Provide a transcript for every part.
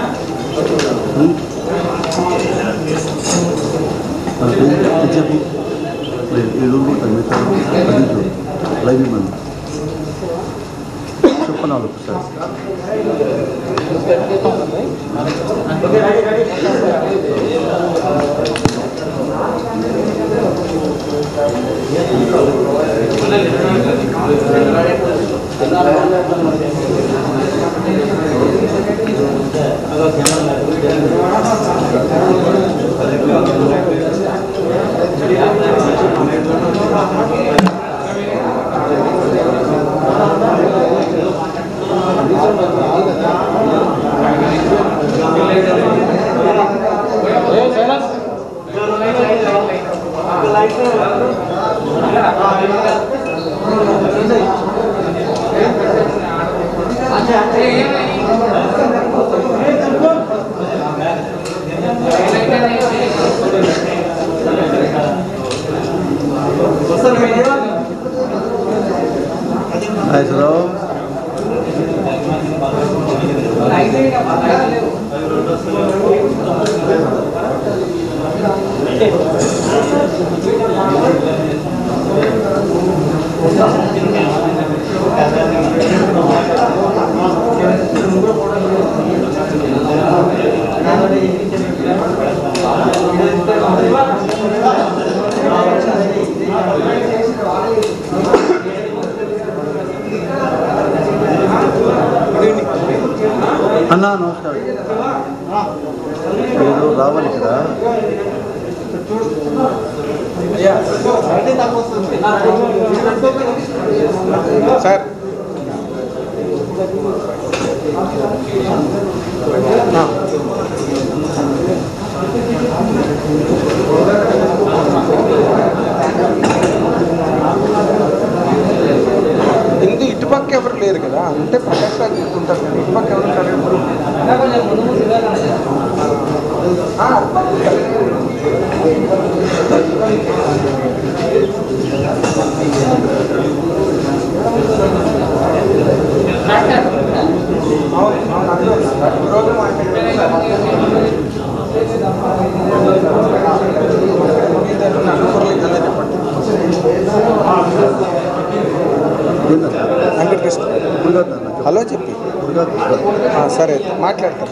చెప్పు ఏడు పదిహేను లైవ్ ఇవ్వండి చెప్పండి వాళ్ళకి ఒకసారి నాగేశ్వరరావు అన్నా నమస్కారం మీరు రావాలి ఇక్కడ సార్ ఇందు ఇటుపక్క ఎవరు లేరు కదా అంటే ప్రకాష్ రాజ్ ఉంటారు కదా ఇటుపక్క ఎవరు ఉంటారు ఇప్పుడు ఆ, అవును, అవును, అందరూ ఉన్నారు. రోజు మాట్లాడుతున్నారు. ఇద్దరు నలుగురు ఇద్దరు చెప్పండి వెంకటకృష్ణ హలో చెప్పి ఆ, సరే అయితే మాట్లాడతాను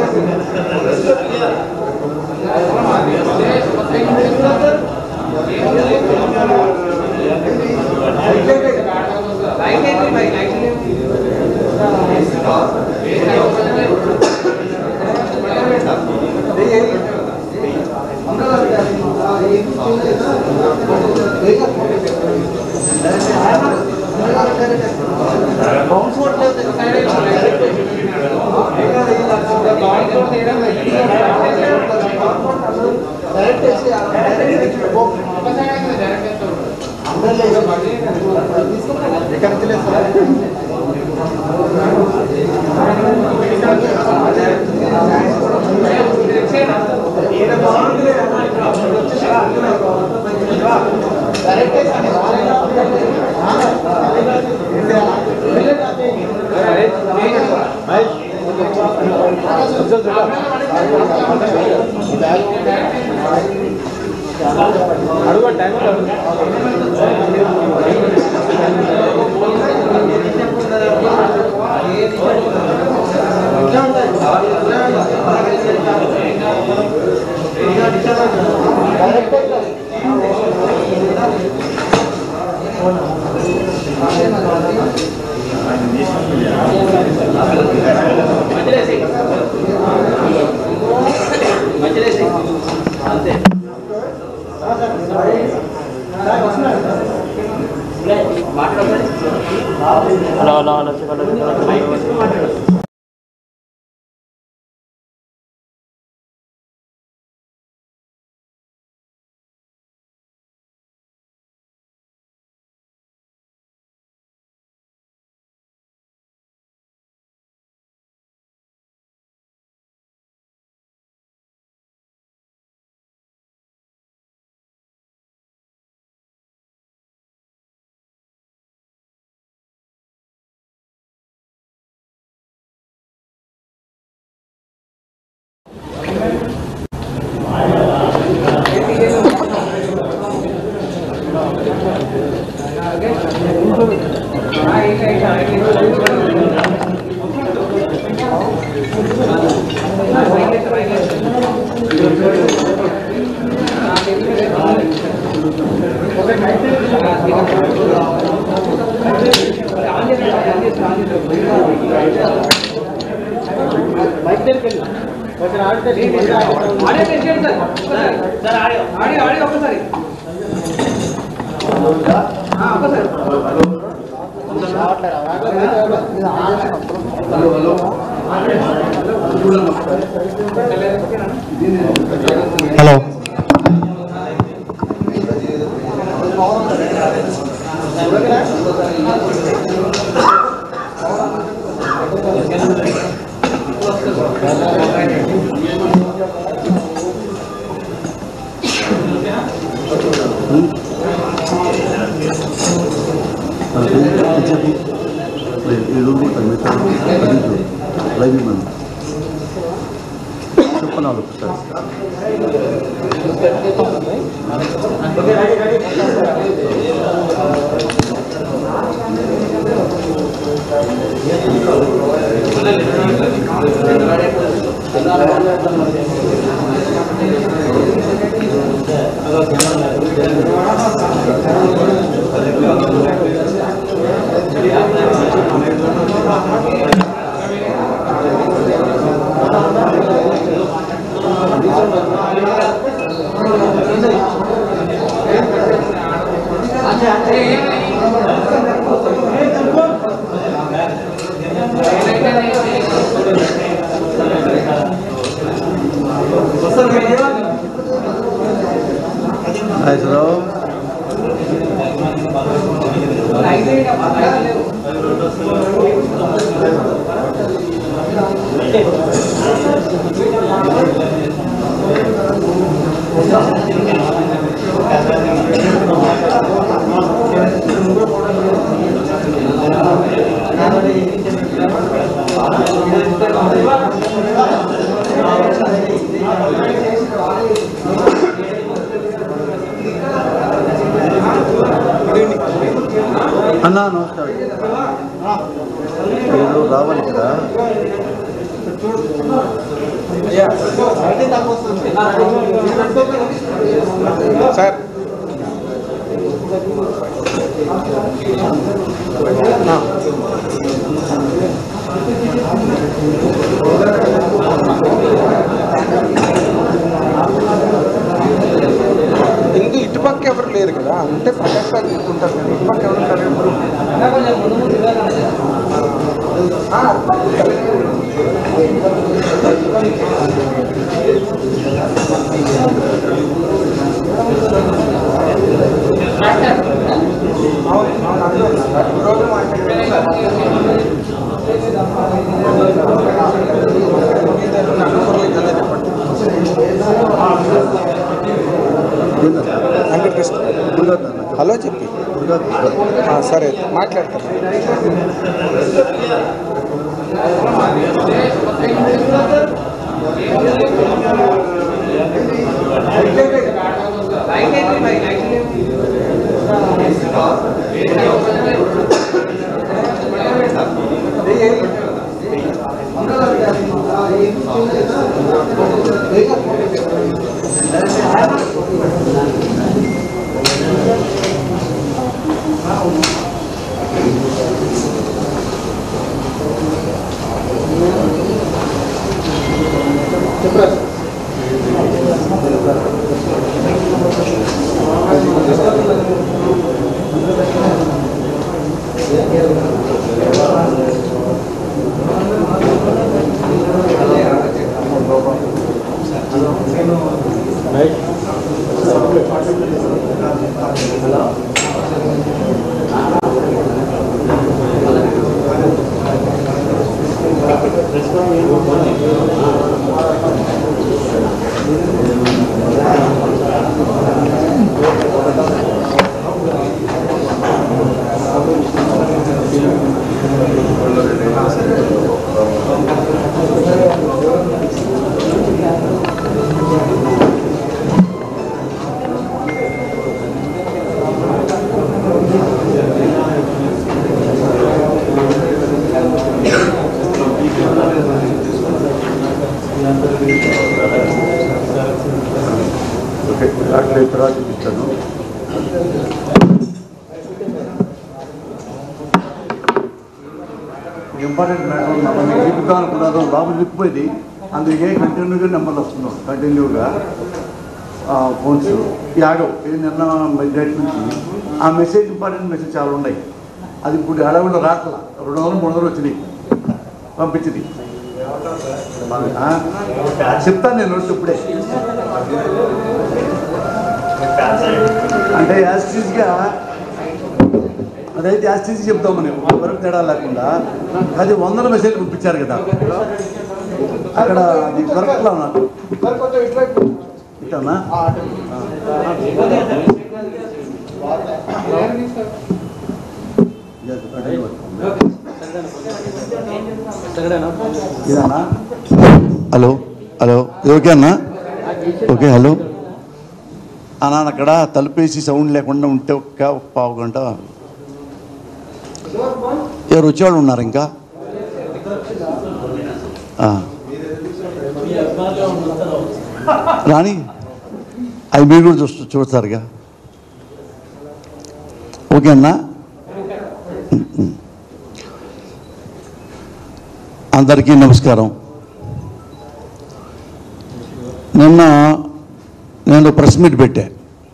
హలో హలో హలో చెప్పండి హలో చెప్పి ఈ రోజు తగ్గుతా తగ్గించు లైవ్ ఇవ్వండి చెప్పండి వాళ్ళు ఒకసారి నాగేశ్వరరావు అన్నా నమస్కారం మీరు రావాలి కదా సార్ ఇందు ఇటుపక్క ఎవరు లేరు కదా అంటే ప్రకాష్ రాజ్ ఉంటారు కదా ఇటుపక్క ఎవరు ఉంటారు ఆ, అవును, అవును, అందరూ ఉన్నారు. రోజు వెంకటకృష్ణ హలో చెప్పి ఆ, సరే మాట్లాడతాను ఓకే అట్లా తర్వాత ఇస్తాను ఇంపార్టెంట్ మ్యాటర్ మనం చూపిద్దాం అనుకున్నాను బాబు నిప్పిపోయింది అందుకే కంటిన్యూగా నెంబర్లు వస్తున్నాం కంటిన్యూగా ఫోన్స్ ఈ ఆగవు ఇది నిన్న డేట్ నుంచి ఆ మెసేజ్ ఇంపార్టెంట్ మెసేజ్ చాలా ఉన్నాయి అది ఇప్పుడు అడవిలో రాట్లా రెండు వందలు మూడు వందలు వచ్చినాయి పంపించింది ఆ? చెప్తాను నేను నోట్స్ ఇప్పుడే అంటే యాస్టీస్గా అదైతే యాస్టీస్ చెప్తాం మనం వరకు తేడా లేకుండా అది వందల మెసేజ్ పంపించారు కదా అక్కడ అది దొరకట్లా నాకు సార్ కొంచెం ఇటువైపు ఇట్టానా ఆ, అటు. ఇదన్నా హలో హలో ఇది ఓకే అన్నా ఓకే హలో అన్నా అక్కడ తలుపేసి సౌండ్ లేకుండా ఉంటే ఒక్క ఒక పావు గంట ఎవరు వచ్చేవాళ్ళు ఉన్నారు ఇంకా ఆ. రాని అవి మీరు కూడా చూస్తూ చూస్తారుగా ఓకే అన్నా అందరికీ నమస్కారం నిన్న నేను ప్రెస్ మీట్ పెట్టా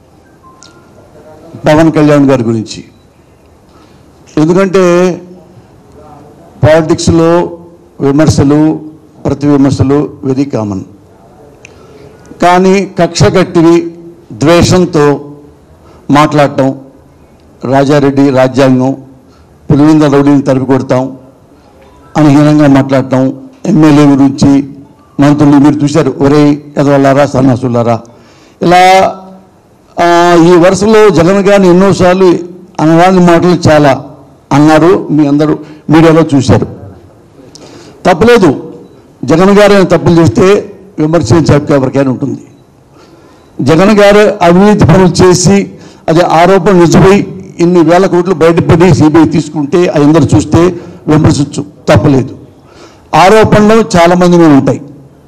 పవన్ కళ్యాణ్ గారి గురించి ఎందుకంటే పాలిటిక్స్లో విమర్శలు ప్రతి విమర్శలు వెరీ కామన్ కానీ కక్ష కట్టివి ద్వేషంతో మాట్లాడటం రాజారెడ్డి రాజ్యాంగం పులివింద రౌడీని తరిపి కొడతాం అనుహీనంగా మాట్లాడటం ఎమ్మెల్యే గురించి మంత్రులు మీరు చూశారు ఒరే ఎదవల్లారా సన్నాసులారా ఇలా ఆ, ఈ వరుసలో జగన్ గారిని ఎన్నోసార్లు అనరాని మాటలు చాలా అన్నారు మీ అందరూ మీడియాలో చూశారు తప్పలేదు జగన్ గారు ఏమైనా తప్పులు చేస్తే విమర్శించే హక్కు ఎవరికైనా ఉంటుంది జగన్ గారు అవినీతి పనులు చేసి అది ఆరోపణ నిజమై ఇన్ని వేల కోట్లు బయటపడి సిబిఐ తీసుకుంటే అది అందరూ చూస్తే విమర్శించు తప్పలేదు ఆరోపణలు చాలా మంది మీద ఉంటాయి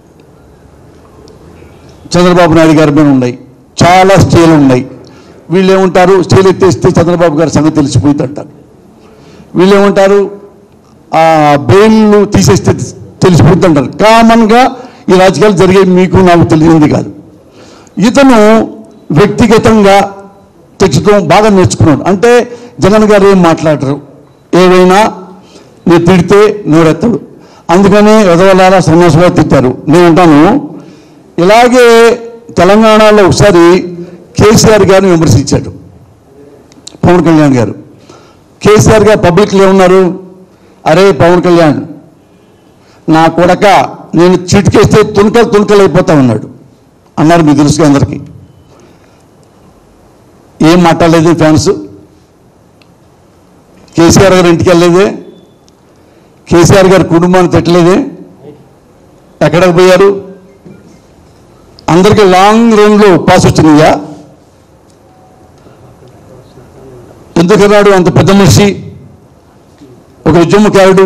చంద్రబాబు నాయుడు గారి మీద ఉన్నాయి చాలా స్టేలు ఉన్నాయి వీళ్ళు ఏమంటారు స్టేలు ఎత్తేస్తే చంద్రబాబు గారి సంగతి తెలిసిపోయింది అంటారు వీళ్ళు ఏమంటారు ఆ బెయిల్ తీసేస్తే తెలిసిపోతుంది అంటారు కామన్గా ఈ రాజకీయాలు జరిగే మీకు నాకు తెలియంది కాదు ఇతను వ్యక్తిగతంగా తెచ్చుకోవడం బాగా నేర్చుకున్నాడు అంటే జగన్ గారు ఏం మాట్లాడరు ఏవైనా నేను తిడితే నోరెత్తాడు అందుకని ఎదవలారా సన్యాసులా తిట్టారు నేను అంటాను ఇలాగే తెలంగాణలో ఒకసారి కేసీఆర్ గారిని విమర్శించాడు పవన్ కళ్యాణ్ గారు కేసీఆర్ గారు పబ్లిక్లో ఏమన్నారు అరే పవన్ కళ్యాణ్ నా కొడక నేను చిటికేస్తే తునకలు తునకలు అయిపోతా ఉన్నాడు అన్నారు మీకు తెలుసుగా అందరికీ ఏం మాట్లాడలేదు ఫ్యాన్స్ కేసీఆర్ గారు ఇంటికి వెళ్ళలేదే కేసీఆర్ గారి కుటుంబాన్ని తిట్టలేదే ఎక్కడికి పోయారు అందరికీ లాంగ్ రన్లో పాస్ వచ్చినాయా ఎందుకన్నాడు అంత పెద్ద మనిషి ఒక ఉద్యమకారుడు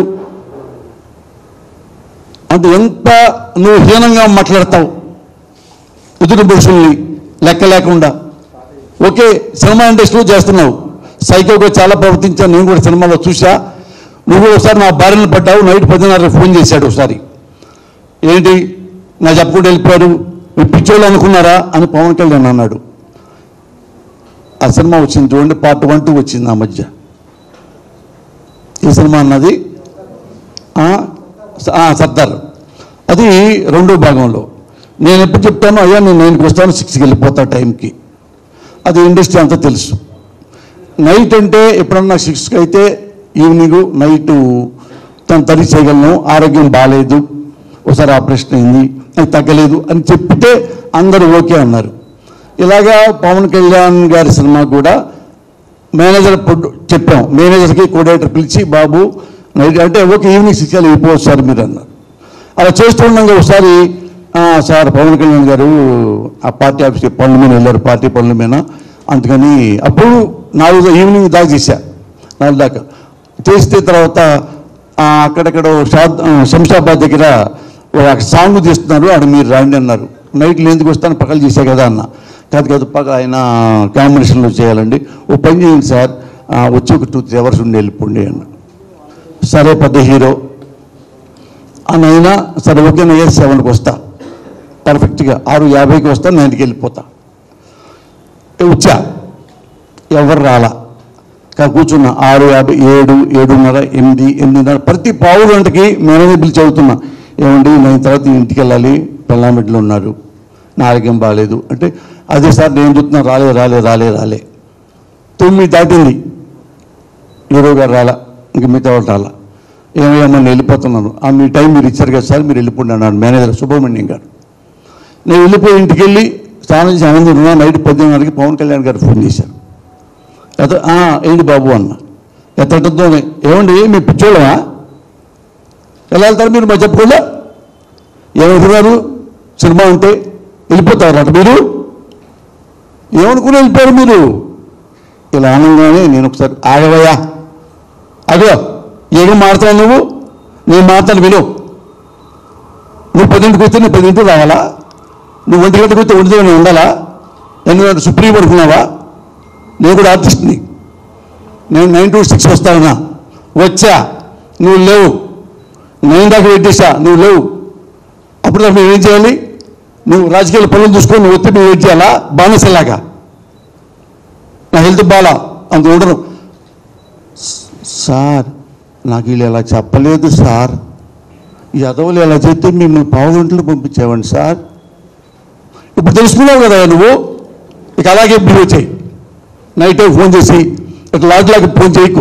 అంటే ఎంత నువ్వు హీనంగా మాట్లాడతావు ఎదుటి పురుషుల్ని లెక్క లేకుండా ఓకే సినిమా ఇండస్ట్రీలో చేస్తున్నావు సైకోగా చాలా ప్రవర్తించాను నేను కూడా సినిమాలో చూసా నువ్వు కూడా ఒకసారి నా భార్యను పడ్డావు నైట్ పదిన్నర ఫోన్ చేశాడు ఒకసారి ఏంటి నా చెప్పకుండా వెళ్ళిపోయారు మీరు పిచ్చోళ్ళు అనుకున్నారా అని పవన్ కళ్యాణ్ అన్నాడు ఆ సినిమా వచ్చింది చూడండి పార్ట్ వన్ టూ వచ్చింది ఆ మధ్య ఈ సినిమా అన్నది ఆ, స- ఆ, సర్దార్ అది రెండో భాగంలో నేను ఎప్పుడు చెప్తాను అయ్యా నేను నైన్కి వస్తాను సిక్స్కి వెళ్ళిపోతా టైంకి అది ఇండస్ట్రీ అంతా తెలుసు నైట్ అంటే ఎప్పుడన్నా సిక్స్కి అయితే ఈవినింగ్ నైట్ తను తరి చేయగలను ఆరోగ్యం బాగాలేదు ఒకసారి ఆపరేషన్ అయింది అది తగ్గలేదు అని చెప్తే అందరూ ఓకే అన్నారు ఇలాగా పవన్ కళ్యాణ్ గారి సినిమా కూడా మేనేజర్ పొద్దు చెప్పాం మేనేజర్కి కోడేటర్ పిలిచి బాబు నైట్ అంటే ఓకే ఈవినింగ్ సిక్స్ వెళ్ళిపోవచ్చు సార్ మీరు అన్నారు అలా చేస్తూ ఉండగా ఒకసారి "ఆ, సార్ పవన్ కళ్యాణ్ గారు ఆ పార్టీ ఆఫీస్కి పనుల మీద వెళ్ళారు పార్టీ పనుల మీద అందుకని అప్పుడు నాలుగు ఈవినింగ్ దాకా చేశా నాలుగు దాకా చేస్తే తర్వాత ఆ, అక్కడక్కడ ఓ షాద్ ఆ, శంషాబాద్ దగ్గర ఒక సాంగ్ తీస్తున్నారు అక్కడ మీరు రాండి అన్నారు నైట్లు ఎందుకు వస్తాను పక్కలు చేశా కదా అన్న కాదు కాదు పక్క ఆయన కాంబినేషన్లో చేయాలండి ఓ పని చేయండి సార్ ఆ, వచ్చి ఒక టూ త్రీ అవర్స్ ఉండి వెళ్ళిపోండి అన్న సరే పెద్ద హీరో అని అయినా సరే ఓకేనయ్యా సెవెన్కి వస్తా పర్ఫెక్ట్గా ఆరు యాభైకి వస్తా నేను ఇంటికి వెళ్ళిపోతా ఏ వచ్చా ఎవరు రాలా ఇక్కడ కూర్చున్నా ఆరు యాభై ఏడు ఏడున్నర ఎనిమిది ఎనిమిదిన్నర ప్రతి పావు గంటకి మేనేజర్ పిలిచి చదువుతున్నా ఏమండి నేను తర్వాత ఇంటికి వెళ్ళాలి పెళ్ళామిట్లో ఉన్నారు నా ఆరోగ్యం బాగాలేదు అంటే అదే సార్ నేను చూస్తున్నా రాలే రాలే రాలే రాలే తొమ్మిది దాటింది హీరో గారు రాలా ఇంక మిగతా వాళ్ళు రాలా ఏమయ్యా నేను వెళ్ళిపోతున్నాను ఆ మీ టైం మీరు ఇచ్చారు కదా సార్ మీరు వెళ్ళిపోండి అన్నాడు మేనేజర్ సుబ్రహ్మణ్యం గారు నేను వెళ్ళిపోయి ఇంటికి వెళ్ళి స్నానం చేసి ఆనందం ఉన్నా నైట్ పద్దెనిమిదిన్నరకి పవన్ కళ్యాణ్ గారు ఫోన్ చేశారు ఎత "ఆ, ఏంటి బాబు అన్న ఎత్తటంతోనే ఏమండి మీ పిచ్చోళ్ళమా ఎలా వెళ్తారు మీరు మా చెప్పుకోలే ఏమవుతున్నారు సినిమా అంటే వెళ్ళిపోతారు అట మీరు ఏమనుకుని వెళ్ళిపోయారు మీరు ఇలా ఆనందంగానే నేను ఒకసారి ఆగవయ్యా అదో ఏం మాడతావు నువ్వు నేను మాట్లాడు విను నువ్వు పదింటికి వస్తే నేను పదింటికి రావాలా నువ్వు ఒంటి గంటకు వస్తే ఒంటి గంట ఉండాలా ఎందుకంటే సుప్రీం పడుకున్నావా నేను కూడా ఆర్టిస్ట్ని నేను నైన్ టు సిక్స్ వస్తా ఉన్నా వచ్చా నువ్వు లేవు నైన్ దాకా వెయిట్ చేశా నువ్వు లేవు అప్పుడు దాకా మేము ఏం చేయాలి నువ్వు రాజకీయాల పనులు చూసుకొని నువ్వు వస్తే మేము వెయిట్ చేయాలా బానిసలాగా నా హెల్త్ బాలా అంత ఉండను సార్ నాకు వీళ్ళు ఎలా చెప్పలేదు సార్ ఈ అదవులు ఎలా చేస్తే మిమ్మల్ని పావు గంటలు పంపించేవాడిని సార్ ఇప్పుడు తెలుసుకున్నావు కదా నువ్వు ఇక అలాగే బిల్ వచ్చాయి నైట్ టైం ఫోన్ చేసి ఇట్లా లాడ్లాగా ఫోన్ చేయకు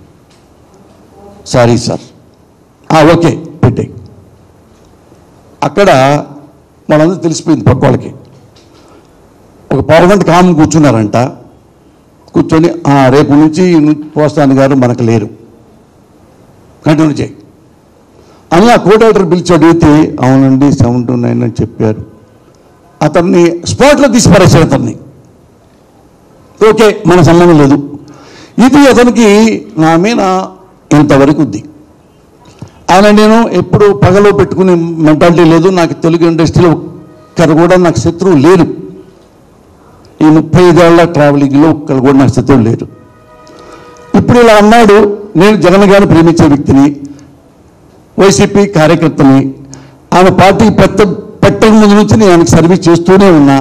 సారీ సార్ ఆ, ఓకే పెట్టాయి అక్కడ వాళ్ళందరూ తెలిసిపోయింది పక్క వాళ్ళకి ఒక పావు గంట కాము కూర్చున్నారంట కూర్చొని "ఆ, రేపు నుంచి పోస్తాను గారు మనకు లేరు కంటిన్యూ చేయి అని ఆ కోటాటర్ పిలిచి అడిగితే అవునండి సెవెన్ టు నైన్ అని చెప్పారు అతన్ని స్పాట్లో తీసి పరేశారు అతన్ని ఓకే మన సంబంధం లేదు ఇది అతనికి నా మీద ఇంతవరకు ఉంది ఆయన నేను ఎప్పుడు పగలో పెట్టుకునే మెంటాలిటీ లేదు నాకు తెలుగు ఇండస్ట్రీలో ఒక్కరు కూడా నాకు శత్రువు లేరు ఈ ముప్పై ఐదేళ్ల ట్రావెలింగ్లో ఒక్కరు కూడా నాకు శత్రువు లేరు ఇప్పుడు ఇలా అన్నాడు నేను జగన్ గారిని ప్రేమించే వ్యక్తిని వైసీపీ కార్యకర్తని ఆమె పార్టీ పెట్ట పెట్టక ముందు నుంచి నేను ఆయనకు సర్వీస్ చేస్తూనే ఉన్నా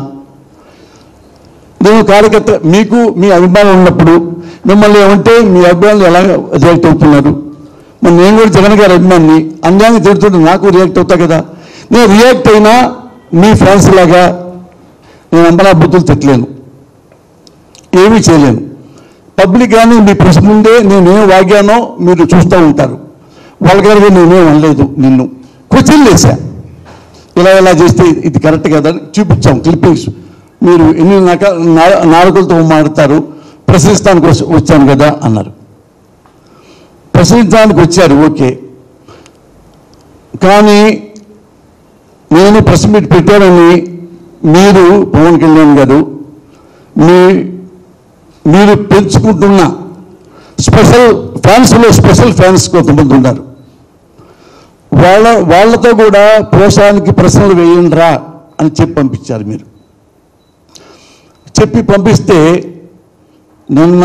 నేను కార్యకర్త మీకు మీ అభిమానం ఉన్నప్పుడు మిమ్మల్ని ఏమంటే మీ అభిమానులు ఎలా రియాక్ట్ అవుతున్నారు మరి నేను కూడా జగన్ గారి అభిమాన్ని అన్యాయం తిడుతుంటే నాకు రియాక్ట్ అవుతా కదా నేను రియాక్ట్ అయినా మీ ఫ్యాన్స్ లాగా నేను అంబలా బుద్ధులు తిట్టలేను ఏమీ చేయలేను పబ్లిక్ కానీ మీ ప్రెస్ ముందే నేనేం వాగానో మీరు చూస్తూ ఉంటారు వాళ్ళగారు నేనేం అనలేదు నిన్ను క్వశ్చన్ వేసా ఇలా ఇలా చేస్తే ఇది కరెక్ట్ కదా అని చూపించాం క్లిప్పింగ్స్ మీరు ఎన్ని నక నా- నాలుకలతో మాడతారు ప్రశ్నిస్తానికి వస్- వచ్చాను కదా అన్నారు ప్రశ్నించడానికి వచ్చారు ఓకే కానీ నేను ప్రెస్ మీట్ పెట్టానని మీరు పవన్ కళ్యాణ్ గారు మీ మీరు పెంచుకుంటున్న స్పెషల్ ఫ్యాన్స్లో స్పెషల్ ఫ్యాన్స్ కొంతమంది ఉన్నారు వాళ్ళ వాళ్ళతో కూడా ప్రోత్సాహానికి ప్రశ్నలు వేయండిరా అని చెప్పి పంపించారు మీరు చెప్పి పంపిస్తే నిన్న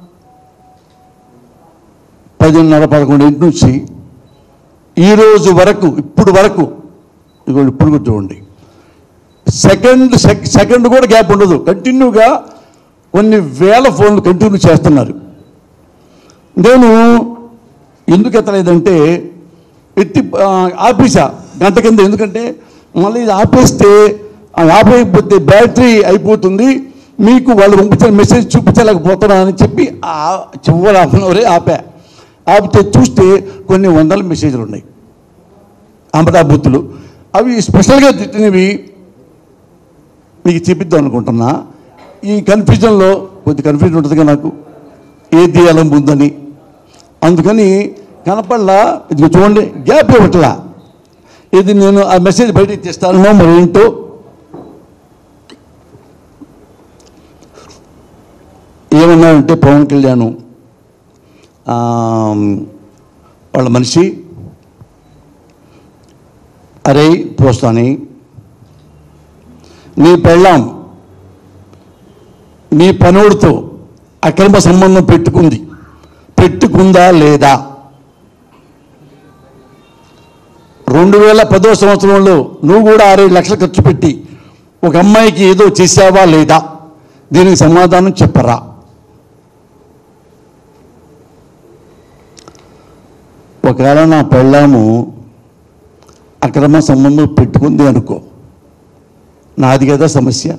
పదిన్నర పదకొండింటి నుంచి ఈ రోజు వరకు ఇప్పుడు వరకు ఇదిగో ఇప్పుడు కూడా చూడండి సెకండ్ సెక్- సెకండ్ కూడా గ్యాప్ ఉండదు కంటిన్యూగా కొన్ని వేల ఫోన్లు కంటిన్యూ చేస్తున్నారు నేను ఎందుకు ఎత్తలేదంటే ఎత్తి ఆ, ఆపేసా గంట కింద ఎందుకంటే మళ్ళీ ఇది ఆపేస్తే ఆ ఆపేయకపోతే బ్యాటరీ అయిపోతుంది మీకు వాళ్ళు పంపించిన మెసేజ్ చూపించలేకపోతున్నా అని చెప్పి ఆ చివరి హాఫ్ అన్ అవరే ఆపా ఆపితే చూస్తే కొన్ని వందల మెసేజ్లు ఉన్నాయి అమరాబుద్ధులు అవి స్పెషల్గా తిట్టినవి మీకు చెప్పిద్దాం అనుకుంటున్నా ఈ కన్ఫ్యూజన్లో కొద్ది కన్ఫ్యూజన్ ఉంటుందిగా నాకు ఏది తీయాలని ఉందని అందుకని కనపడలా ఇది చూడండి గ్యాప్ ఇవ్వట్లా ఇది నేను ఆ మెసేజ్ బయట తెస్తాను మరి ఏంటో ఏమన్నారంటే పవన్ కళ్యాణ్ ఆ, వాళ్ళ మనిషి అరే పోస్తాని నీ పెళ్ళాం నీ పనుడితో అక్రమ సంబంధం పెట్టుకుంది పెట్టుకుందా లేదా రెండు వేల పదో సంవత్సరంలో నువ్వు కూడా ఆరేడు లక్షలు ఖర్చు పెట్టి ఒక అమ్మాయికి ఏదో చేసావా లేదా దీనికి సమాధానం చెప్పరా ఒకవేళ నా పెళ్ళాము అక్రమ సంబంధం పెట్టుకుంది అనుకో నాది కదా సమస్య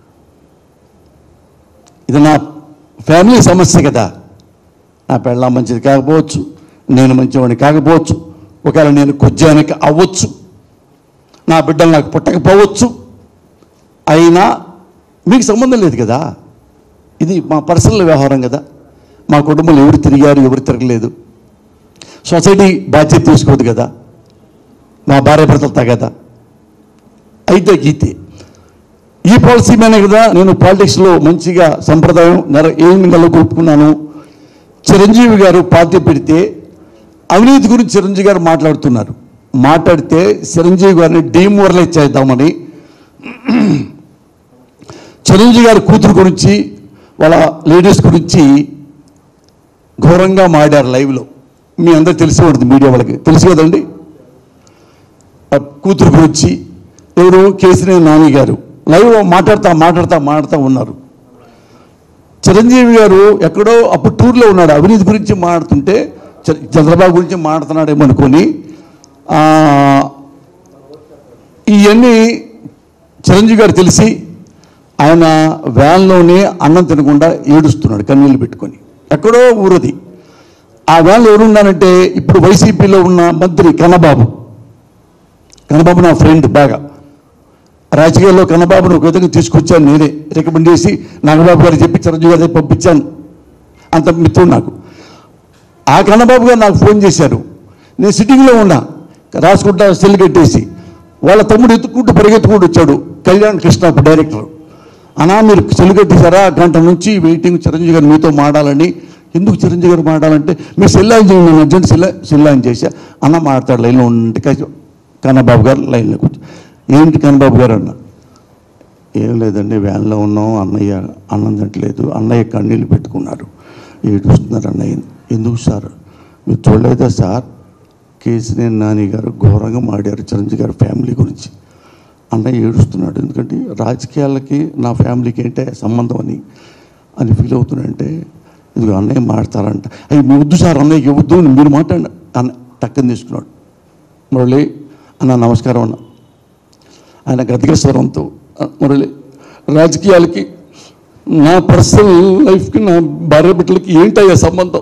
ఇది నా ఫ్యామిలీ సమస్య కదా నా పెళ్ళాం మంచిది కాకపోవచ్చు నేను మంచివాడిని కాకపోవచ్చు ఒకవేళ నేను కొజ్జానికి అవ్వచ్చు నా బిడ్డలు నాకు పుట్టకపోవచ్చు అయినా మీకు సంబంధం లేదు కదా ఇది మా పర్సనల్ వ్యవహారం కదా మా కుటుంబంలో ఎవరు తిరిగారు ఎవరు తిరగలేదు సొసైటీ బాధ్యత తీసుకోదు కదా మా భార్య భర్తలు తగదా అయితే గీతే ఈ పాలసీ మీదనే కదా నేను పాలిటిక్స్లో మంచిగా సంప్రదాయం నెర ఏమి నెలకొల్పుకున్నాను చిరంజీవి గారు పార్టీ పెడితే అవినీతి గురించి చిరంజీవి గారు మాట్లాడుతున్నారు మాట్లాడితే చిరంజీవి గారిని డీమోరలైజ్ చేద్దామని చిరంజీవి గారి కూతురు గురించి వాళ్ళ లేడీస్ గురించి ఘోరంగా మాడారు లైవ్లో మీ అందరికి తెలిసి ఉంటుంది మీడియా వాళ్ళకి తెలుసు కదండి ఆ కూతురు గురించి ఎవరు కేసినేని నాని గారు లైవ్ మాట్లాడుతా మాట్లాడుతా మాట్లాడుతూ ఉన్నారు చిరంజీవి గారు ఎక్కడో అప్పుడు టూర్లో ఉన్నాడు అవినీతి గురించి మాట్లాడుతుంటే చ- చంద్రబాబు గురించి మాట్లాడుతున్నాడేమో అనుకొని ఆ, ఇవన్నీ చిరంజీవి గారు తెలిసి ఆయన వ్యాన్లోనే అన్నం తినకుండా ఏడుస్తున్నాడు కన్నీళ్ళు పెట్టుకొని ఎక్కడో ఊరది ఆ వ్యాన్లో ఎవరున్నారంటే ఇప్పుడు వైసీపీలో ఉన్న మంత్రి కన్నబాబు కన్నబాబు నా ఫ్రెండ్ బాగా రాజకీయాల్లో కన్నబాబును ఒక విధంగా తీసుకొచ్చాను నేనే రికమెండ్ చేసి నాగబాబు గారు చెప్పి చిరంజీవి గారి దగ్గరికి పంపించాను అంత మిత్రుడు నాకు ఆ కన్నబాబు గారు నాకు ఫోన్ చేశారు నేను సిట్టింగ్లో ఉన్నా రాసుకుంటా సెల్ కట్టేసి వాళ్ళ తమ్ముడు ఎత్తుకుంటూ పరిగెత్తుకుంటూ వచ్చాడు కళ్యాణ్ కృష్ణ అప్పుడు డైరెక్టర్ అన్నా మీరు సెల్ కట్టేశారా గంట నుంచి వెయిటింగ్ చిరంజీవి గారు మీతో మాడాలని ఎందుకు చిరంజీవి గారు మాడాలంటే మీరు సెల్ ఆన్ చేయండి నేను అర్జెంట్ సెల్ సెల్ ఆన్ చేశా అన్న మాట్లాడు లైన్లో ఉంటే కన్నబాబు గారు లైన్లో కూర్చో ఏంటి కన్నబాబు గారు అన్న ఏం లేదండి వ్యాన్లో ఉన్నాం అన్నయ్య అన్నం తింటలేదు అన్నయ్య కన్నీళ్ళు పెట్టుకున్నారు ఏడుస్తున్నారు అన్నయ్య ఎందుకు సార్ మీరు చూడలేదా సార్ కేసినేని నాని గారు ఘోరంగా మాడారు చిరంజీవి గారి ఫ్యామిలీ గురించి అన్నయ్య ఏడుస్తున్నాడు ఎందుకంటే రాజకీయాలకి నా ఫ్యామిలీకి ఏంటే సంబంధం అని అని ఫీల్ అవుతున్నాడంటే ఇదిగో అన్నయ్య మాడతారంట అయ్యి మీ వద్దు సార్ అన్నయ్యకి వద్దు అని మీరు మాట్లాడండి అన్న టక్కని తీసుకున్నాడు మురళి అన్న నమస్కారం అన్న ఆయన గతికేశ్వరంతో మురళి రాజకీయాలకి నా పర్సనల్ లైఫ్కి నా భార్య బిడ్డలకి ఏంటయ్యా సంబంధం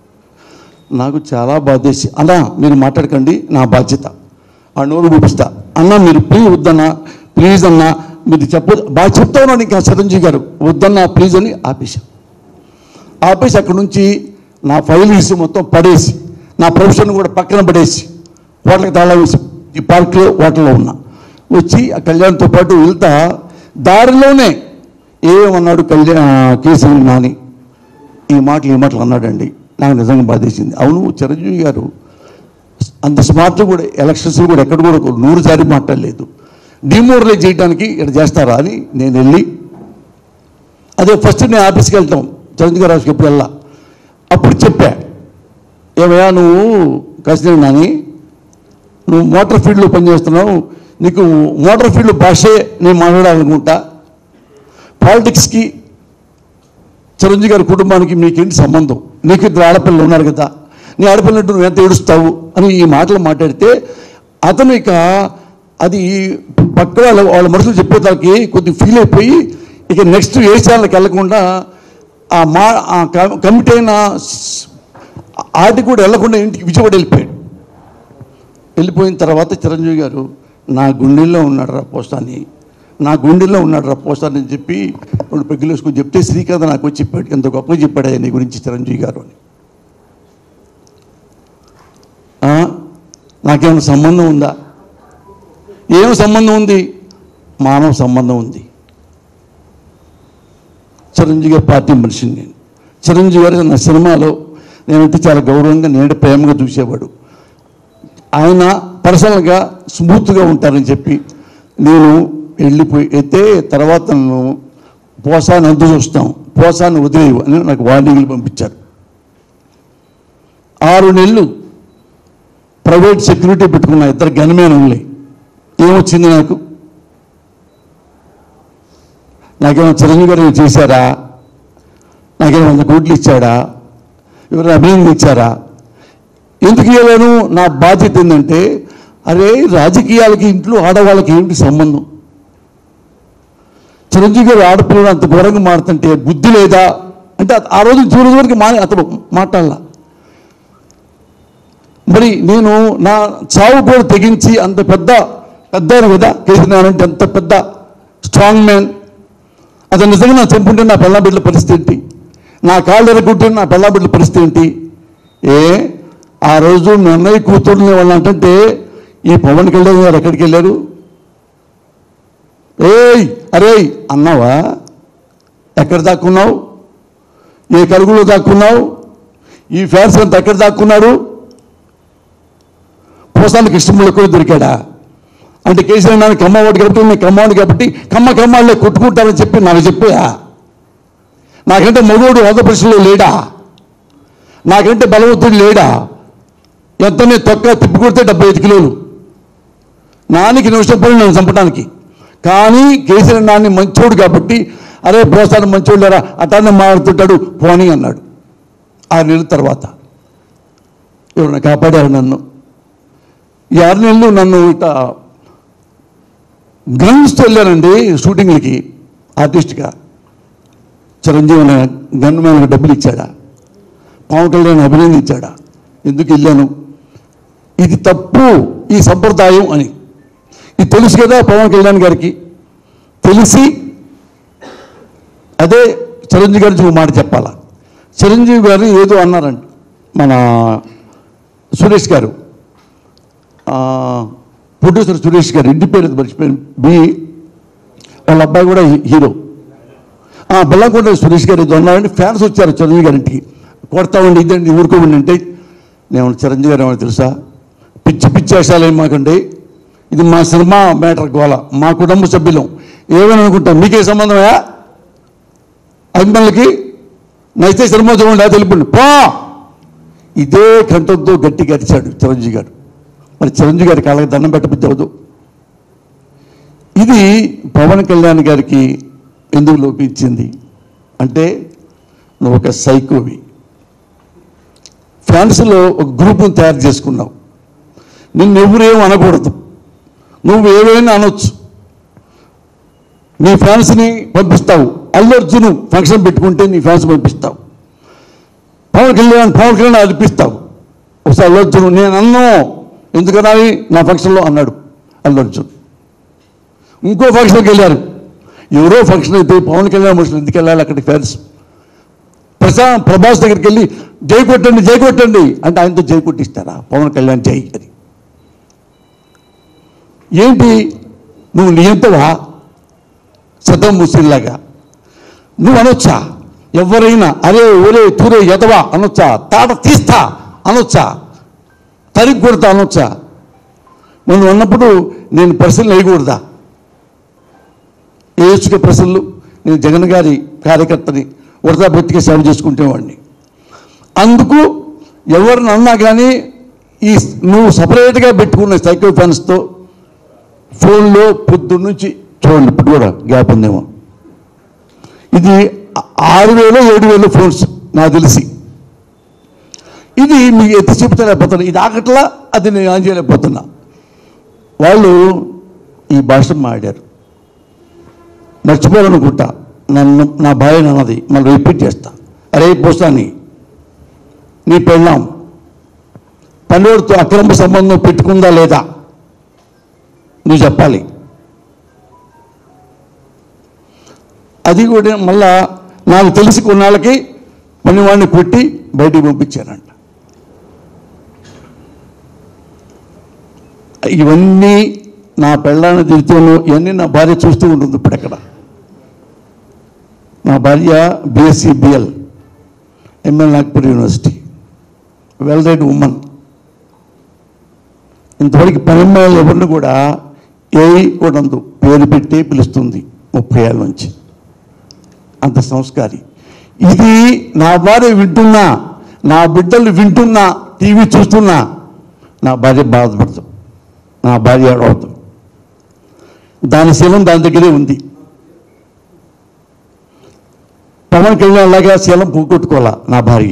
నాకు చాలా బాధేసి అన్న మీరు మాట్లాడకండి నా బాధ్యత ఆ నోరు చూపిస్తా అన్న మీరు ప్లీజ్ వద్దన్నా ప్లీజ్ అన్న మీరు చెప్ప బాగా చెప్తా ఉన్నాను ఇంకా చిరంజీవి గారు వద్దన్నా ప్లీజ్ అని ఆపేశా ఆపేసి అక్కడి నుంచి నా ఫైల్ తీసి మొత్తం పడేసి నా ప్రొఫెషన్ కూడా పక్కన పడేసి వాటికి తాళం వేసి ఈ పార్క్లో వాటిలో ఉన్నా వచ్చి ఆ కళ్యాణ్తో పాటు వెళ్తా దారిలోనే ఏమన్నాడు కళ్యాణ్ కేసీఆర్ నాని ఈ మాటలు ఈ మాటలు అన్నాడండి నాకు నిజంగా బాధేసింది అవును చిరంజీవి గారు అంత స్మార్ట్ కూడా ఎలక్షన్స్ కూడా ఎక్కడ కూడా ఒక నూరు సారి మాట్లాడలేదు డిమోరలైజ్ చేయడానికి ఇక్కడ చేస్తారా అని నేను వెళ్ళి అదే ఫస్ట్ నేను ఆఫీస్కి వెళ్తాం చిరంజీవి గారు ఆఫీస్కి ఎప్పుడు వెళ్ళా అప్పుడు చెప్పా ఏమయ్యా నువ్వు కసినేని నాని నువ్వు మోటార్ ఫీల్డ్లో పనిచేస్తున్నావు నీకు మోటార్ ఫీల్డ్ భాషే నేను మాట్లాడాలనుకుంటా పాలిటిక్స్కి చిరంజీవి గారి కుటుంబానికి మీకేంటి సంబంధం నీకు ఇద్దరు ఆడపిల్లలు ఉన్నారు కదా నీ ఆడపిల్లలు నువ్వు ఎంత ఏడుస్తావు అని ఈ మాటలు మాట్లాడితే అతను ఇక అది పక్క వాళ్ళ వాళ్ళ మనుషులు చెప్పేదానికి కొద్ది ఫీల్ అయిపోయి ఇక నెక్స్ట్ ఏ ఛానల్కి వెళ్ళకుండా ఆ మా ఆ కమ్- కమిటీ అయిన స్- ఆటికి కూడా వెళ్ళకుండా ఇంటికి విజయవాడ వెళ్ళిపోయాడు వెళ్ళిపోయిన తర్వాత చిరంజీవి గారు నా గుండెల్లో ఉన్నాడు రా పోస్తాని నా గుండెల్లో ఉన్నాడు రా పోస్తాని అని చెప్పి రెండు పెగ్గులు వేసుకొని చెప్తే శ్రీకాంత్ నాకు వచ్చి చెప్పాడు ఎంత గొప్పగా చెప్పాడు నీ గురించి చిరంజీవి గారు అని ఆ? నాకేమైనా సంబంధం ఉందా ఏం సంబంధం ఉంది మానవ సంబంధం ఉంది చిరంజీవి గారి పార్టీ మనిషిని నేను చిరంజీవి గారు నా సినిమాలో నేనంటే చాలా గౌరవంగా నేను ప్రేమగా చూసేవాడు ఆయన పర్సనల్గా స్మూత్గా ఉంటారని చెప్పి నేను వెళ్ళిపోయి అయితే తర్వాత నన్ను పోసాన్ని అందు చూస్తాం పోసాన్ని వదిలేవు అని నాకు వార్నింగ్లు పంపించారు ఆరు నెలలు ప్రైవేట్ సెక్యూరిటీ పెట్టుకున్న ఇద్దరు గన్మేన్ ఉన్నాయి ఏమొచ్చింది నాకు నాకేమో చిరంజీవి గారు ఏమైనా చేశారా నాకేమో వంద కోట్లు ఇచ్చాడా ఎవరైనా అభినందన ఇచ్చారా ఎందుకు ఇవ్వలేను నా బాధ్యత ఏంటంటే అరే రాజకీయాలకి ఇంట్లో ఆడవాళ్ళకి ఏమిటి సంబంధం చిరంజీవి గారు ఆడపిల్లలు అంత ఘోరంగా మారుతుంటే బుద్ధి లేదా అంటే ఆ రోజు చివరి వరకు మా అతను మాట్లాడాల మరి నేను నా చావు కూడా తెగించి అంత పెద్ద పెద్ద ఆయన కదా కేసీఆర్ అంటే అంత పెద్ద స్ట్రాంగ్ మ్యాన్ అతను నిజంగా నా చంపుంటే నా పెళ్ళ బిడ్డల పరిస్థితి ఏంటి నా కాళ్ళు ఎరగొట్టే నా పెళ్ళ బిడ్డల పరిస్థితి ఏంటి ఏ ఆ రోజు మీ అన్నయ్య కూతుర్ని వాళ్ళు అంటే ఈ పవన్ కళ్యాణ్ గారు ఎక్కడికి వెళ్ళారు ఏయ్ అరే అన్నావా ఎక్కడ దాక్కున్నావు ఏ కలుగులో దాక్కున్నావు ఈ ఫ్యాన్స్ అంతా ఎక్కడ దాక్కున్నారు పోసానికి ఇష్టములు కూడా దొరికాడా అంటే కేసీఆర్ నాన్న కమ్మవాడు కాబట్టి నేను కమ్మవాడు కాబట్టి కమ్మ కమ్మాళ్ళే కొట్టుకుంటారని చెప్పి నాకు చెప్పా నాకంటే మగోడు ఆంధ్రప్రదేశ్లో లేడా నాకంటే బలవంతుడు లేడా ఎంతనే తొక్క తిప్పికొడితే డెబ్బై ఐదు కిలోలు నానికి నిమిషం పడి నన్ను చంపడానికి కానీ కేసీఆర్ నాన్ని మంచోడు కాబట్టి అరే ప్రోత్సాహం మంచోడు లేరా అటాన్ని మారుతుంటాడు పోనీ అన్నాడు ఆరు నెలల తర్వాత ఎవరన్నా కాపాడారు నన్ను ఈ ఆరు నెలలు నన్ను ఇట గన్స్తో వెళ్ళానండి షూటింగ్లకి ఆర్టిస్ట్గా చిరంజీవి అనే గన్ మ్యాన్కి డబ్బులు ఇచ్చాడా పవన్ కళ్యాణ్ అభినందించాడా ఎందుకు వెళ్ళాను ఇది తప్పు ఈ సంప్రదాయం అని ఇది తెలుసు కదా పవన్ కళ్యాణ్ గారికి తెలిసి అదే చిరంజీవి గారి ఒక మాట చెప్పాలా చిరంజీవి గారు ఏదో అన్నారంట మన సురేష్ గారు ఆ, ప్రొడ్యూసర్ సురేష్ గారు ఇంటి పేరు మర్చిపోయాను బి వాళ్ళ అబ్బాయి కూడా హీ- హీరో ఆ, బెల్లంకొండ సురేష్ గారు ఏదో అన్నారంటే ఫ్యాన్స్ వచ్చారు చిరంజీవి గారింటికి కొడతామండి ఇదండి ఊరుకోమండి అంటే నేను చిరంజీవి గారు ఏమో తెలుసా పిచ్చి పిచ్చి వేషాలు ఏం మాకండి ఇది మా సినిమా మ్యాటర్ గోల మా కుటుంబ సభ్యులం ఏమని అనుకుంటాం మీకే సంబంధమా అభిమానులకి నచ్చితే సినిమా చూడండి అది తెలిపండి పో ఇదే కంఠంతో గట్టిగా అరిచాడు చిరంజీవి గారు మరి చిరంజీవి గారి కాళ్ళకి దండం పెట్టబుద్ధి అవదు ఇది పవన్ కళ్యాణ్ గారికి ఎందుకు లోపించింది అంటే నువ్వు ఒక సైకోవి ఫ్యాన్స్లో ఒక గ్రూప్ను తయారు చేసుకున్నావు నిన్ను ఎవరేం అనకూడదు నువ్వు ఏవైనా అనొచ్చు నీ ఫ్యాన్స్ని పంపిస్తావు అల్లు అర్జున్ ఫంక్షన్ పెట్టుకుంటే నీ ఫ్యాన్స్ పంపిస్తావు పవన్ కళ్యాణ్ పవన్ కళ్యాణ్ అర్పిస్తావు ఒకసారి అల్లు అర్జున్ నేను అన్నో ఎందుకనాలి నా ఫంక్షన్లో అన్నాడు అల్లు అర్జున్ ఇంకో ఫంక్షన్కి వెళ్ళారు ఎవరో ఫంక్షన్ అయితే పవన్ కళ్యాణ్ ఫంక్షన్ ఎందుకు వెళ్ళాలి అక్కడికి ఫ్యాన్స్ ప్రశా ప్రభాస్ దగ్గరికి వెళ్ళి జై కొట్టండి జై కొట్టండి అంటే ఆయనతో జై కొట్టిస్తారా పవన్ కళ్యాణ్ జై అని ఏంటి నువ్వు నియంతవా సతం ముసిల్లాగా నువ్వు అనొచ్చా ఎవరైనా అరే ఒరే తూరే ఎదవా అనొచ్చా తాట తీస్తా అనొచ్చా తరిగి కొడతా అనొచ్చా మనం అన్నప్పుడు నేను ప్రశ్నలు వేయకూడదా ఏసుక ప్రశ్నలు నేను జగన్ గారి కార్యకర్తని వరదా బతికే సేవ చేసుకుంటేవాడిని అందుకు ఎవరిని అన్నా కానీ ఈ నువ్వు సపరేట్గా పెట్టుకున్న సైకో ఫ్యాన్స్తో ఫోన్లో పొద్దున్న నుంచి చూడండి ఇప్పుడు కూడా గ్యాప్ ఉందేమో ఇది ఆ- ఆరు వేలు ఏడు వేలు ఫోన్స్ నాకు తెలిసి ఇది మీకు ఎత్తి చెప్తలేకపోతున్నా ఇది ఆకట్లా అది నేను ఆన్ చేయలేకపోతున్నా వాళ్ళు ఈ భాష మాడారు మర్చిపోవాలనుకుంటా నన్ను నా భార్య అన్నది మళ్ళీ రిపీట్ చేస్తా అరే పోస్తాని నీ పెళ్ళాం పనివాడితో అక్రమ సంబంధం పెట్టుకుందా లేదా నువ్వు చెప్పాలి అది కూడా మళ్ళా నాకు తెలిసి కొన్నాళ్ళకి పనివాడిని కొట్టి బయటికి పంపించారంట ఇవన్నీ నా పెళ్ళాన్ని తిరుగుతాను ఇవన్నీ నా భార్య చూస్తూ ఉంటుంది ఇప్పుడు ఎక్కడ నా భార్య BSc BL ML Nagpur university well read women ఇంతవరకు పనిమ్మలు ఎవరిని కూడా ఏ కూడా అందు పేరు పెట్టి పిలుస్తుంది ముప్పై ఏళ్ళ నుంచి అంత సంస్కారి ఇది నా భార్య వింటున్నా నా బిడ్డలు వింటున్నా టీవీ చూస్తున్నా నా భార్య బాధపడదు నా భార్య ఏడవద్దు దాని శీలం దాని దగ్గరే ఉంది పవన్ కళ్యాణ్ లాగా శీలం పోగొట్టుకోవాలా నా భార్య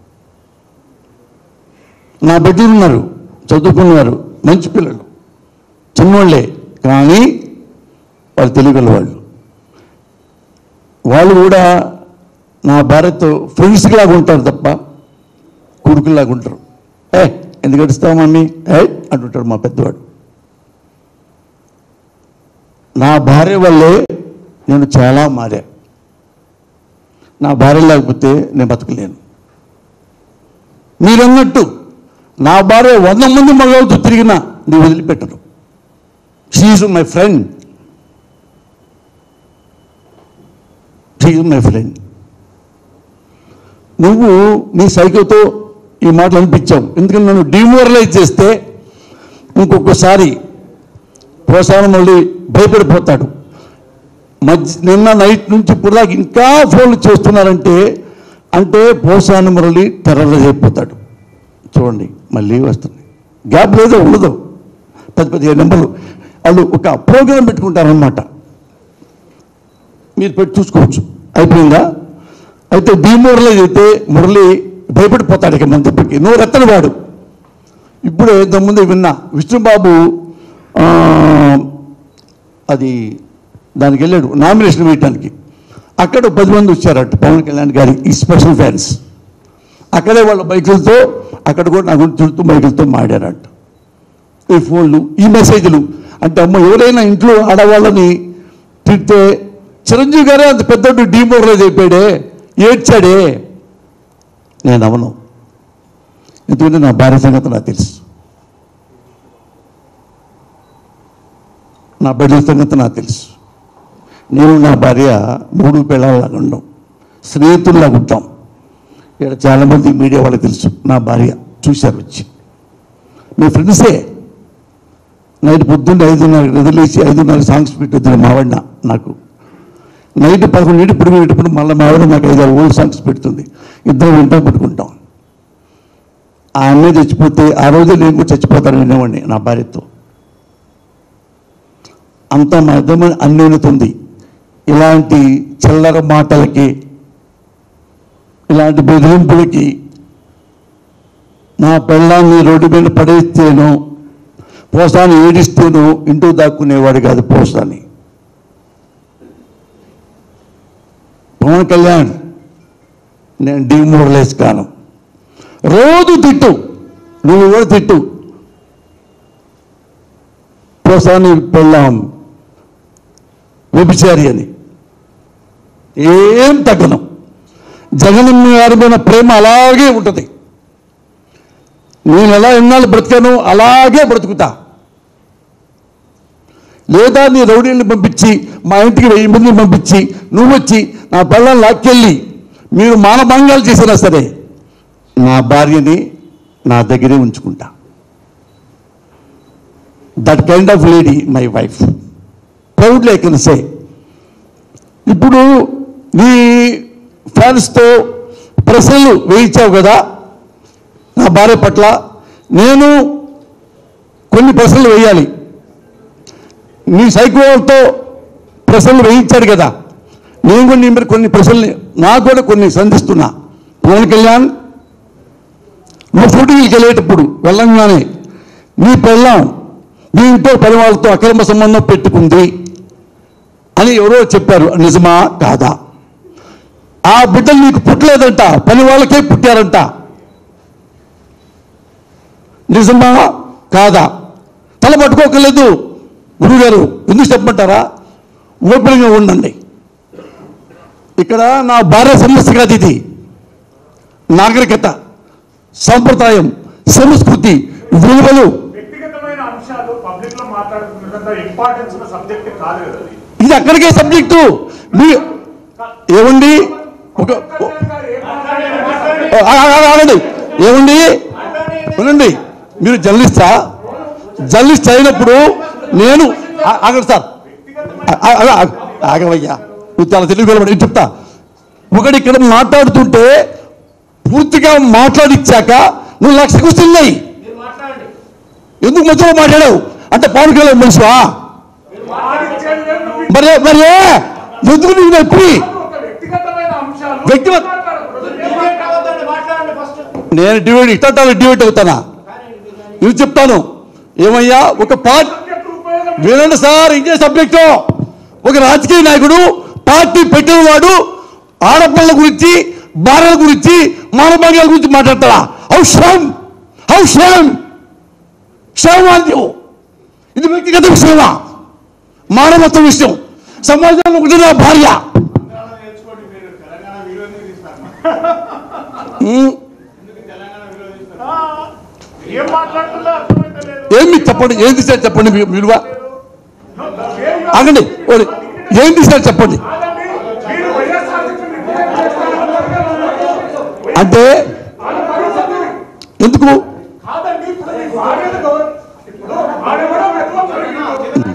నా బిడ్డలు ఉన్నారు చదువుకున్నారు మంచి పిల్లలు చిన్నోళ్ళే కానీ వాళ్ళు తెలియగల వాళ్ళు వాళ్ళు కూడా నా భార్యతో ఫ్రెండ్స్ లాగా ఉంటారు తప్ప కొడుకులాగా ఉంటారు ఏ ఎందుకు అడుస్తావు మమ్మీ ఏ అంటుంటాడు మా పెద్దవాడు నా భార్య వల్లే నేను చాలా మారా నా భార్య లేకపోతే నేను బతకలేను మీరన్నట్టు నా భార్య వంద మంది మగవాళ్ళతో తిరిగినా నీ వదిలిపెట్టను she my friend she my friend నువ్వు నీ సైకిల్తో ఈ మాటలు అనిపించావు ఎందుకంటే నన్ను డిమోరలైజ్ చేస్తే ఇంకొకసారి ప్రోత్సాహం మళ్ళీ భయపడిపోతాడు మధ్య నిన్న నైట్ నుంచి ఇప్పుడు దాకా ఇంకా ఫోన్లు చేస్తున్నారంటే అంటే పోసాను మురళి టెర్రరైజ్ అయిపోతాడు చూడండి మళ్ళీ వస్తుంది గ్యాప్ లేదో ఉండదు పెద్ద పెద్ద నెంబర్లు వాళ్ళు ఒక ప్రోగ్రాం పెట్టుకుంటారనమాట మీరు పెట్టి చూసుకోవచ్చు అయిపోయిందా అయితే డిమోరలైజ్ అయితే మురళి భయపడిపోతాడు ఇక మన దెబ్బకి నువ్వు రెత్తని వాడు ఇప్పుడే ముందు విన్నా విష్ణుబాబు ఆ, అది దానికి వెళ్ళాడు నామినేషన్ వేయటానికి అక్కడ పది మంది వచ్చారట పవన్ కళ్యాణ్ గారి ఈ స్పెషల్ ఫ్యాన్స్ అక్కడే వాళ్ళ బైకులతో అక్కడ కూడా నా గురించి తిరుగుతూ బైకులతో మాడారట ఈ ఫోన్లు ఈ మెసేజ్లు అంటే అమ్మ ఎవరైనా ఇంట్లో ఆడవాళ్ళని తిడితే చిరంజీవి గారే అంత పెద్ద డీమోరలైజ్ అయిపోయాడే ఏడ్చాడే నేను అవను ఎందుకంటే నా భార్య సంగతి నాకు తెలుసు నా బిడ్డల సంగతి నాకు తెలుసు నేను నా భార్య మూడు పిల్లలాగా ఉండం స్నేహితుల్లాగా ఉంటాం ఇక్కడ చాలామంది మీడియా వాళ్ళకి తెలుసు నా భార్య చూశారు వచ్చి మీ ఫ్రెండ్సే నైట్ పొద్దున్నే ఐదున్నర నిద్రలేసి ఐదున్నర సాంగ్స్ పెట్టొద్దు మావాడిన నాకు నైట్ పదకొండు ఇప్పుడు పెట్టినప్పుడు మళ్ళీ మావిడ నాకు ఐదు ఆరు ఓల్డ్ సాంగ్స్ పెడుతుంది ఇద్దరు వింటా పెట్టుకుంటాం ఆ అమ్మాయి చచ్చిపోతే ఆ రోజే నేను కూడా చచ్చిపోతాను వినేవాడిని నా భార్యతో అంత మా ఇద్దరి అన్యోన్యతుంది ఇలాంటి చిల్లర మాటలకి ఇలాంటి బెదిరింపులకి నా పెళ్ళాన్ని రోడ్డు మీద పడేస్తేనో పోసాన్ని ఏడిస్తేనో ఇంటూ దాక్కునేవాడు కాదు పోసాని పవన్ కళ్యాణ్ నేను డిమోరలైజ్ కాను రోజు తిట్టు నువ్వు కూడా తిట్టు పోసాని పెళ్ళాం వ్యభిచారి అని ఏం తగ్గను జగన్ గారి మీద ప్రేమ అలాగే ఉంటుంది నేను ఎలా ఎన్నాళ్ళు బ్రతికాను అలాగే బ్రతుకుతా లేదా నీ రౌడీని పంపించి మా ఇంటికి వెయ్యి మందిని పంపించి నువ్వు వచ్చి నా పిల్లల్ని లాక్కెళ్ళి మీరు మానభంగాలు చేసినా సరే నా భార్యని నా దగ్గరే ఉంచుకుంటా that kind of lady my wife proudly I can say ఇప్పుడు నీ ఫ్యాన్స్తో ప్రశ్నలు వేయించావు కదా నా భార్య పట్ల నేను కొన్ని ప్రశ్నలు వేయాలి నీ సైకోతో ప్రశ్నలు వేయించాడు కదా నేను కూడా నీ మీద కొన్ని ప్రశ్నలు నాకు కూడా కొన్ని సంధిస్తున్నా పవన్ కళ్యాణ్ నువ్వు షూటింగ్కి వెళ్ళేటప్పుడు వెళ్ళంగానే నీ పెళ్ళాం నీ ఇంట్లో పని వాళ్ళతో అక్రమ సంబంధం పెట్టుకుంది అని ఎవరో చెప్పారు నిజమా కాదా ఆ బిడ్డలు నీకు పుట్టలేదంట పని వాళ్ళకే పుట్టారంట నిజమా కాదా తల పట్టుకోకలేదు గురుగారు ఎందుకు చెప్పమంటారా ఓపెన్గా ఉండండి ఇక్కడ నా భార్య సమస్య కాదు ఇది నాగరికత సంప్రదాయం సంస్కృతి విలువలు వ్యక్తిగతమైన అంశాలు పబ్లిక్ లో మాట్లాడుతున్నంత ఇంపార్టెన్స్ ఉన్న సబ్జెక్ట్ కాదు కదా అది. ఇది అక్కడికే సబ్జెక్టు మీ ఏమండి ఒక ఆ- ఆ- ఆ- ఆగండి ఏమండి వినండి మీరు జర్నలిస్టా జర్నలిస్ట్ అయినప్పుడు నేను ఆ- ఆగండి సార్ ఆ- ఆ- ఆ- ఆ- ఆగవయ్యా నువ్వు చాలా తెలివి వెళ్ళబడి నేను చెప్తా ఒకటి ఇక్కడ మాట్లాడుతుంటే పూర్తిగా మాట్లాడిచ్చాక నువ్వు లక్ష క్వశ్చన్లు ఎందుకు మధ్యలో మాట్లాడావు అంటే పవన్ కళ్యాణ్ మనిషివా వాడిచ్చేది లేదు, నువ్వు మరి మరి ఎందుకు నీకు నొప్పి ఒక వ్యక్తిగతమైన అంశాలు వ్యక్తిగత- మాట్లాడకూడదు. నేను డివైడ్ ఇట్టాలు డివైడ్ అవుతానా ఇది చెప్తాను ఏమయ్యా ఒక పార్టీ సబ్జెక్టు ఉపయోగం వినండి సార్ ఇదే సబ్జెక్టు ఒక రాజకీయ నాయకుడు పార్టీ పెట్టిన వాడు ఆడపిల్లల గురించి భార్యల గురించి మానభాగ్యాల గురించి మాట్లాడతారా హౌ శ్రమ్ హౌ శ్రమ్ శ్రమాంత్యం ఇది వ్యక్తిగత విషయమా మానవత్వ విషయం సమాజంలో ఒకటి నా భార్య ఉమ్, ఏం మాట్లాడుతుందో అర్థమైతలేదు ఏమి చెప్పండి ఏం తీసారు చెప్పండి మీ విలువ ఏం ఆగండి ఓడి, ఏం తీసారు చెప్పండి కాదండి మీరు వైఎస్ఆర్సీపీ రిప్రజెంట్ చేస్తున్నారు. అంటే వాళ్ళ పరిస్థితి ఎందుకు కాదండి ఇప్పుడు మీ భార్యను గౌరవ ఇప్పుడు ఆడెవడో వెతువ మురిగిండు.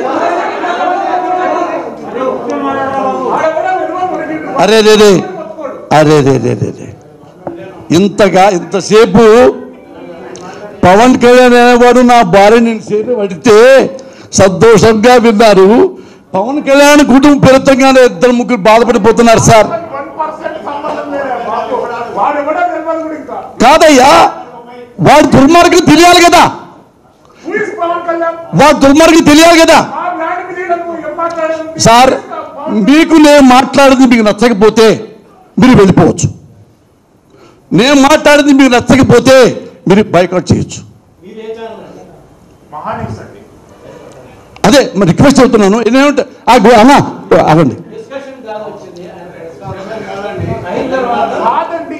ఆడెవడో వెతువ మురిగిండు. అరే రే రే ఒప్పుకోడు. అరే రే రే రే రే ఇంతగా ఇంతసేపు పవన్ కళ్యాణ్ అనేవాడు నా భార్యని సేపు పడితే సంతోషంగా విన్నారు పవన్ కళ్యాణ్ కుటుంబ ఫలితంగానే ఇద్దరు ముగ్గురు బాధపడిపోతున్నారు సార్ 1% సంబంధం లేదా బాబు? వాడెవడో తెలియదు కూడా ఇంకా కాదయ్యా వాడు దుర్మార్గం తెలియాలి కదా Who is పవన్ కళ్యాణ్ వాడు దుర్మార్గం తెలియాలి కదా మా ల్యాండ్ మీద నువ్వు ఏం మాట్లాడావు సార్ మీకు నేను మాట్లాడింది మీకు నచ్చకపోతే మీరు వెళ్ళిపోవచ్చు నేను మాట్లాడింది మీకు నచ్చకపోతే మీరు బైకౌట్ చేయొచ్చు మహానీస్ అండి అదే మరి రిక్వెస్ట్ అవుతున్నాను ఏమంటే ఆ గు- అన్న ఆగండి కాదండి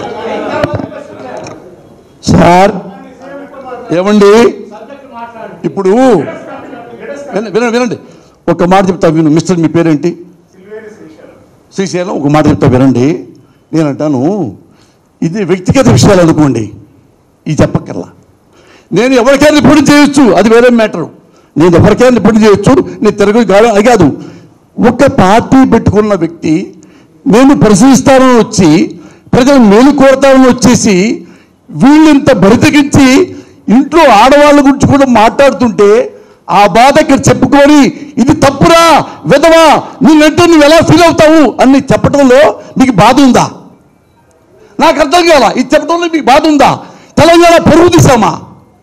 సార్ ఏమండి ఇప్పుడు విన- వినండి వినండి ఒక మాట చెప్తా విను మిస్టర్ మీ పేరేంటి శ్రీశైలం ఒక మాట చెప్తా వినండి నేను అంటాను ఇది వ్యక్తిగత విషయాలు అనుకోండి ఇది చెప్పక్కర్లా నేను ఎవరికైనా రిపోర్ట్ చేయొచ్చు అది వేరే మ్యాటరు నేను ఎవరికైనా రిపోర్ట్ చేయొచ్చు నేను తిరగదు కాదు అది కాదు ఒక పార్టీ పెట్టుకున్న వ్యక్తి నేను పరిశీలిస్తానని వచ్చి ప్రజలు మేలు కోరతానని వచ్చేసి వీళ్ళింత బరితెగించి ఇంట్లో ఆడవాళ్ళ గురించి కూడా మాట్లాడుతుంటే ఆ బాధ ఇక్కడ చెప్పుకొని ఇది తప్పురా విధవా నిన్నంటే నువ్వు ఎలా ఫీల్ అవుతావు అని చెప్పడంలో నీకు బాధ ఉందా నాకు అర్థం కాల ఇది చెప్పడంలో మీకు బాధ ఉందా తెలంగాణ పరువు తీసామా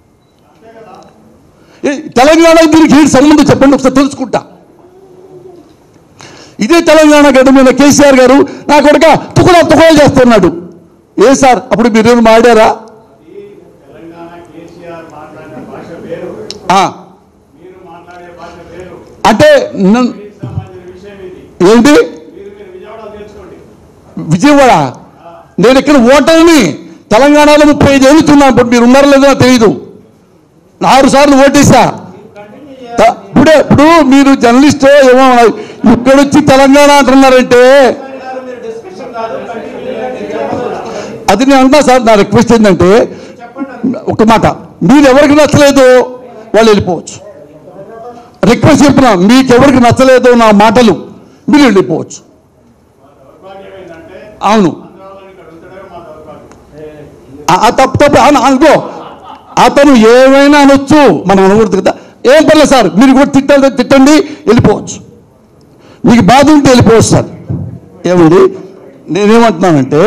ఏ, తెలంగాణ దీనికి ఏంటి సంబంధం చెప్పండి ఒకసారి తెలుసుకుంటా ఇదే తెలంగాణ గడ్డ మీద కేసీఆర్ గారు నా కొడుక తుకుడా తుకుడా చేస్తున్నాడు ఏ సార్ అప్పుడు మీరు మాడారా తెలంగాణ కేసీఆర్ మాట్లాడిన భాష వేరు ఆ, మీరు మాట్లాడే భాష వేరు అంటే నన్- దీనికి సంబంధించిన విషయం ఇది ఏంటి మీరు మీరు విజయవాడ తెలుసుకోండి విజయవాడ నేను ఇక్కడ ఓటర్ని తెలంగాణలో ముప్పై ఐదు ఏళ్ళుతున్నా ఇప్పుడు మీరు ఉన్నారో లేదో నాకు తెలియదు ఆరు సార్లు ఓటేసా త- ఇప్పుడే ఇప్పుడు మీరు జర్నలిస్ట్ ఏమో ఇక్కడొచ్చి తెలంగాణ అంటున్నారంటే గారు మీరు డిస్కషన్ కాదు కంటిన్యూ అది నేను అంటా సార్ నా రిక్వెస్ట్ ఏంటంటే ఒక మాట మీరు ఎవరికి నచ్చలేదో వాళ్ళు వెళ్ళిపోవచ్చు రిక్వెస్ట్ చెప్తున్నా మీకు ఎవరికి నచ్చలేదో నా మాటలు మీరు వెళ్ళిపోవచ్చు దౌర్భాగ్యం ఏంటంటే అవును ఆంధ్రాలో ఇక్కడ ఉంచడమే మా దౌర్భాగ్యం ఆ- ఆ తప్పు తప్పు అను- అనుకో అతను ఏమైనా అనొచ్చు మనం అనకూడదు కదా ఏం పర్లేదు సార్ మీరు కూడా తిట్టాలి తిట్టండి వెళ్ళిపోవచ్చు మీకు బాధ ఉంటే వెళ్ళిపోవచ్చు సార్ ఏమండి నేనేమంటున్నానంటే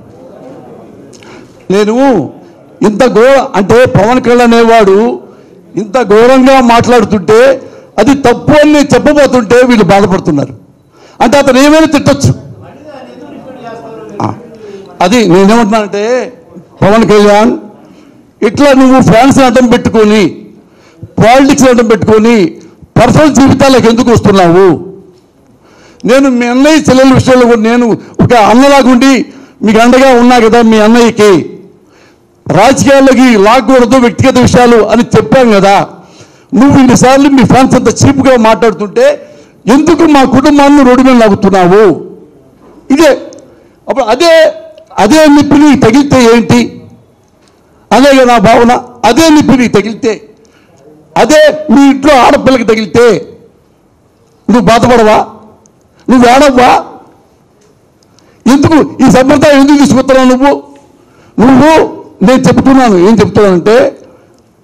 నేను ఇంత ఘోర అంటే పవన్ కళ్యాణ్ అనేవాడు ఇంత ఘోరంగా మాట్లాడుతుంటే అది తప్పు అని నేను చెప్పబోతుంటే వీళ్ళు బాధపడుతున్నారు అంటే అతను ఏమైనా తిట్టొచ్చు ఆ, అది నేనేమంటున్నానంటే పవన్ కళ్యాణ్ ఇట్లా నువ్వు ఫ్యాన్స్ అడ్డం పెట్టుకొని పాలిటిక్స్ అడ్డం పెట్టుకొని పర్సనల్ జీవితాలకు ఎందుకు వస్తున్నావు నేను మీ అన్నయ్య చెల్లెల విషయంలో కూడా నేను ఒక అన్నలాగుండి మీకు అండగా ఉన్నా కదా మీ అన్నయ్యకి రాజకీయాల్లోకి లాక్కూడదు వ్యక్తిగత విషయాలు అని చెప్పాం కదా నువ్వు ఇన్నిసార్లు మీ ఫ్యాన్స్ అంత చీప్గా మాట్లాడుతుంటే ఎందుకు మా కుటుంబాన్ని రోడ్డు మీద లాగుతున్నావు ఇదే అప్పుడు అదే అదే నిప్పి నీకు తగిలితే ఏంటి అదే నా భావన అదే నిప్పి నీకు తగిలితే అదే మీ ఇంట్లో ఆడపిల్లకి తగిలితే నువ్వు బాధపడవా నువ్వు ఏడవ్వా ఎందుకు ఈ సంప్రదాయం ఎందుకు తీసుకొస్తున్నావు నువ్వు నువ్వు నేను చెప్తున్నాను ఏం చెప్తున్నానంటే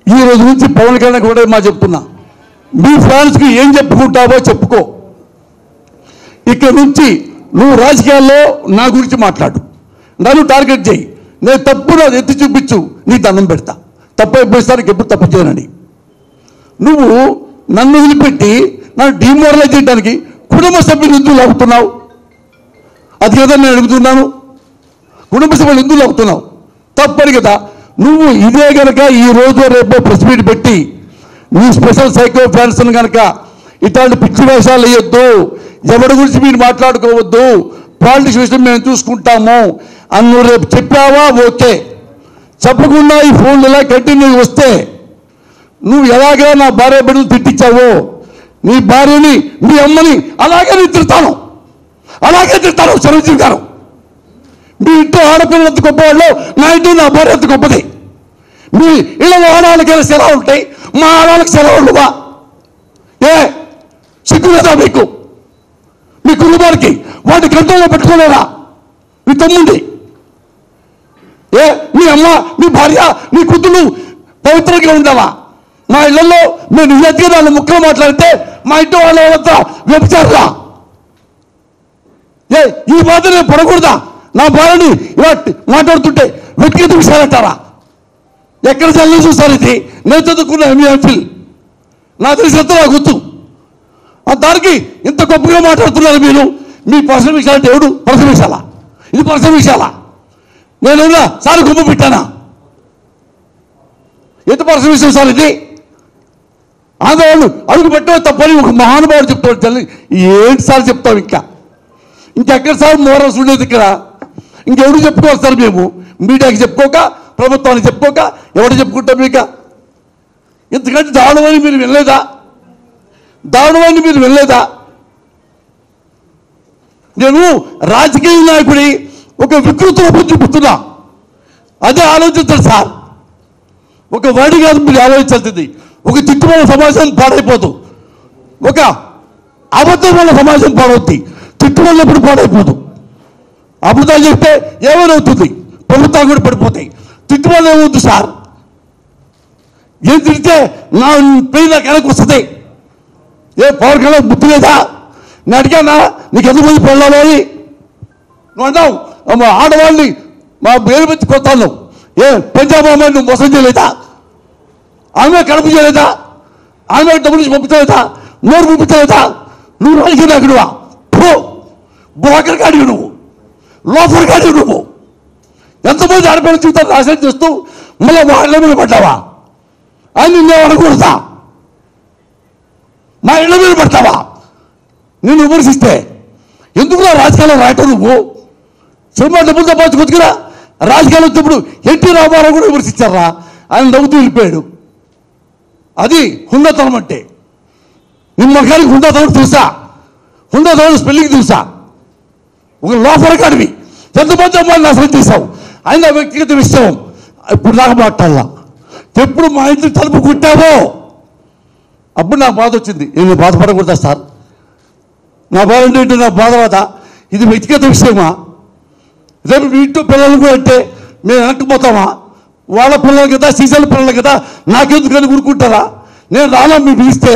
ఈ రోజు నుంచి పవన్ కళ్యాణ్ కూడా మా చెప్తున్నా మీ ఫ్యాన్స్కి ఏం చెప్పుకుంటావో చెప్పుకో ఇక్కడ నుంచి నువ్వు రాజకీయాల్లో నా గురించి మాట్లాడు నన్ను టార్గెట్ చేయి నేను తప్పు నాది ఎత్తి చూపించు నీ దండం పెడతా తప్పు అయిపోయిస్తానికి ఎప్పుడు తప్పు చేయనని నువ్వు నన్ను వదిలిపెట్టి నన్ను డిమోరలైజ్ చేయడానికి కుటుంబ సభ్యులు ఎందుకు లాగుతున్నావు అది కదా నేను అడుగుతున్నాను కుటుంబ సభ్యులు ఎందుకు లాగుతున్నావు తప్పని కదా నువ్వు ఇదే గనక ఈ రోజు రేపు ప్రెస్ మీట్ పెట్టి నీ స్పెషల్ సైకో ఫ్యాన్స్ కనుక ఇట్లాంటి పిచ్చి వేషాలు వేయొద్దు ఎవరి గురించి మీరు మాట్లాడుకోవద్దు పాలిటిక్స్ విషయం మేము చూసుకుంటాము అని నువ్వు రేపు చెప్పావా ఓకే చెప్పకుండా ఈ ఫోన్లు ఇలా కంటిన్యూ వస్తే నువ్వు ఎలాగా నా భార్య బిడ్డలు తిట్టించావో నీ భార్యని నీ అమ్మని అలాగే నేను తిడతాను అలాగే తిడతాను చిరంజీవి గారు మీ ఇంట్లో ఆడపిల్లలు ఎంత గొప్పవాళ్ళు నా ఇంట్లో నా భార్య ఎంత గొప్పది మీ ఇళ్ళలో ఆడవాళ్ళకైనా సెలవులు ఉంటాయి మా ఆడవాళ్ళకి సెలవులు ఉండవా ఏ సిగ్గు లేదా మీకు మీ కుటుంబానికి వాటి కంట్రోల్లో పెట్టుకోలేరా మీ తమ్ముండి ఏ మీ అమ్మ మీ భార్య మీ కూతురు పవిత్రంగా ఉండవా మా ఇళ్లలో మేము నిజంగా నాలుగు ముక్కలు మాట్లాడితే మా ఇంటి వాళ్ళ వాళ్ళంతా వ్యభిచారులా ఏ ఈ బాధ నేను పడకూడదా నా భార్యని ఇలా మాట్లాడుతుంటే వ్యక్తిగత విషయాలంటారా ఎక్కడ చదివి చూస్తారు ఇది నేను చదువుకున్న ఎంఏ ఎంఫిల్ నా తెలిసినంత నాకు గుర్తు ఆ దానికి ఇంత గొప్పగా మాట్లాడుతున్నారు మీరు మీ పర్సనల్ విషయాలంటే ఎవడు పర్సనల్ విషయాలా ఇది పర్సనల్ విషయాలా నేను సార్ గుమ్మ పెట్టానా ఎంత పర్సనల్ విషయం సార్ ఇది ఆంధ్రవాళ్ళు అడుగు పెట్టడం తప్పని ఒక మహానుభావుడు చెప్తాడు తల్లి ఏంటి సార్ చెప్తాం ఇంకా ఇంకెక్కడ సార్ మోరల్స్ ఉండేది ఇక్కడ ఇంకెవరు చెప్పుకోవాలి సార్ మేము మీడియాకి చెప్పుకోక ప్రభుత్వానికి చెప్పుకోక ఎవరు చెప్పుకుంటాం ఇక ఇంతకంటే దారుణమని మీరు వినలేదా దారుణమని మీరు వినలేదా నేను రాజకీయ నాయకుడి ఒక వికృత రూపం చూపుతున్నా అదే ఆలోచించాలి సార్ ఒక వాడి కాదు మీరు ఆలోచించాల్సింది ఒక తిట్టుబడిన సమాజం పాడైపోదు ఒక అబద్ధం వల్ల సమాజం పాడవుద్ది తిట్టుబడి ఎప్పుడు పాడైపోదు అబద్ధాలు చెప్తే ఏమైనా ప్రభుత్వాలు కూడా పడిపోతాయి తిట్టుబడి ఏమవుద్దు సార్ ఏం తిడితే నా పెయిన్ నాకు వెనక్కి వస్తుంది ఏ పవర్ కళ్యాణ్ బుద్ధి లేదా నేను అడిగానా నీకు ఎంతమంది పెళ్ళాలి అని నువ్వు అన్నావు అమ్మ ఆడవాళ్ళని మా పేరు పెంచి కొత్తాను ఏ పంజాబ్ అమ్మాయి నువ్వు మోసం చేయలేదా ఆమె కడుపు చేయలేదా ఆమె డబ్బులు నుంచి పంపించలేదా నోరు పంపించలేదా నువ్వు రాజకీయ నాయకుడువా పో బ్రోకర్ కాడివి నువ్వు లోఫర్ కాడివి నువ్వు ఎంతమంది ఆడపిల్లల జీవితాలు నాశనం చేస్తూ మళ్ళీ వాళ్ళ మీద పడ్డావా అని నిన్నే అనకూడదా మా ఇళ్ళ మీద పడతావా నిన్ను విమర్శిస్తే ఎందుకు నా రాజకీయాల్లో రాయటం నువ్వు సినిమా డబ్బులు సంపాదించుకొచ్చుకురా రాజకీయాలు వచ్చినప్పుడు ఎన్టీ రామారావు కూడా విమర్శించారా ఆయన నవ్వుతూ వెళ్ళిపోయాడు అది హుండతనం అంటే నీ మొఖానికి హుండతనం తెలుసా హుండతనం స్పెల్లింగ్ తెలుసా ఒక లోపల కాడివి ఎంతమంది అమ్మాయిని నాశనం చేశావు ఆయన వ్యక్తిగత విషయం ఇప్పుడు నాకు మాట్లాడాల ఎప్పుడు మా ఇంటి తలుపు కుట్టావో అప్పుడు నాకు బాధ వచ్చింది నేను బాధపడకూడదా సార్ నా బాధ ఏంటంటే నా బాధ బాధ ఇది వ్యక్తిగత విషయమా రేపు మీ ఇంట్లో పిల్లలు కూడా అంటే మేము వెనక్కిపోతామా వాళ్ళ పిల్లలు కదా సీసాల పిల్లలు కదా నాకెందుకని ఊరుకుంటారా నేను రానా మీరు పిలిస్తే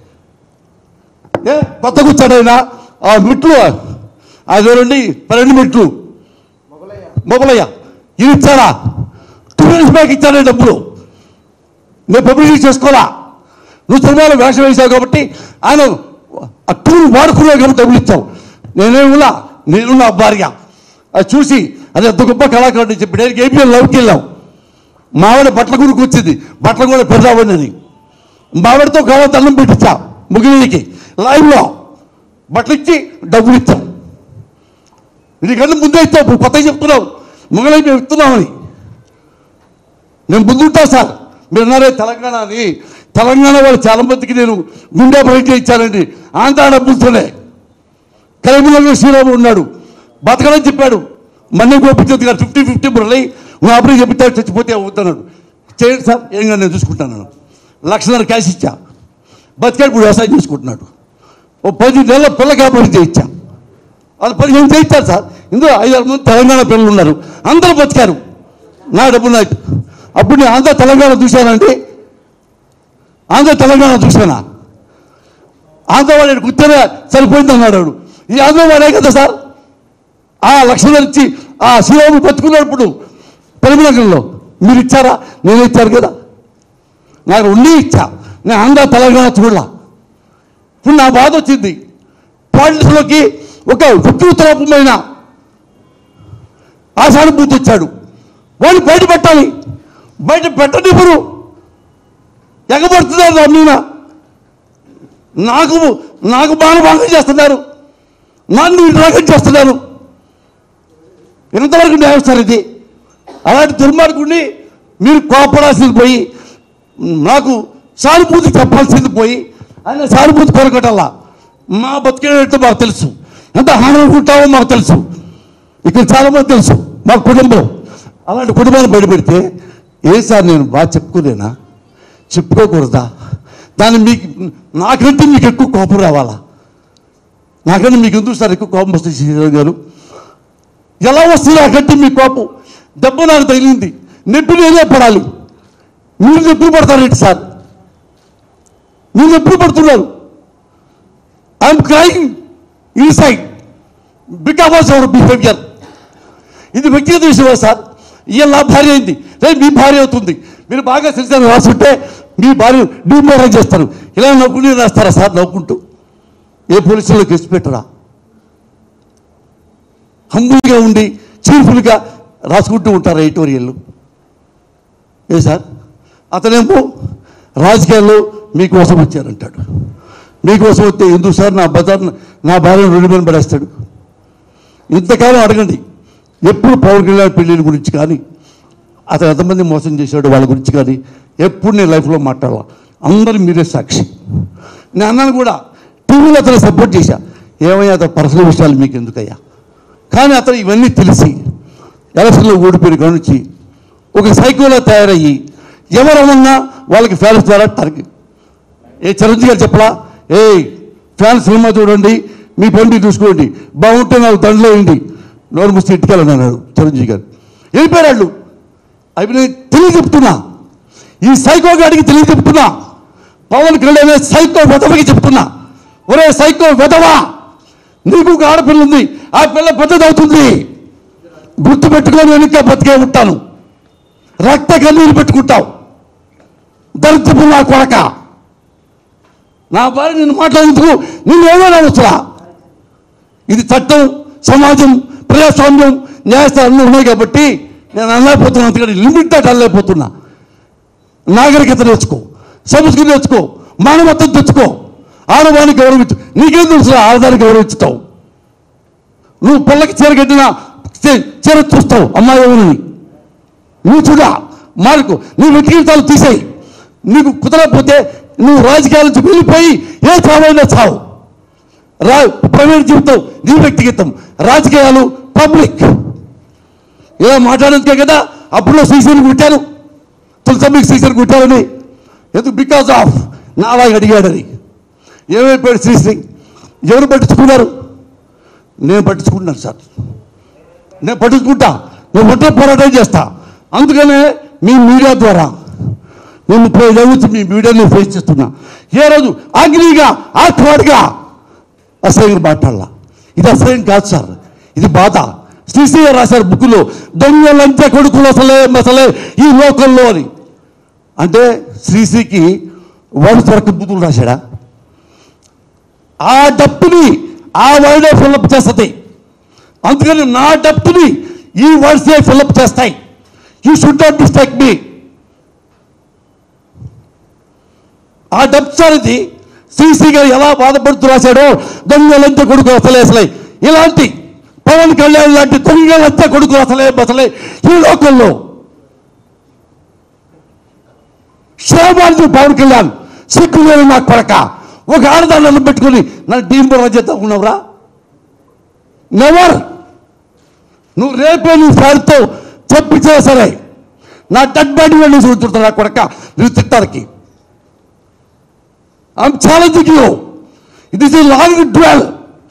ఏ కొత్త కూర్చాడైనా ఆ మెట్లు అదేనండి పన్నెండు మెట్లు మొగలయ్య ఇది ఇచ్చారా టూ ఇయర్స్ బ్యాక్ ఇచ్చానే డబ్బులు నేను పబ్లిసిటీ చేసుకోవాలా నువ్వు సినిమాలో వేషం వేసావు కాబట్టి ఆయన ఆ టూర్ వాడుకున్నావు కాబట్టి డబ్బులు ఇచ్చావు నేనేమిలా నేను నా భార్య అది చూసి అది ఎంత గొప్ప కళాకారుడు అని చెప్పి నేను ఏపీఎల్ లవ్కి వెళ్ళాం మావిడ బట్టల గురికి వచ్చింది బట్టలు కూడా పెడదామని మావిడతో కాలం దండం పెట్టించా ముగిలికి లైవ్లో బట్టలు ఇచ్చి డబ్బులు ఇచ్చాం నీకన్నా ముందే ఇచ్చావు ఇప్పుడు కొత్తగా చెప్తున్నావు మొగలై మేము ఇస్తున్నామని నేను ముందుంటా సార్ మీరు అన్నారే తెలంగాణ అని తెలంగాణ వాళ్ళు చాలా మందికి నేను గుండె బయట ఇచ్చానండి ఆంధ్ర డబ్బులతోనే కరీంనగర్ శ్రీరాము ఉన్నాడు బతకడని చెప్పాడు మన్నీ గోపించదు గారు ఫిఫ్టీ ఫిఫ్టీ మురళి నువ్వు ఆపరేషన్ చెప్తాడు చచ్చిపోతే అవుతున్నాడు చేయండి సార్ ఏం కాదు నేను చూసుకుంటాను లక్షన్నర క్యాష్ ఇచ్చా బతికాడు ఇప్పుడు వ్యవసాయం చేసుకుంటున్నాడు ఓ పది నెలల పిల్లకి ఆపరేషన్ చేయించా వాళ్ళు పదిహేను చేయించారు సార్ ఇందులో ఐదారు మంది తెలంగాణ పిల్లలు ఉన్నారు అందరూ బతికారు నా డబ్బు నాకు అప్పుడు నేను ఆంధ్ర తెలంగాణ చూశానండి ఆంధ్ర తెలంగాణ చూసానా ఆంధ్రవాడు కూర్చొని సరిపోయింది అన్నాడు వాడు. ఈ ఆంధ్రవాడే కదా సార్ ఆ లక్షలు ఇచ్చి ఆ శ్రీరాముడు బతుకున్నప్పుడు పెరుమనగరంలో మీరు ఇచ్చారా నేను ఇచ్చారు కదా నాకు ఉండి ఇచ్చా నేను ఆంధ్ర తెలంగాణ చూడలా ఇప్పుడు నా బాధ వచ్చింది పాలిటిక్స్లోకి ఒక వికృతరూపమైన ఆషానుభూతి వచ్చాడు వాడిని బయట పెట్టాలి బయట పెట్టనివ్వరు ఎగబడుతున్నారు నా మీద నాకు నాకు బాగా చేస్తున్నారు నన్ను నిర్లక్ష్యం చేస్తున్నారు ఎంతవరకు న్యాయం సార్ ఇది అలాంటి దుర్మార్గుడిని మీరు కోపడాల్సింది పోయి నాకు సానుభూతి చెప్పాల్సింది పోయి ఆయన సానుభూతి కొరకటల్లా మా బతికేటట్టు మాకు తెలుసు ఎంత హాననుకుంటామో మాకు తెలుసు ఇక్కడ చాలామంది తెలుసు మా కుటుంబం అలాంటి కుటుంబాన్ని బయటపెడితే ఏ సార్ నేను బాగా చెప్పుకోలేనా చెప్పుకోకూడదా దాన్ని మీకు నాకంటే మీకు ఎక్కువ కోపం రావాలా నాకంటే మీకు ఎందుకు సార్ ఎక్కువ కోపం వస్తుంది శ్రీరావు గారు ఎలా వస్తుంది నాకంటే మీ కోపం దెబ్బ నాకు తగిలింది నొప్పి నేనే పడాలి మీరు నొప్పి పడతారేంటి సార్ మీరు నొప్పి పడుతున్నారు ఐఎమ్ క్రైమ్ ఈ సైడ్ బికాస్ అవర్ బిహేవియర్ ఇది వ్యక్తిగత విషయమా సార్ ఇవాళ నా భార్య అయింది రేపు మీ భార్య అవుతుంది మీరు బాగా తెలిసిన రాసుంటే మీ భార్య డిమోరల్ చేస్తారు ఇలా నవ్వుకుని రాస్తారా సార్ నవ్వుకుంటూ ఏ పోలీసుల్లో కేసు పెట్టరా హంబుల్గా ఉండి చీర్ఫుల్గా రాసుకుంటూ ఉంటారు ఎడిటోరియల్లు ఏ సార్ అతనేమో రాజకీయాల్లో మీకోసం వచ్చారంటాడు మీకోసం వస్తే ఎందుకు సార్ నా బజార్ నా భార్యను రెండు మీద పడేస్తాడు ఇంతకాలం అడగండి ఎప్పుడు పవన్ కళ్యాణ్ పెళ్ళిళ్ళ గురించి కానీ అతను ఎంతమంది మోసం చేశాడు వాళ్ళ గురించి కానీ ఎప్పుడు నేను లైఫ్లో మాట్లాడాల అందరూ మీరే సాక్షి నేను అన్నాను కూడా టీవీలో అతను సపోర్ట్ చేశా ఏమయ్యా అతను పర్సనల్ విషయాలు మీకు ఎందుకయ్యా కానీ అతను ఇవన్నీ తెలిసి ఎలక్షన్లో ఓడిపోయిన కాడ నుంచి ఒక సైకోలో తయారయ్యి ఎవరమన్నా వాళ్ళకి ఫ్యాన్స్ ద్వారా టార్గెట్ ఏ చిరంజీవి గారు చెప్పలా ఏ ఫ్యాన్ సినిమా చూడండి మీ బండి చూసుకోండి బాగుంటే నాకు దండలో వేయండి నోరు ముస్తే ఇంటికెళ్ళని అన్నాడు చిరంజీవి గారు వెళ్ళిపోయారు వాళ్ళు అవి నేను తెలియ చెప్తున్నా ఈ సైకో గాడికి తెలియ చెప్తున్నా పవన్ కళ్యాణ్ అనే సైకో వెధవకి చెప్తున్నా ఒరే సైకో వెధవా నీకు ఒక ఆడపిల్ల ఉంది ఆ పిల్ల పెద్దది అవుతుంది గుర్తు పెట్టుకొని వెనుక బతికే ఉంటాను రక్త కన్నీరు పెట్టుకుంటావు దరిద్రపు నా కొడక నా భార్య నిన్ను మాట్లాడేందుకు నిన్ను ఏమైనా అవసరా ఇది చట్టం సమాజం ప్రజాస్వామ్యం న్యాయస్థానాలు ఉన్నాయి కాబట్టి నేను అనలేకపోతున్నా అందుకని లిమిట్ దాటి అనలేకపోతున్నా నాగరికత నేర్చుకో సంస్కృతి నేర్చుకో మానవత్వం తెచ్చుకో ఆడవాన్ని గౌరవించు నీకేం తెలుసు ఆడదాన్ని గౌరవించుతావు నువ్వు పిల్లకి చీర కట్టినా చీ- చీర చూస్తావు అమ్మాయి ఎవరిని నువ్వు చూడా మార్కు నీ వ్యక్తిగతాలు తీసేయి నీకు కుదరకపోతే నువ్వు రాజకీయాల నుంచి వెళ్ళిపోయి ఏ చావైనా చావు రా ప్రైవేట్ జీవితం నీ వ్యక్తిగతం రాజకీయాలు పబ్లిక్ ఇలా మాట్లాడేందుకే కదా అప్పుడు సీసీని కుట్టారు తులస మీకు సీసీని కుట్టారని ఎందుకు బికాజ్ ఆఫ్ నాలాగా అడిగాడని ఏమైపోయాడు శ్రీశ్రీ ఎవరు పట్టించుకున్నారు నేను పట్టించుకుంటున్నాను సార్ నేను పట్టించుకుంటా నేను ఒంటరి పోరాటం చేస్తా అందుకనే మీ మీడియా ద్వారా నేను ముప్పై ఐదు నుంచి మీ మీడియాని ఫేస్ చేస్తున్నా ఏ రోజు అగ్నిగా ఆత్మాడిగా అసహ్యం మాట్లాడాల ఇది అసహ్యం కాదు సార్ ఇది బాధ శ్రీశ్రీ గారు రాశారు బుక్లో దొంగలంటే కొడుకులు అసలే అసలే ఈ లోకంలో అని అంటే శ్రీశ్రీకి వాడు త్వరకు బుద్ధులు రాశాడా ఆ డప్పుని ఆ వర్డే ఫిల్అప్ చేస్తుంది అందుకని నా డప్పుని ఈ వర్డ్సే ఫిల్అప్ చేస్తాయి you should not mistake me ఆ డబ్ సార్ ఇది శ్రీశ్రీ గారు ఎలా బాధపడుతూ రాశాడో దొంగలంతా కొడుకు అసలే అసలే ఇలాంటి పవన్ కళ్యాణ్ లాంటి దొంగలంతా కొడుకు అసలే అసలే ఈ లోకంలో శ్రేమాన్ని పవన్ కళ్యాణ్ సిగ్గు లేని నా కొడక ఒక ఆడదాన్ని పెట్టుకుని నన్ను డీమ్ చేద్దాం ఉన్నావురా నెవర్ నువ్వు రేపే నీ ఫ్యాన్తో చెప్పించే సరే నా డెడ్ బాడీ వెళ్ళి చూడుతుంటా నా కొడక నువ్వు తిట్టానికి I'm challenging you it is long dwell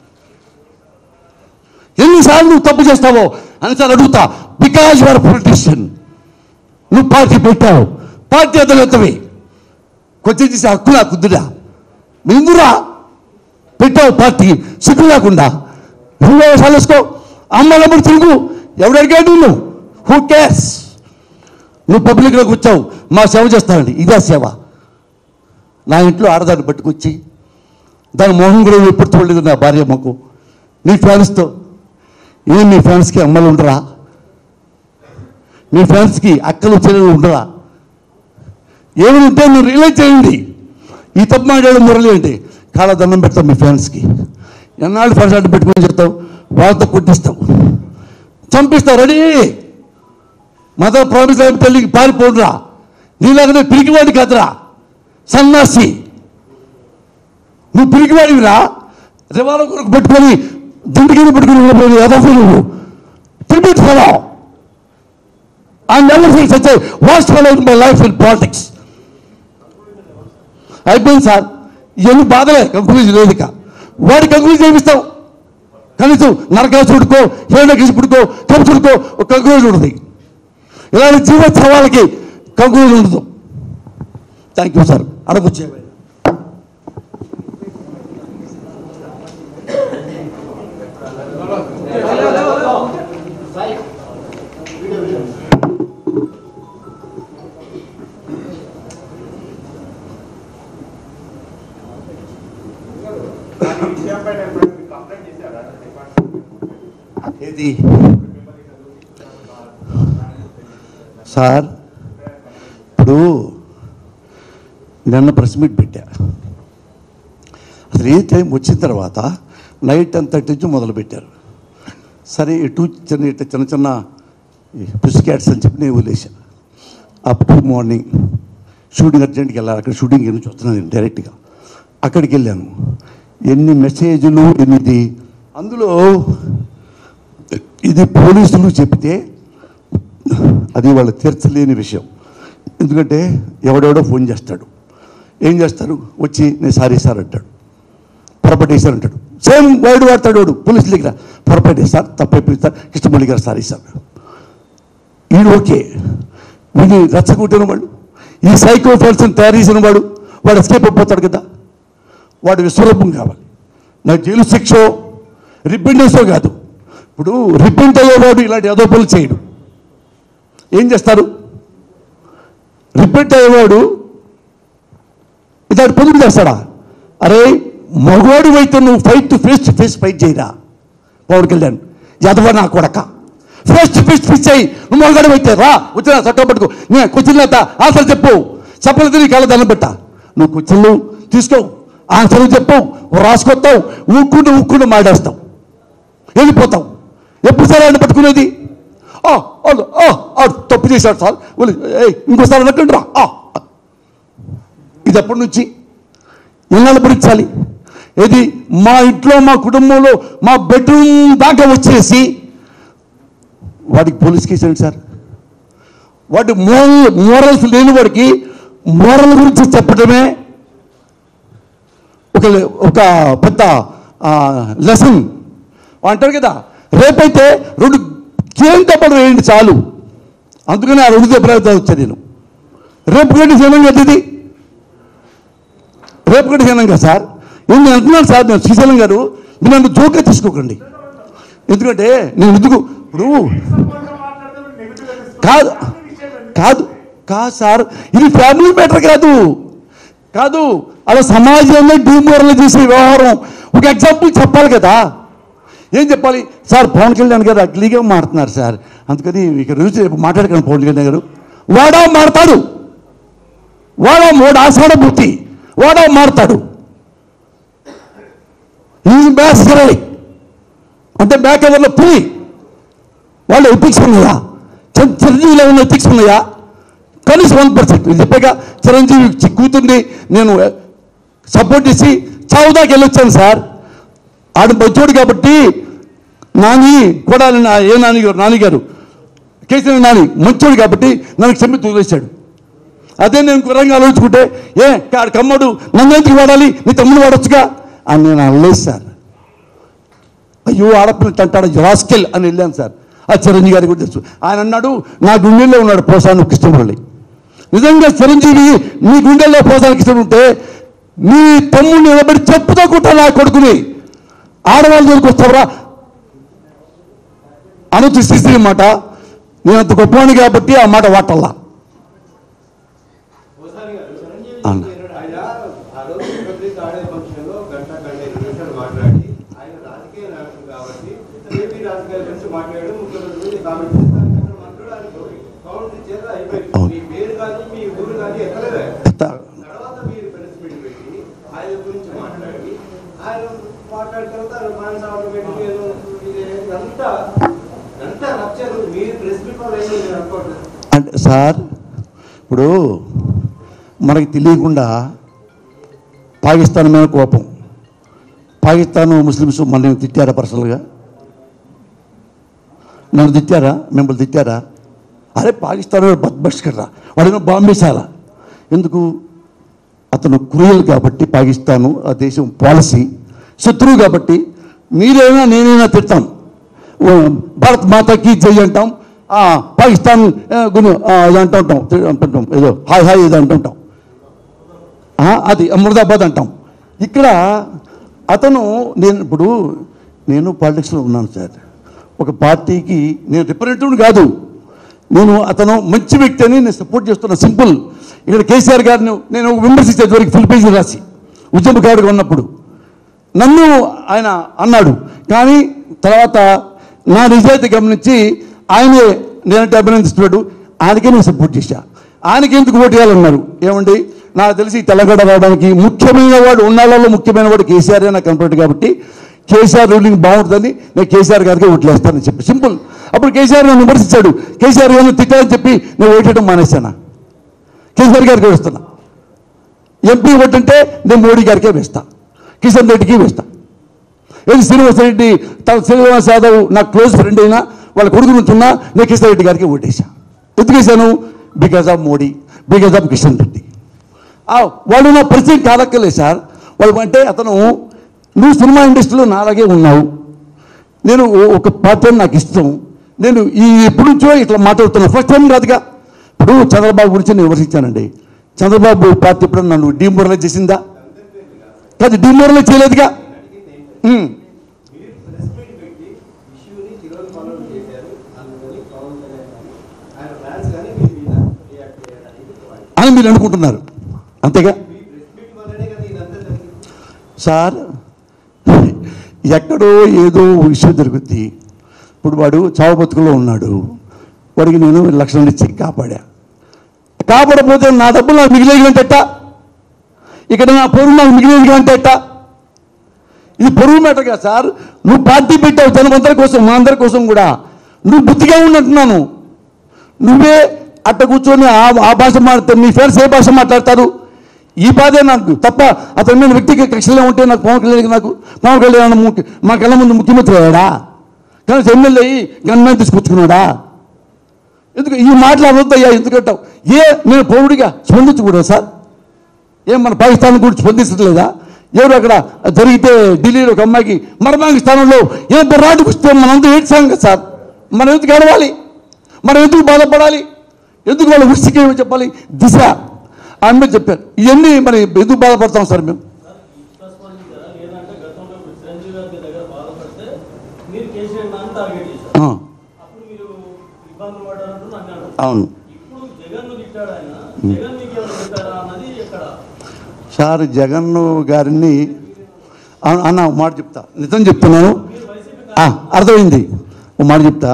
ఎన్నిసార్లు నువ్వు తప్పు చేస్తావో అనిసారి అడుగుతా బికాజ్ యువర్ పొలిటీషియన్ నువ్వు పార్టీ పెట్టావు పార్టీ అధినేతవి క్వశ్చన్ చేసే హక్కు నాకు ఉందిరా ఎందురా పెట్టావు పార్టీ సిగ్గు లేకుండా రెండు వేషాలు వేసుకో అమ్మలమ్మడు తిరుగు ఎవడు అడిగాడు నువ్వు హూ కేర్స్ నువ్వు పబ్లిక్లోకి వచ్చావు మా సేవ చేస్తానండి ఇదే సేవ నా ఇంట్లో ఆడదాన్ని పట్టుకొచ్చి దాని మోహన్ కూడా ఎప్పుడు చూడలేదు నా భార్య మాకు నీ ఫ్యాన్స్తో ఏం మీ ఫ్యాన్స్కి అమ్మలు ఉండరా మీ ఫ్యాన్స్కి అక్కలు చెల్లెలు ఉండరా ఏమైనా ఉంటే నువ్వు రియలైజ్ చేయండి ఈ తప్పు మాట్లాడే మురళి అంటే కాళ్ళ దండం పెడతాం మీ ఫ్యాన్స్కి ఎన్నాళ్ళు ఫ్యాన్స్ అడ్డు పెట్టుకొని చెప్తావు వాళ్ళతో కొట్టిస్తావు చంపిస్తావు రెడీ మదర్ ప్రామిస్ అయిన తల్లికి పారిపోడురా నీలాగనే పిరికివాడి కాదురా సన్నాసి నువ్వు పిరికివాడివిరా రివాల్వర్ కొరకు పెట్టుకొని దిండు కింద పెట్టుకుని వెళ్ళిపోయి ఎదఫు నువ్వు tribute fellow I never feel such waste fellow in my life in politics అయిపోయింది సార్ ఇవన్నీ బాధలే కంక్లూజన్ లేదు ఇక వాడి కంక్లూజన్ చేపిస్తావు కనీసం నరకాలు చుడుకో హేళనకేసి పుడుకో కంచుడుకో ఒక కంక్లూజన్ ఉంటుంది ఇలాంటి జీవోత్సవాలకి కంక్లూజన్ ఉండదు థ్యాంక్ యూ సార్ అడగొచ్చే కంప్లైంట్ చేశారా ఏది సార్ ఇప్పుడు నిన్న ప్రెస్ మీట్ పెట్టా అసలు ఏ టైం వచ్చిన తర్వాత నైట్ టెన్ థర్టీ నుంచి మొదలు పెట్టారు సరే ఇటు చిన్న ఇటు చిన్న చిన్న పుష్ క్యాట్స్ అని చెప్పి నేను వదిలేశాను అప్ టు మార్నింగ్ షూటింగ్ అర్జెంట్కి వెళ్ళాలి అక్కడ షూటింగ్ నుంచి వస్తున్నాను నేను డైరెక్ట్గా అక్కడికి వెళ్ళాను ఎన్ని మెసేజ్లు ఎనిమిది అందులో ఇది పోలీసులు చెప్తే అది వాళ్ళు తీర్చలేని విషయం ఎందుకంటే ఎవడెవడో ఫోన్ చేస్తాడు ఏం చేస్తారు వచ్చి నేను సారీ సార్ అంటాడు పొరపాటు వేశారు అంటాడు సేమ్ వర్డ్ వాడతాడు వాడు పోలీసుల దగ్గర పొరపాటు వేస్తారు తప్పైపోయింది సార్ కృష్ణమౌళి గారు సారీ సార్ వీడు ఓకే వీడిని రెచ్చగొట్టిన వాడు ఈ సైకో పర్సన్ తయారు చేసిన వాడు వాడు ఎస్కేప్ అయిపోతాడు కదా వాడు విశ్వరూపం కావాలి నాకు జైలు శిక్ష రిపెండెన్సో కాదు ఇప్పుడు రిపెంట్ అయ్యేవాడు ఇలాంటి ఏదో పనులు చేయడు ఏం చేస్తారు రిపెంట్ అయ్యేవాడు ఇలాంటి పనులు చేస్తాడా అరే మగవాడు అయితే నువ్వు fight to face to face fight చేయరా పవన్ కళ్యాణ్ యాదవ నా కొడక ఫేస్ టు ఫేస్ ఫేస్ చేయి నువ్వు మగవాడు అయితే రా వచ్చిన చట్టం పట్టుకో నేను క్వశ్చన్ లేత ఆన్సర్ చెప్పు చెప్పలేదు నీ కళ్ళ దండం పెట్టా నువ్వు క్వశ్చన్లు తీసుకో ఆన్సర్లు చెప్పు రాసుకొస్తావు ఊక్కుంటూ ఊక్కుంటూ మాడేస్తావు వెళ్ళిపోతావు ఎప్పుడు సార్ ఆయన పట్టుకునేది ఆ, అవును, ఆ, ఆ, తప్పు చేశాడు సార్ ఒలి- ఏయ్, ఇంకోసారి అనకండి రా ఆ. ఇది ఎప్పటి నుంచి ఎన్నాళ్ళు భరించాలి ఏది మా ఇంట్లో మా కుటుంబంలో మా బెడ్రూమ్ దాకా వచ్చేసి వాడికి పోలీస్ కేసు ఏంటి సార్ వాడి మోరల్ మోరల్స్ లేని వాడికి మోరల్ గురించి చెప్పడమే ఒక లె- ఒక పెద్ద లెసన్ అంటారు కదా రేపైతే రెండు కేం తప్పడం వేయండి చాలు అందుకని ఆ రెండు దెబ్బలు వచ్చాను నేను రేపు కంటే హీనం కదా ఇది రేపు కంటే హీనం కదా సార్ ఏం నేను అంటున్నాను సార్ నేను శ్రీశైలం గారు మీరు నన్ను జోక్గా తీసుకోకండి ఎందుకంటే నేను ఎందుకు ఇప్పుడు మాట్లాడితే నెగిటివ్ కాదు కాదు కాదు సార్ ఇది ఫ్యామిలీ మ్యాటర్ కాదు కాదు అలా సమాజంలో డీమోరల్ చేసే వ్యవహారం ఒక ఎగ్జాంపుల్ చెప్పాలి కదా ఏం చెప్పాలి సార్ పవన్ కళ్యాణ్ గారు అగ్లీగా మాడుతున్నారు సార్ అందుకని ఇక రోజు రేపు మాట్లాడకండి పవన్ కళ్యాణ్ గారు వాడా మాడతాడు వాడా మోడు ఆషాఢభూతి వాడా మాడతాడు ఈ మ్యాథ్స్ అంటే బ్యాక్ ఎవరిలో పులి వాళ్ళు ఎపిక్స్ ఉన్నాయా చిర- చిరంజీవిలో ఉన్న ఎపిక్స్ ఉన్నాయా కనీసం వన్ పర్సెంట్ ఇది చెప్పాక చిరంజీవి చి- కూతుర్ని నేను సపోర్ట్ చేసి చావుదాకి వెళ్ళొచ్చాను సార్ ఆడు మంచోడు కాబట్టి నాని కూడా నా ఏ నాని గారు నాని గారు కేసీఆర్ నాని మంచోడు కాబట్టి నన్ను క్షమి వదిలేశాడు అదే నేను కురంగా ఆలోచించుకుంటే ఏ ఆడు కమ్మడు నన్ను ఎందుకు వాడాలి నీ తమ్ముడు వాడొచ్చుగా అని నేను అనలేదు సార్ అయ్యో ఆడపిల్ల అంటాడు రాస్కెల్ అని వెళ్ళాను సార్ ఆ చిరంజీవి గారికి కూడా తెలుసు ఆయన అన్నాడు నా గుండెల్లో ఉన్నాడు పోసాను కృష్ణమురళి నిజంగా చిరంజీవి నీ గుండెల్లో పోదానికి ఇష్టం ఉంటే నీ తమ్ముడిని నిలబడి చెప్పుతో కుట్ట నా కొడుకుని ఆడవాళ్ళ దగ్గరికి వస్తావరా అనొచ్చు శ్రీశ్రీ మాట నేను అంత గొప్పవాణి కాబట్టి ఆ మాట వాటల్లా అన్న. ఆయన ఆ రోజు రిపబ్లిక్ ఆడే ఫంక్షన్లో గంట గంట ఇరవై నిమిషాలు మాట్లాడి ఆయన రాజకీయ నాయకుడు కాబట్టి ఏపీ రాజకీయాల గురించి మాట్లాడాడు ముఖ్యమంత్రి గురించి కామెంట్ చేస్తారు అక్కడ మాట్లాడడానికి కౌంటర్ చేత అయిపోయింది అవును. మీ పేరు కానీ మీ ఊరు కానీ ఎక్కడలే ఎత్త- తర్వాత మీరు ప్రెస్ మీట్ పెట్టి ఆయన గురించి మాట్లాడి ఆయన మాట్లాడిన తర్వాత ఆయన మానస ఆటోమేటిక్ ఏదో ఇది ఇదంతా అంతా నచ్చారు మీరు ప్రెస్ మీట్ వల్ల అయింది నేను అనుకోవట్లేదు అంటే సార్ ఇప్పుడు మనకి తెలియకుండా పాకిస్తాన్ మీద కోపం పాకిస్తాన్ ముస్లిమ్స్ మనల్ని తిట్టారా పర్సనల్గా నన్ను తిట్టారా మిమ్మల్ని తిట్టారా అరే పాకిస్తాన్ వాడు బద్మష్ కర్రా వాడేమో బాంబేశాల ఎందుకు అతను క్రూయల్ కాబట్టి పాకిస్తాను ఆ దేశం పాలసీ శత్రువు కాబట్టి మీరైనా నేనైనా తిడతాం ఓ, భారత్ మాతకి జై అంటాం ఆ, పాకిస్తాన్ ఆ, గును ఆ, ఇది అంటుంటాం తి- అంటుంటాం ఏదో హాయ్ హాయ్ ఇది అంటుంటాం ఆ, అది అమృదాబాద్ అంటాం ఇక్కడ అతను నేను ఇప్పుడు నేను పాలిటిక్స్లో ఉన్నాను సార్ ఒక పార్టీకి నేను రిప్రజెంటేటివ్ కాదు నేను అతను మంచి వ్యక్తి అని నేను సపోర్ట్ చేస్తున్నా సింపుల్ ఇక్కడ కేసీఆర్ గారిని నేను విమర్శించే వరకు ఫుల్ పేజీ రాసి ఉద్యమకారుడుగా ఉన్నప్పుడు నన్ను ఆయన అన్నాడు కానీ తర్వాత నా నిజాయితీ గమనించి ఆయనే నేనంటే అభినందిస్తున్నాడు ఆయనకే నేను సపోర్ట్ చేశా ఆయనకి ఎందుకు ఓటు వేయాలన్నారు ఏమండి నాకు తెలిసి తెలంగాణ రావడానికి ముఖ్యమైన వాడు ఉన్నాళ్ళలో ముఖ్యమైన వాడు కేసీఆర్ నాకు కనపడ్డాడు కాబట్టి కేసీఆర్ రూలింగ్ బాగుంటుందని నేను కేసీఆర్ గారికి ఓట్లు వేస్తానని చెప్పి సింపుల్ అప్పుడు కేసీఆర్ నన్ను విమర్శించాడు కేసీఆర్ గారిని తిట్టాలని చెప్పి నేను ఓటేయడం మానేశాను కేసీఆర్ గారికి వేస్తున్నా ఎంపీ ఓటు అంటే నేను మోడీ గారికే వేస్తా కిషన్ రెడ్డికి వేస్తా ఏది శ్రీనివాస రెడ్డి తన శ్రీనివాస్ యాదవ్ నా క్లోజ్ ఫ్రెండ్ అయినా వాళ్ళ కొడుకు నుంచున్నా నేను కిషన్ రెడ్డి గారికి ఓటేసా ఎందుకు వేశాను because of Modi because of Kishan Reddy ఆ, వాళ్ళు నా పరిచయం కాదక్కలేదు సార్ వాళ్ళు అంటే అతను నువ్వు సినిమా ఇండస్ట్రీలో నాలాగే ఉన్నావు నేను ఓ- ఒక పార్టీ అని నాకు ఇష్టం నేను ఈ ఎప్పటి నుంచో ఇట్లా మాట్లాడుతున్నా ఫస్ట్ టైం కాదుగా ఇప్పుడు చంద్రబాబు గురించి నేను విమర్శించానండి చంద్రబాబు పార్టీ ఇప్పుడు నన్ను డిమోరలైజ్ చేసిందా కాదు డిమోరలైజ్ చేయలేదుగా ఉమ్. మీరు ప్రెస్ మీట్ పెట్టి ఇష్యూని చిరోలు ఫాలో చేశారు అందుకని పవన్ కళ్యాణ్ కానీ ఆయన ఫ్యాన్స్ కానీ మీ మీద రియాక్ట్ చేయడానికి అని మీరు అనుకుంటున్నారు అంతేగా మీ ప్రెస్ మీట్ వల్లనే కదా ఇదంతా జరిగింది సార్ ఎక్కడో ఏదో విషయం జరుగుద్ది ఇప్పుడు వాడు చావు బతుకులో ఉన్నాడు వాడికి నేను లక్షణాలు ఇచ్చి కాపాడా కాపాడపోతే నా డబ్బులు నాకు మిగిలేదు అంటే ఎట్టా? ఇక్కడ నా పొరుగు నాకు మిగిలేదు అంటే ఎట్టా? ఇది పొరుగు మ్యాటర్గా సార్ నువ్వు పార్టీ పెట్టావు జనమందరి కోసం మా అందరి కోసం కూడా నువ్వు బుద్ధిగా ఉన్నట్టున్నాను నువ్వే అట్ట కూర్చొని ఆ ఆ భాష మాట్లాడతారు నీ ఫ్రెండ్స్ ఏ భాష మాట్లాడతారు ఈ బాధే నాకు తప్ప అతని మీద వ్యక్తిగత కక్షలో ఉంటే నాకు పవన్ కళ్యాణ్ నాకు పవన్ కళ్యాణ్ ముఖ్య- మా కళ్ళ ముందు ముఖ్యమంత్రి అయ్యాడా కానీ ఎమ్మెల్యే అయ్యి గన్మెన్ తీసుకొచ్చుకున్నాడా ఎందుకు ఈ మాటలు అనొద్దయ్యా ఎందుకంటావు ఏ నేను పౌరుడిగా స్పందించకూడదు సార్ ఏం మన పాకిస్తాన్ గురించి స్పందించట్లేదా ఎవరు అక్కడ జరిగితే ఢిల్లీలో ఒక అమ్మాయికి మరమాంగ స్థానంలో ఏ బెర్రాటికి వస్తే మనంతా ఏడ్చాం కదా సార్ మనం ఎందుకు ఏడవాలి మనం ఎందుకు బాధపడాలి ఎందుకు వాళ్ళ వృష్టికి ఏమో చెప్పాలి దిశ ఆమె మీద చెప్పారు ఇవన్నీ మరి ఎందుకు బాధపడతాం సార్ మేము ప్రస్ఫురించారా లేదంటే గతంలో ఇప్పుడు చిరంజీవి గారి దగ్గర బాధపడితే మీరు కేసీఆర్ నాన్న టార్గెట్ చేశారు ఆ, అప్పుడు మీరు ఇబ్బందులు పడ్డారంటూ నన్ను అన్నారు అవును ఇప్పుడు జగన్ ను తిట్టాడు ఆయన జగన్ మీకు ఎవరు తిట్టారా అన్నది ఇక్కడ సార్ జగన్ గారిని అవును, అన్న ఒక మాట చెప్తా నిజం చెప్తున్నాను ఆ, అర్థమైంది ఒక మాట చెప్తా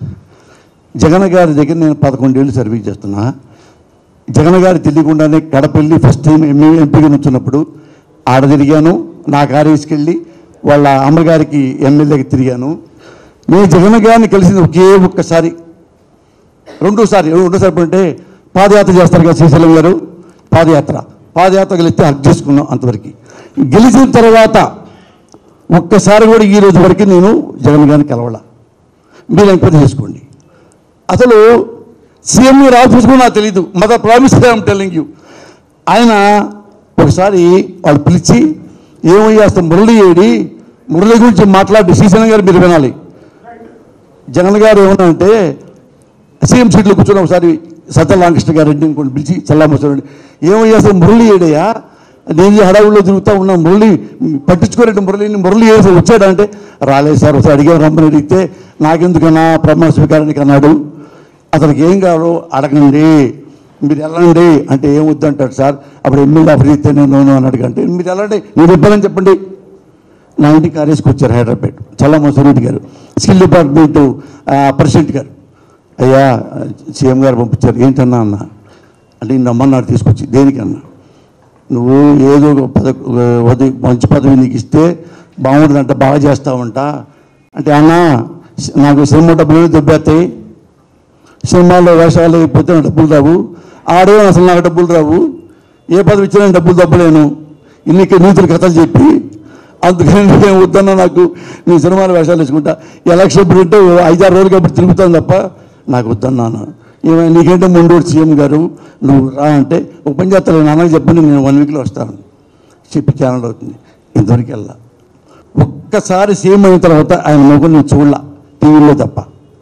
జగన్ గారి దగ్గర నేను పదకొండేళ్ళు సర్వీస్ చేస్తున్నా జగన్ గారు తెలియకుండానే కడపల్లి ఫస్ట్ టైం ఎంఏ ఎంపీగా నుంచున్నప్పుడు ఆడ తిరిగాను నా కారు వేసుకెళ్ళి వాళ్ళ అమ్మగారికి ఎమ్మెల్యేకి తిరిగాను నేను జగన్ గారిని కలిసింది ఒకే ఒక్కసారి రెండోసారి రెండోసారి అంటే పాదయాత్ర చేస్తారు కదా శ్రీశైలం గారు పాదయాత్ర పాదయాత్ర గెలిస్తే హక్ చేసుకున్నాం అంతవరకు గెలిచిన తర్వాత ఒక్కసారి కూడా ఈ రోజు వరకు నేను జగన్ గారిని కలవాల మీరు ఎంక్వైరీ చేసుకోండి అసలు సీఎం గారు ఆఫీస్ కూడా నాకు తెలియదు మద ప్రామిస్ ఐఎమ్ టెలింగ్ యూ ఆయన ఒకసారి వాళ్ళు పిలిచి ఏమయ్యా అసలు మురళి ఏడి మురళి గురించి మాట్లాడి శ్రీశైలం గారు మీరు వినాలి జగన్ గారు ఏమన్నా అంటే సీఎం సీట్లో కూర్చొని ఒకసారి సత్యరామకృష్ణ గారిని ఇంకొని పిలిచి చల్లామూసాడు ఏమయ్యా అసలు మురళి ఏడయ్యా నేను హడావుల్లో తిరుగుతా ఉన్నా మురళి పట్టించుకోలేండి మురళిని మురళి ఏదో వచ్చాడంటే రాలేదు సార్ ఒకసారి అడిగారు రమ్మని అడిగితే నాకెందుకన్నా ప్రమాణ స్వీకారానికి అన్నాడు అతనికి ఏం కావాలో అడగండి మీరు వెళ్ళండి అంటే ఏం వద్దంటాడు సార్ అప్పుడు ఎమ్మెల్యే ఆఫర్ ఇస్తే నేను నోను అని అడగంటే మీరు వెళ్ళండి మీరు ఇవ్వాలని చెప్పండి నా ఇంటికి కారేసుకు వచ్చారు హైదరాబాద్ చల్లమోసరెడ్డి గారు స్కిల్ డిపార్ట్మెంట్ ప్రెసిడెంట్ గారు అయ్యా సీఎం గారు పంపించారు ఏంటన్నా అన్న అంటే నేను రమ్మన్నారు తీసుకొచ్చి దేనికన్నా నువ్వు ఏదో ఒక పద ఒక మంచి పదవి నీకు ఇస్తే బాగుంటుందంట బాగా చేస్తావంట అంటే అన్న నాకు సినిమా డబ్బులు దెబ్బేస్తాయి సినిమాల్లో వేషాలు అయిపోతే నాకు డబ్బులు రావు ఆడే అసలు నాకు డబ్బులు రావు ఏ పదవి ఇచ్చినా నేను డబ్బులు దబ్బలేను ఇన్ని నీతులు కథలు చెప్పి అందుకని నేను వద్దన్నా నాకు నీ సినిమాల వేషాలు వేసుకుంటా ఎలక్షన్ ఇప్పుడు అంటే ఐదారు రోజులు కాబట్టి తిరుగుతాను తప్ప నాకు వద్దన్నాను ఏమైనా నీకంటే ముందు సీఎం గారు నువ్వు రా అంటే ఒక పని చేస్తాను నాన్నకి చెప్పండి నేను వన్ వీక్లో వస్తాను చెప్పి ఛానల్ అవుతుంది ఇంతవరకు వెళ్ళా ఒక్కసారి సీఎం అయిన తర్వాత ఆయన ముఖం నేను చూడలా టీవీలో తప్ప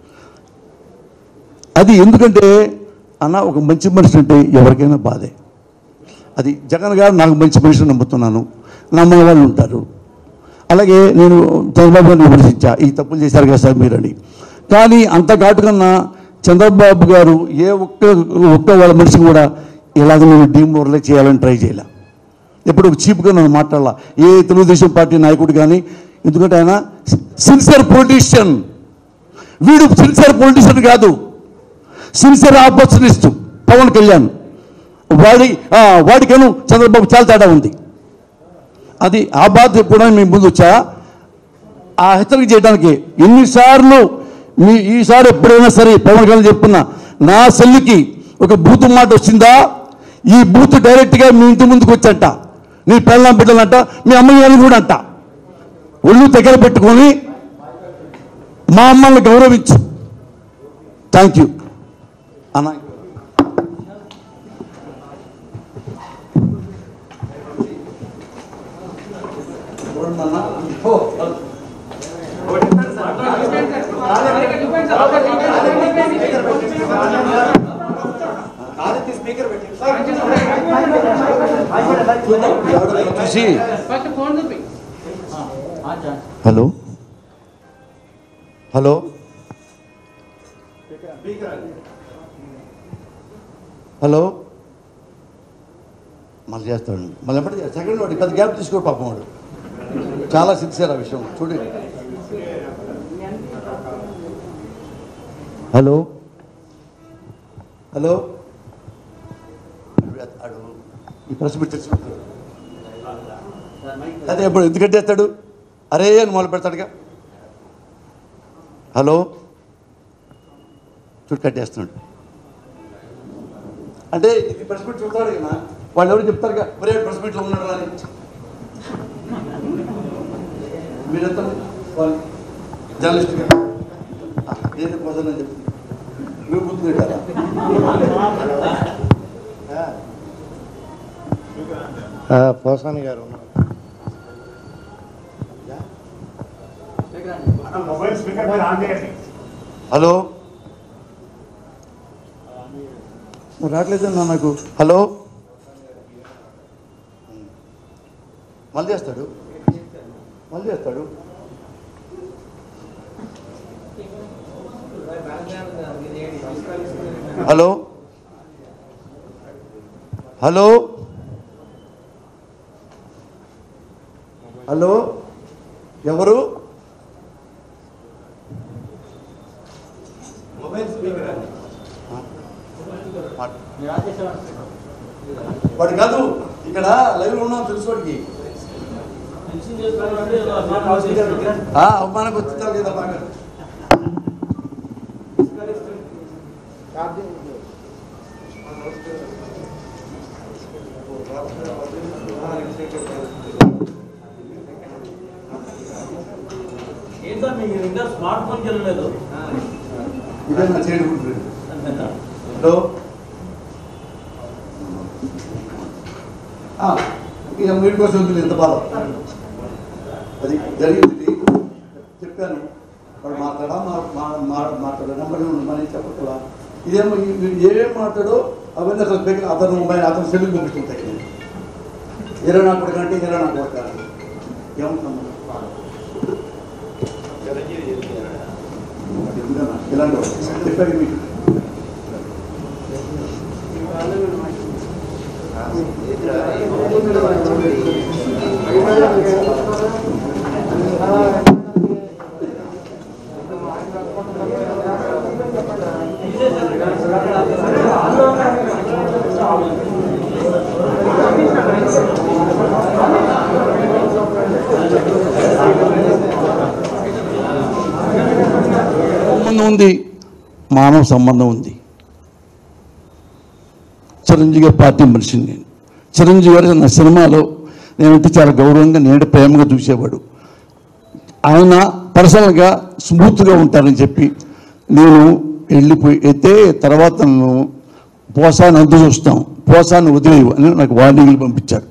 అది ఎందుకంటే అన్న ఒక మంచి మనిషి అంటే ఎవరికైనా బాధే అది జగన్ గారు నాకు మంచి మనిషిని నమ్ముతున్నాను నమ్మని వాళ్ళు ఉంటారు అలాగే నేను చంద్రబాబు గారిని విమర్శించా ఈ తప్పులు చేశారు కదా సార్ మీరని కానీ అంత ఘాటుకన్నా చంద్రబాబు గారు ఏ ఒక్క ఒక్క వాళ్ళ మనిషి కూడా ఇలాగ నేను డీమోరలే చేయాలని ట్రై చేయలే ఎప్పుడు ఒక చీప్గా నన్ను మాట్లాడాల ఏ తెలుగుదేశం పార్టీ నాయకుడు కానీ ఎందుకంటే ఆయన సిన్సియర్ పొలిటీషియన్ వీడు సిన్సియర్ పొలిటీషియన్ కాదు సిన్సియర్ ఆపర్చునిస్ట్ పవన్ కళ్యాణ్ వాడి ఆ, వాడికను చంద్రబాబు చాలా తేడా ఉంది అది ఆ బాధ కూడా మీ ముందు వచ్చా ఆ హెచ్చరిక చేయడానికి ఎన్నిసార్లు మీ ఈసారి ఎప్పుడైనా సరే పవన్ కళ్యాణ్ చెప్పున్నా నా సెల్లుకి ఒక బూత్ మాట వచ్చిందా ఈ బూత్ డైరెక్ట్గా మీ ఇంటి ముందుకు వచ్చంట నీ పిల్లల బిడ్డలంట మీ అమ్మగారిని కూడా అంట ఒళ్ళు దగ్గర పెట్టుకొని మా అమ్మల్ని గౌరవించు థ్యాంక్ యూ అన్న స్పీకర్ పెట్టి చూసి హలో హలో హలో మళ్ళీ చేస్తాడు మళ్ళీ ఎప్పటి సెకండ్ వాడు పెద్ద గ్యాప్ తీసుకోడు పాపం వాడు చాలా సిన్సియర్ ఆ విషయం చూడు హలో హలో అడు ఈ ప్రెస్ మీట్ తెలుసుకుంటాడు అదే ఇప్పుడు ఎందుకంటే ఎత్తాడు అరే అని మొదలు పెడతాడుగా హలో చూడు కట్టేస్తున్నాడు అంటే ఇది ప్రెస్ మీట్ చూస్తాడు కదా వాళ్ళు ఎవరు చెప్తారుగా ఒరే ప్రెస్ మీట్లో ఉన్నాడు అని మీరెంత వాళ్ళు జర్నలిస్ట్గా ఏది కోసం అని చెప్పి నువ్వు గుర్తు కదా పోసాని గారు మొబైల్ స్పీకర్ మీరు ఆన్ చేయండి హలో నువ్వు రావట్లేదన్నా నాకు హలో మళ్ళీ చేస్తాడు మళ్ళీ చేస్తాడు హలో హలో హలో ఎవరు మొబైల్ స్పీకర్ అండి వాడు కాదు ఇక్కడ లైవ్ ఉన్నాం తెలుసు వాడికి పెన్షన్ చేసుకోవాలంటే ఏదో అభిమానం చేస్తున్నారు. ఆ, అవమానం వచ్చిందా లేదా బాగా ఏం సార్ మీకు ఇంకా స్మార్ట్ ఫోన్ వెళ్ళలేదు ఇదే నా చేయడం హలో ఆ, ఇక వీడి కోసం ఉంటుంది ఎంత బాధ అది జరిగింది చెప్పాను వాడు మాట్లాడా మా- మా- మా- మాట్లాడా నెంబర్ ఉండమని చెప్పకుండా ఇదేమో ఈ- వీడు ఏమేం మాట్లాడో అవన్నీ అసలు పెట్టి అతను మొబైల్ అతను సెల్లు పంపిస్తుంటాయి ఇరవై నా కొడుకు అంటే ఇరవై నా కొడుకు ఏమవుతుంది ఇలాంటి వాళ్ళు. చెప్పాను మీకు సంబంధం ఉంది మానవ సంబంధం ఉంది చిరంజీవి గారి పార్టీ మనిషిని నేను చిరంజీవి గారు నా సినిమాలో నేనంటే చాలా గౌరవంగా నేను ప్రేమగా చూసేవాడు ఆయన పర్సనల్గా స్మూత్గా ఉంటారని చెప్పి నేను వెళ్ళిపోయి అయితే తర్వాత నన్ను పోసాన్ని అందు చూస్తాం పోసాన్ని వదిలేవు అని నాకు వార్నింగ్లు పంపించారు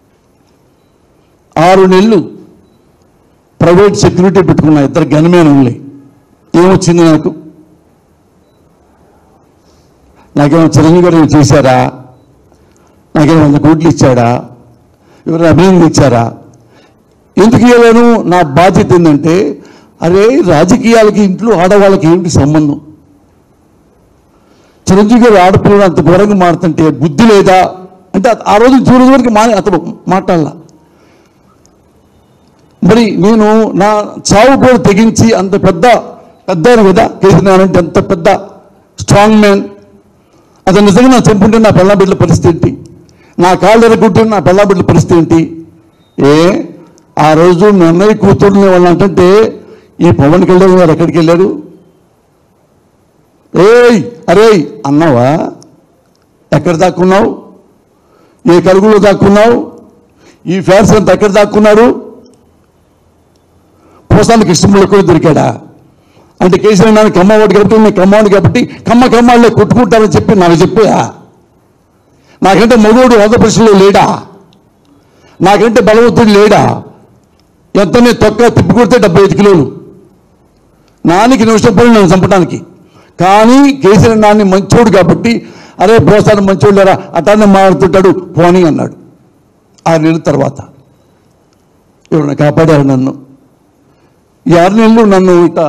ఆరు నెలలు ప్రైవేట్ సెక్యూరిటీ పెట్టుకున్న ఇద్దరు గన్మేనుల్ని ఏమొచ్చింది నాకు నాకేమో చిరంజీవి గారు ఏమైనా చేశారా నాకేమో వంద కోట్లు ఇచ్చాడా ఎవరైనా అభినందన ఇచ్చారా ఎందుకు ఇవ్వలేను నా బాధ్యత ఏంటంటే అరే రాజకీయాలకి ఇంట్లో ఆడవాళ్ళకి ఏమిటి సంబంధం చిరంజీవి గారు ఆడపిల్లలు అంత ఘోరంగా మారుతుంటే బుద్ధి లేదా అంటే ఆ రోజు చూడదు వరకు మా అతను మాట్లాడాల మరి నేను నా చావు కూడా తెగించి అంత పెద్ద పెద్దారు కదా కేసీఆర్ అంటే అంత పెద్ద స్ట్రాంగ్ మ్యాన్ అతను నిజంగా నా చంపుంటే నా పిల్ల బిడ్డల పరిస్థితి ఏంటి నా కాళ్ళు ఎరగొట్టే నా పిల్ల బిడ్డల పరిస్థితి ఏంటి ఏ ఆ రోజు మీ అన్నయ్య కూతుర్ని వాళ్ళు అంటే ఈ పవన్ కళ్యాణ్ గారు ఎక్కడికి వెళ్ళారు ఏయ్ అరే అన్నావా ఎక్కడ దాక్కున్నావు ఏ కలుగులో దాక్కున్నావు ఈ ఫ్యాన్స్ అంతా ఎక్కడ దాక్కున్నారు పోసానికి కృష్ణములు కూడా దొరికాడా అంటే కేసీఆర్ నాన్న కమ్మవాడు కాబట్టి నేను కమ్మవాడు కాబట్టి కమ్మ కమ్మాళ్ళే కొట్టుకుంటారని చెప్పి నాకు చెప్పా నాకంటే మగోడు ఆంధ్రప్రదేశ్లో లేడా నాకంటే బలవంతుడు లేడా ఎంతనే తొక్క తిప్పి కొడితే డెబ్బై ఐదు కిలోలు నానికి నిమిషం పోయి నన్ను చంపడానికి కానీ కేసీఆర్ నాన్ని మంచోడు కాబట్టి అరే ప్రోత్సాహం మంచోడు లేరా అటాన్ని మారుతుంటాడు పోనీ అన్నాడు ఆరు నెలల తర్వాత ఎవరన్నా కాపాడారు నన్ను ఈ ఆరు నెలలు నన్ను ఇట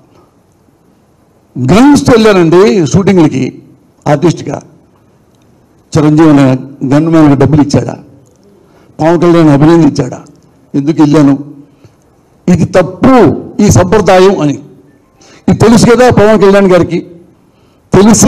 గన్స్ వెళ్ళానండి షూటింగ్లకి ఆర్టిస్ట్గా చిరంజీవి అనే గన్ మ్యాన్కి డబ్బులు ఇచ్చాడా పవన్ కళ్యాణ్ అభినందించాడా ఎందుకు వెళ్ళాను ఇది తప్పు ఈ సంప్రదాయం అని ఇది తెలుసు కదా పవన్ కళ్యాణ్ గారికి తెలిసి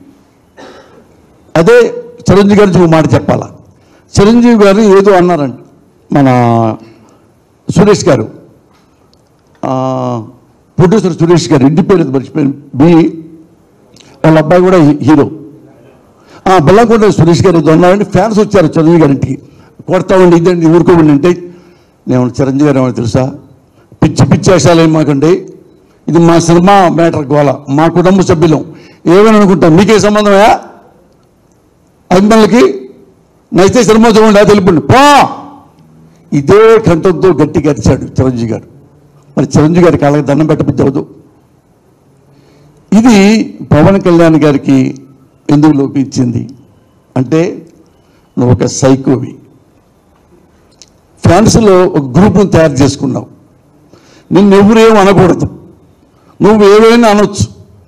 అదే చిరంజీవి గారికి ఒక మాట చెప్పాలా చిరంజీవి గారు ఏదో అన్నారండి మన సురేష్ గారు ఆ, ప్రొడ్యూసర్ సురేష్ గారు ఇంటి పేరు ఏదో మర్చిపోయాను బి వాళ్ళ అబ్బాయి కూడా హీ- హీరో ఆ బెల్లంకొండ సురేష్ గారు ఏదో అన్నారంటే ఫ్యాన్స్ వచ్చారు చిరంజీవి గారింటికి కొడతామండి ఇదండి ఊరుకోమండి అంటే నేను చిరంజీవి గారు ఏమో తెలుసా పిచ్చి పిచ్చి వేషాలు ఏం మాకండి ఇది మా సినిమా మ్యాటర్ గోల మా కుటుంబ సభ్యులం ఏమని అనుకుంటాం మీకే సంబంధమా అభిమానులకి నైతే సినిమా చూడండి తెలిపండి పో ఇదే కంఠంతో గట్టిగా అరిచాడు చిరంజీవి గారు మరి చిరంజీవి గారి కాళ్ళకి దండం పెట్టబుద్ధి అవదు ఇది పవన్ కళ్యాణ్ గారికి ఎందుకు లోపించింది అంటే నువ్వు ఒక సైకోవి ఫ్యాన్స్లో ఒక గ్రూప్ను తయారు చేసుకున్నావు నిన్ను ఎవరేం అనకూడదు నువ్వు ఏవైనా అనొచ్చు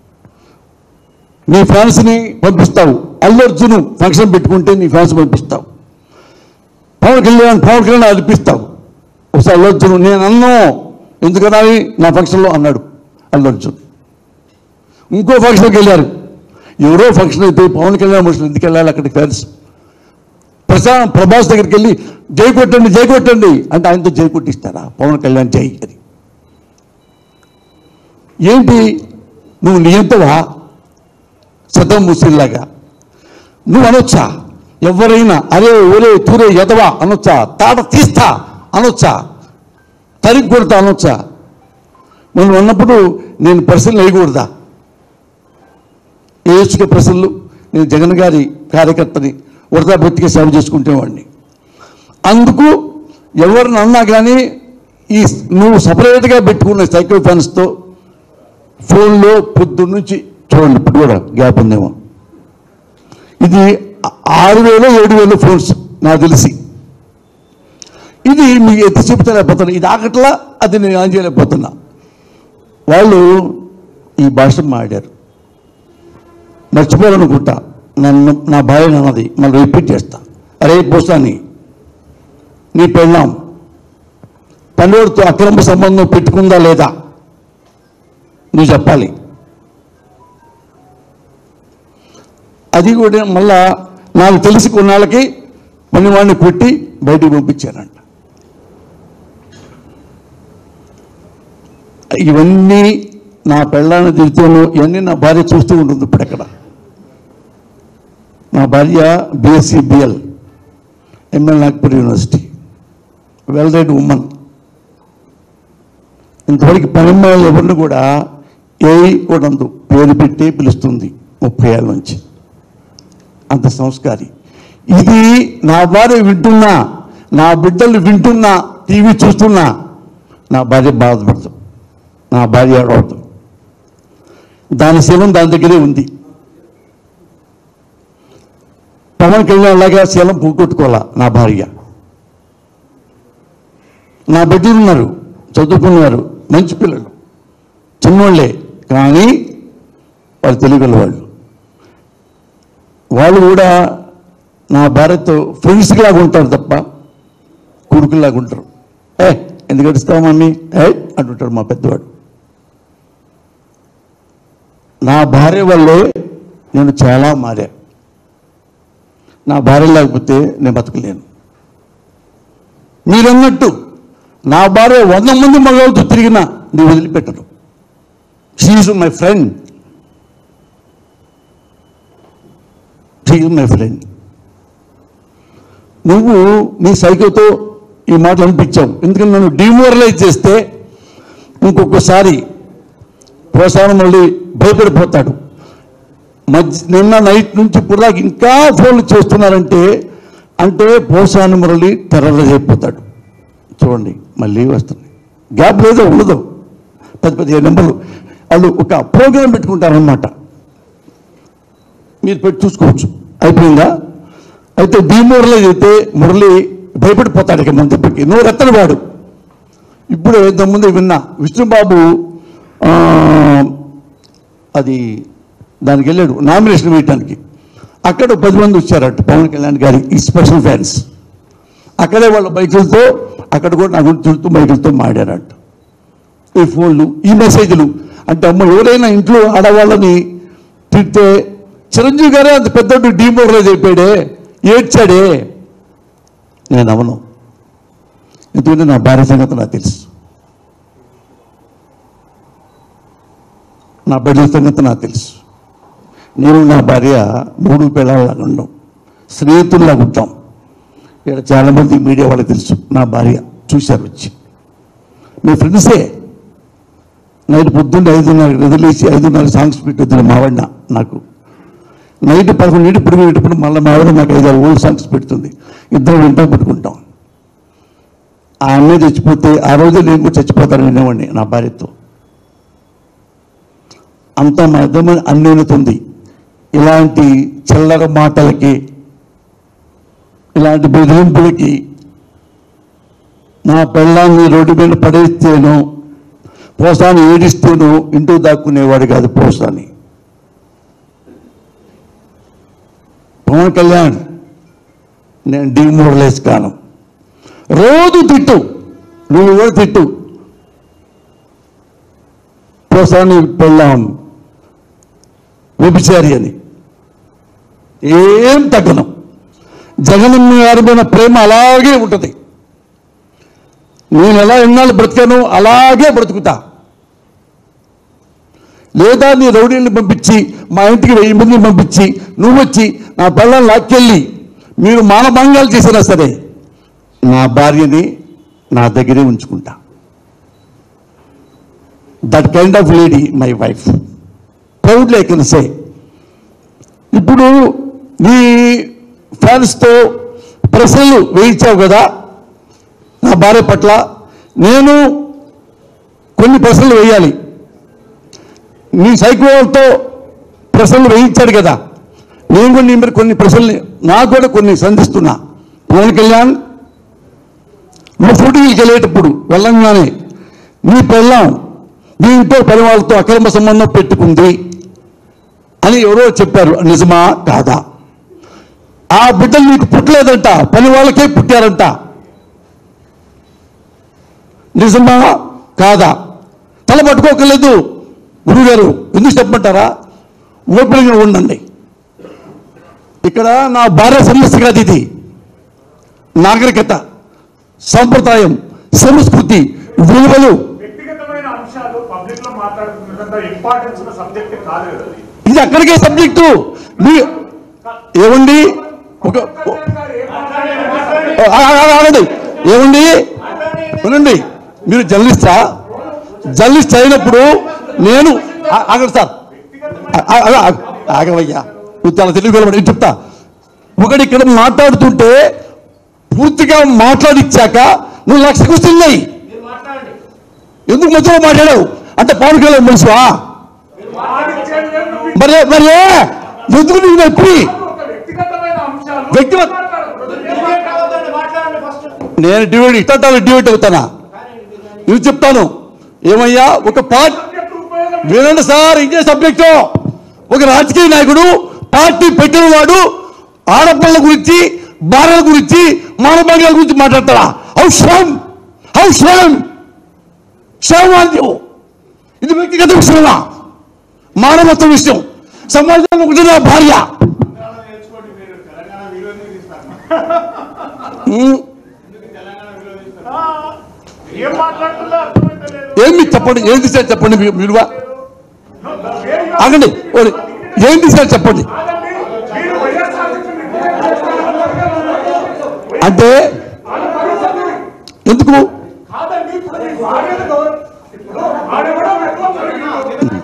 నీ ఫ్యాన్స్ని పంపిస్తావు అల్లు అర్జున్ ఫంక్షన్ పెట్టుకుంటే నీ ఫ్యాన్స్ పంపిస్తావు పవన్ కళ్యాణ్ పవన్ కళ్యాణ్ అర్పిస్తావు ఒకసారి అల్లు అర్జున్ నేను అన్నో ఎందుకనాలి నా ఫంక్షన్లో అన్నాడు అల్లు అర్జున్ ఇంకో ఫంక్షన్కి వెళ్ళారు ఎవరో ఫంక్షన్ అయితే పవన్ కళ్యాణ్ మనుషులు ఎందుకు వెళ్ళాలి అక్కడికి ఫ్యాన్స్ ప్రసా ప్రభాస్ దగ్గరికి వెళ్ళి జై కొట్టండి జై కొట్టండి అంటే ఆయనతో జై కొట్టిస్తారా పవన్ కళ్యాణ్ జై అని ఏంటి నువ్వు నియంతవా సద్దం ముసిల్లాగా నువ్వు అనొచ్చా ఎవరైనా అరే ఓలే తూరే ఎదవా అనొచ్చా తాట తీస్తా అనొచ్చా తరిగి కొడతా అనొచ్చా మనం అన్నప్పుడు నేను ప్రశ్నలు వేయకూడదా ఏసుక ప్రశ్నలు నేను జగన్ గారి కార్యకర్తని వరదా బతికి సేవ చేసుకుంటేవాడిని అందుకు ఎవరిని అన్నా కానీ ఈ నువ్వు సపరేట్గా పెట్టుకున్న సైకిల్ ఫ్యాన్స్తో ఫోన్లో పొద్దు నుంచి చూడండి ఇప్పుడు కూడా గ్యాప్ ఉందేమో ఇది ఆ- ఆరు వేలు ఏడు వేలు ఫోన్స్ నాకు తెలిసి ఇది మీకు ఎత్తి చెప్తలేకపోతున్నా ఇది ఆకట్లా అది నేను ఆన్ చేయలేకపోతున్నా వాళ్ళు ఈ భాష మాడారు మర్చిపోవాలనుకుంటా నన్ను నా భార్య అన్నది మళ్ళీ రిపీట్ చేస్తా అరే పోస్తాని నీ పెళ్ళాం పనివాడితో అక్రమ సంబంధం పెట్టుకుందా లేదా నువ్వు చెప్పాలి అది కూడా మళ్ళా నాకు తెలిసి కొన్నాళ్ళకి పనివాడిని కొట్టి బయటికి పంపించానంట ఇవన్నీ నా పెళ్ళాన్ని తిరుగుతాను ఇవన్నీ నా భార్య చూస్తూ ఉంటుంది ఇప్పుడు ఎక్కడ నా భార్య BSc BL ML Nagpur university well read women ఇంతవరకు పనిమ్మలు ఎవరిని కూడా ఏ కూడా అందు పేరు పెట్టి పిలుస్తుంది ముప్పై ఏళ్ళ నుంచి అంత సంస్కారి ఇది నా భార్య వింటున్నా నా బిడ్డలు వింటున్నా టీవీ చూస్తున్నా నా భార్య బాధపడదు నా భార్య ఏడవద్దు దాని శీలం దాని దగ్గరే ఉంది పవన్ కళ్యాణ్ లాగా శీలం పోగొట్టుకోవాలా నా భార్య నా బిడ్డలు ఉన్నారు చదువుకున్నారు మంచి పిల్లలు చిన్నోళ్ళే కానీ వాళ్ళు తెలుగుల వాళ్ళు వాళ్ళు కూడా నా భార్యతో ఫ్రెండ్స్ లాగా ఉంటారు తప్ప కొడుకులాగా ఉంటారు ఏ ఎందుకు అడుస్తావు మమ్మీ ఏ అంటుంటాడు మా పెద్దవాడు నా భార్య వల్లే నేను చాలా మారా నా భార్య లేకపోతే నేను బతకలేను మీరన్నట్టు నా భార్య వంద మంది మగవాళ్ళతో తిరిగినా నీ వదిలిపెట్టను she my friend she my friend నువ్వు నీ సైకిల్తో ఈ మాటలు అనిపించావు ఎందుకంటే నన్ను డిమోరలైజ్ చేస్తే ఇంకొకసారి పోసాను మళ్ళీ భయపడిపోతాడు మధ్య నిన్న నైట్ నుంచి ఇప్పుడు దాకా ఇంకా ఫోన్లు చేస్తున్నారంటే అంటే పోసాను మురళి టెర్రరైజ్ అయిపోతాడు చూడండి మళ్ళీ వస్తుంది గ్యాప్ లేదో ఉండదు పెద్ద పెద్ద నెంబర్లు వాళ్ళు ఒక ప్రోగ్రాం పెట్టుకుంటారనమాట మీరు పెట్టి చూసుకోవచ్చు అయిపోయిందా అయితే డిమోరలైజ్ అయితే మురళి భయపడిపోతాడు ఇక మన దెబ్బకి నువ్వు రెత్తని వాడు ఇప్పుడు ఇంతకుముందు విన్నా విష్ణుబాబు ఆ, అది దానికి వెళ్ళాడు నామినేషన్ వేయటానికి అక్కడ పది మంది వచ్చారట పవన్ కళ్యాణ్ గారి ఈ స్పెషల్ ఫ్యాన్స్ అక్కడే వాళ్ళ బైకులతో అక్కడ కూడా నా గురించి తిరుగుతూ బైకులతో మాడారట ఈ ఫోన్లు ఈ మెసేజ్లు అంటే అమ్మ ఎవరైనా ఇంట్లో ఆడవాళ్ళని తిడితే చిరంజీవి గారే అంత పెద్ద డీమోరలైజ్ అయిపోయాడే ఏడ్చాడే నేను అవను ఎందుకంటే నా భార్య సంగతి నాకు తెలుసు నా బిడ్డల సంగతి నాకు తెలుసు నేను నా భార్య మూడు పిల్లలాగా ఉండం స్నేహితుల్లాగా ఉంటాం ఇక్కడ చాలామంది మీడియా వాళ్ళకి తెలుసు నా భార్య చూశారు వచ్చి మీ ఫ్రెండ్సే నైట్ పొద్దున్న ఐదున్నర నిద్రలేసి ఐదున్నర సాంగ్స్ పెట్టొద్దు మావాడిన నాకు నైట్ పదకొండు నీటి ఇప్పుడు పెట్టినప్పుడు మళ్ళీ మావిడ నాకు ఐదారు ఓల్డ్ సాంగ్స్ పెడుతుంది ఇద్దరు వింటా పెట్టుకుంటాం ఆ అమ్మాయి చచ్చిపోతే ఆ రోజే నేను కూడా చచ్చిపోతాను వినేవాడిని నా భార్యతో అంత మా ఇద్దరి అన్యోన్యత ఉంది ఇలాంటి చిల్లర మాటలకి ఇలాంటి బెదిరింపులకి నా పెళ్ళాన్ని రోడ్డు మీద పడేస్తేనో పోసాని ఏడిస్తేనో ఇంటూ దాక్కునేవాడు కాదు పోసాని పవన్ కళ్యాణ్ నేను డిమోరలైజ్ కాను రోజు తిట్టు నువ్వు కూడా తిట్టు పోసాని పెళ్ళాం వ్యభిచారి అని ఏం తగ్గను జగన్ గారి మీద ప్రేమ అలాగే ఉంటుంది నేను ఎలా ఎన్నాళ్ళు బ్రతికాను అలాగే బ్రతుకుతా లేదా నీ రౌడీని పంపించి మా ఇంటికి వెయ్యి మందిని పంపించి నువ్వు వచ్చి నా పిల్లల్ని లాక్కెళ్ళి మీరు మానభంగాలు చేసినా సరే నా భార్యని నా దగ్గరే ఉంచుకుంటా that kind of lady my wife proudly I can say ఇప్పుడు నీ ఫ్యాన్స్తో ప్రశ్నలు వేయించావు కదా నా భార్య పట్ల నేను కొన్ని ప్రశ్నలు వేయాలి నీ సైకోతో ప్రశ్నలు వేయించాడు కదా నేను కూడా నీ మీద కొన్ని ప్రశ్నలు నాకు కూడా కొన్ని సంధిస్తున్నా పవన్ కళ్యాణ్ నువ్వు షూటింగ్కి వెళ్ళేటప్పుడు వెళ్ళంగానే నీ పెళ్ళాం నీ ఇంట్లో పని వాళ్ళతో అక్రమ సంబంధం పెట్టుకుంది అని ఎవరో చెప్పారు నిజమా కాదా ఆ బిడ్డలు నీకు పుట్టలేదంట పని వాళ్ళకే పుట్టారంట నిజమా కాదా తల పట్టుకోకలేదు గురువు గారు ఎందుకు చెప్పమంటారా ఓపెన్గా ఉండండి ఇక్కడ నా భార్య సమస్య కాదు ఇది నాగరికత సంప్రదాయం సంస్కృతి విలువలు వ్యక్తిగతమైన అంశాలు పబ్లిక్ లో మాట్లాడుతున్నంత ఇంపార్టెన్స్ ఉన్న సబ్జెక్ట్ కాదు కదా అది. ఇది అక్కడికే సబ్జెక్టు మీ ఏమండి ఒక కళ్యాణ్ గారు ఏం మాట్లాడారు? ఆ- ఆ- ఆ- ఆగండి ఏమండి వినండి మీరు జర్నలిస్టా జర్నలిస్ట్ అయినప్పుడు నేను ఆ- ఆగండి సార్ ఆ- ఆ- ఆ- ఆ- ఆగవయ్యా నువ్వు చాలా తెలుగు వెళ్ళబడి నేను చెప్తా ఒకటి ఇక్కడ మాట్లాడుతుంటే పూర్తిగా మాట్లాడిచ్చాక నువ్వు లక్ష కూర్చున్నాయి ఎందుకు మధ్యలో మాట్లాడావు అంటే పవన్ కళ్యాణ్ మనిషివా వాడిచ్చేది లేదు, నువ్వు మరి మరి ఎందుకు నువ్వు నొప్పి ఒక వ్యక్తిగతమైన అంశాలు వ్యక్తిగత- మాట్లాడకూడదు. ఏం డిబేట్ అవ్వద్దండి, మాట్లాడండి ఫస్ట్ నేను డివైడ్ ఇట్లా డివైడ్ అవుతానా ఇది చెప్తాను ఏమయ్యా ఒక పార్టీ సబ్జెక్టు ఉపయోగం వినండి సార్ ఇదే సబ్జెక్టు ఒక రాజకీయ నాయకుడు పార్టీ పెట్టిన వాడు ఆడపిల్లల గురించి భార్యల గురించి మానభంగాల గురించి మాట్లాడతారా హౌ శ్రమ్ హౌ శ్రమ్ శ్రమాన్యం ఇది వ్యక్తిగత విషయమా మానవత్వ విషయం సమాజంలో ఒకటి నా భార్య తెలంగాణ నేర్చుకోండి మీరు తెలంగాణ విరోధిస్తారు ఉమ్, ఎందుకు తెలంగాణ విరోధిస్తారు ఆ, ఏం మాట్లాడుతుందో అర్థమైతలేదు ఏమి చెప్పండి ఏం తీసారు చెప్పండి మీ- విలువ వేరే ఆగండి ఓరి, ఏం తీసారు చెప్పండి కాదండి, మీరు వైఎస్ఆర్సీపీ రిప్రజెంట్ చేస్తున్నారు. అంటే వాళ్ళ పరిస్థితి ఎందుకు కాదండి ఇప్పుడు మీ భార్యను గౌరవ- ఇప్పుడు ఆడెవడో ఎక్కువ పెరిగిండు.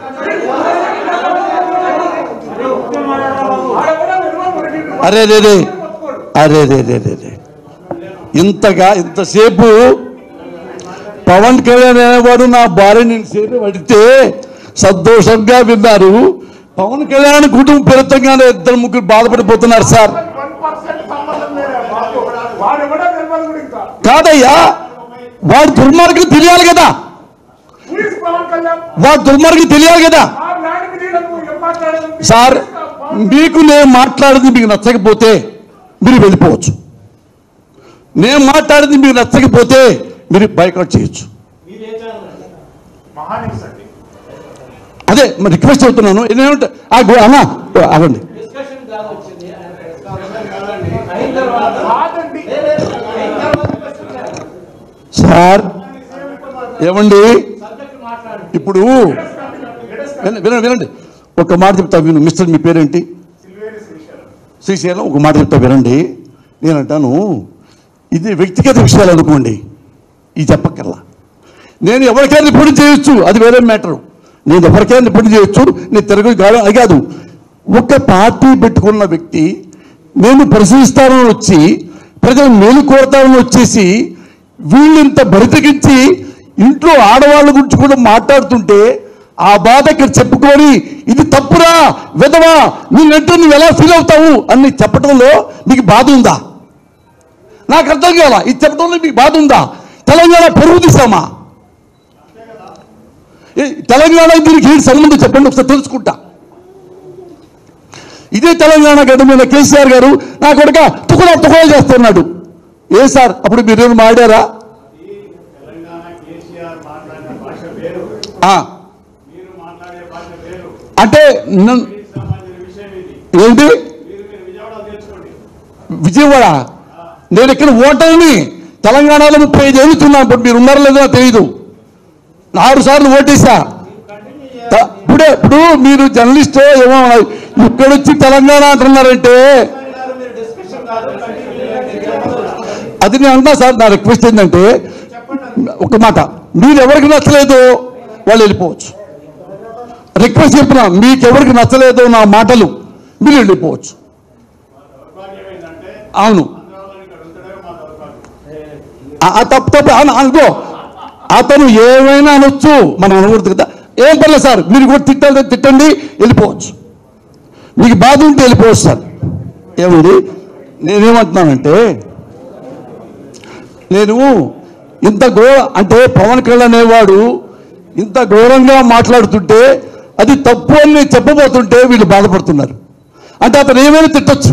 ఆడెవడో ఎక్కువ పెరిగిండు. అరే రే రే ఒప్పుకోడు. అరే రే రే రే రే ఇంతగా ఇంతసేపు పవన్ కళ్యాణ్ అనేవాడు నా భార్యని సేపు అడిగితే సంతోషంగా విన్నారు పవన్ కళ్యాణ్ కుటుంబ ఫలితంగానే ఇద్దరు ముగ్గురు బాధపడిపోతున్నారు సార్ 1% సంబంధం లేదా బాబు? వాడెవడో తెలియదు కూడా ఇంకా. కాదయ్యా వాడు దుర్మార్గం తెలియాలి కదా Who is పవన్ కళ్యాణ్? వాడు దుర్మార్గం తెలియాలి కదా ఆ ల్యాండ్ మీద నువ్వు ఏం మాట్లాడేది? సార్ మీకు నేను మాట్లాడింది మీకు నచ్చకపోతే మీరు వెళ్ళిపోవచ్చు నేను మాట్లాడింది మీకు నచ్చకపోతే మీరు బైకౌట్ చేయొచ్చు మీరేం చేయాలండి మహానీస్ అండి. అదే మరి రిక్వెస్ట్ అవుతున్నాను ఏమంటే ఆ గు- అన్నా ఆగండి డిస్కషన్ కాదు వచ్చింది ఆయన ప్రెస్ కాన్ఫరెన్స్ అయిన తర్వాత కాదండి. లేదు, లేదు, అయిన తర్వాత question చేయాలి. సార్ ఏమండి సబ్జెక్ట్ మాట్లాడండి ఇప్పుడు విన- వినండి వినండి ఒక మాట చెప్తా విను మిస్టర్ మీ పేరేంటి సిల్వేరి శ్రీశైలం. శ్రీశైలం ఒక మాట చెప్తా వినండి నేను అంటాను ఇది వ్యక్తిగత విషయాలు అనుకోండి ఇది చెప్పక్కర్లా నేను ఎవరికైనా రిపోర్ట్ చేయొచ్చు అది వేరే మ్యాటరు నేను ఎవరికైనా రిపోర్ట్ చేయొచ్చు నేను తిరగదు కాదు అది కాదు ఒక పార్టీ పెట్టుకున్న వ్యక్తి నేను పరిశీలిస్తానని వచ్చి ప్రజలు మేలు కోరతానని వచ్చేసి వీళ్ళింత బరితెగించి ఇంట్లో ఆడవాళ్ళ గురించి కూడా మాట్లాడుతుంటే ఆ బాధ ఇక్కడ చెప్పుకొని ఇది తప్పురా విధవా నేనంటే నువ్వు ఎలా ఫీల్ అవుతావు అని చెప్పడంలో నీకు బాధ ఉందా నాకు అర్థం కాల ఇది చెప్పడంలో మీకు బాధ ఉందా తెలంగాణ పరువు తీసామా ఏ, తెలంగాణ దీనికి ఏంటి సంబంధం చెప్పండి ఒకసారి తెలుసుకుంటా ఇదే తెలంగాణ గడ్డ మీద కేసీఆర్ గారు నా కొడుక తుకుడా తుకుడాలు చేస్తున్నాడు ఏ సార్ అప్పుడు మీరు మాడారా తెలంగాణ కేసీఆర్ మాట్లాడిన భాష వేరు ఆ, మీరు మాట్లాడే భాష వేరు అంటే నన్ను- దీనికి సంబంధించిన విషయం ఇది ఏంటి మీరు మీరు విజయవాడ తెచ్చుకోండి విజయవాడ నేను ఇక్కడ ఓటర్ని తెలంగాణలో ముప్పై ఐదు ఏళ్ళుతున్నాను ఇప్పుడు మీరు ఉన్నారో లేదో నాకు తెలియదు ఆరు సార్లు ఓటేసా త- ఇప్పుడే ఇప్పుడు మీరు జర్నలిస్ట్ ఏమో ఇక్కడొచ్చి తెలంగాణ అంటున్నారంటే గారు మీరు డిస్కషన్ కాదు కంటిన్యూ అది నేను అంటా సార్ నా రిక్వెస్ట్ ఏంటంటే ఒక మాట మీరు ఎవరికి నచ్చలేదో వాళ్ళు వెళ్ళిపోవచ్చు రిక్వెస్ట్ చెప్తున్నా మీకు ఎవరికి నచ్చలేదో నా మాటలు మీరు వెళ్ళిపోవచ్చు దౌర్భాగ్యం ఏంటంటే అవును ఆంధ్రాలో ఇక్కడ ఉంచడమే మా దౌర్భాగ్యం ఆ- ఆ తప్పు తప్పు అను- అనుకో అతను ఏమైనా అనొచ్చు మనం అనకూడదు కదా ఏం పర్లేదు సార్ మీరు కూడా తిట్టాలి తిట్టండి వెళ్ళిపోవచ్చు మీకు బాధ ఉంటే వెళ్ళిపోవచ్చు సార్ ఏమండి నేనేమంటున్నానంటే నేను ఇంత ఘోర అంటే పవన్ కళ్యాణ్ అనేవాడు ఇంత ఘోరంగా మాట్లాడుతుంటే అది తప్పు అని నేను చెప్పబోతుంటే వీళ్ళు బాధపడుతున్నారు అంటే అతను ఏమైనా తిట్టొచ్చు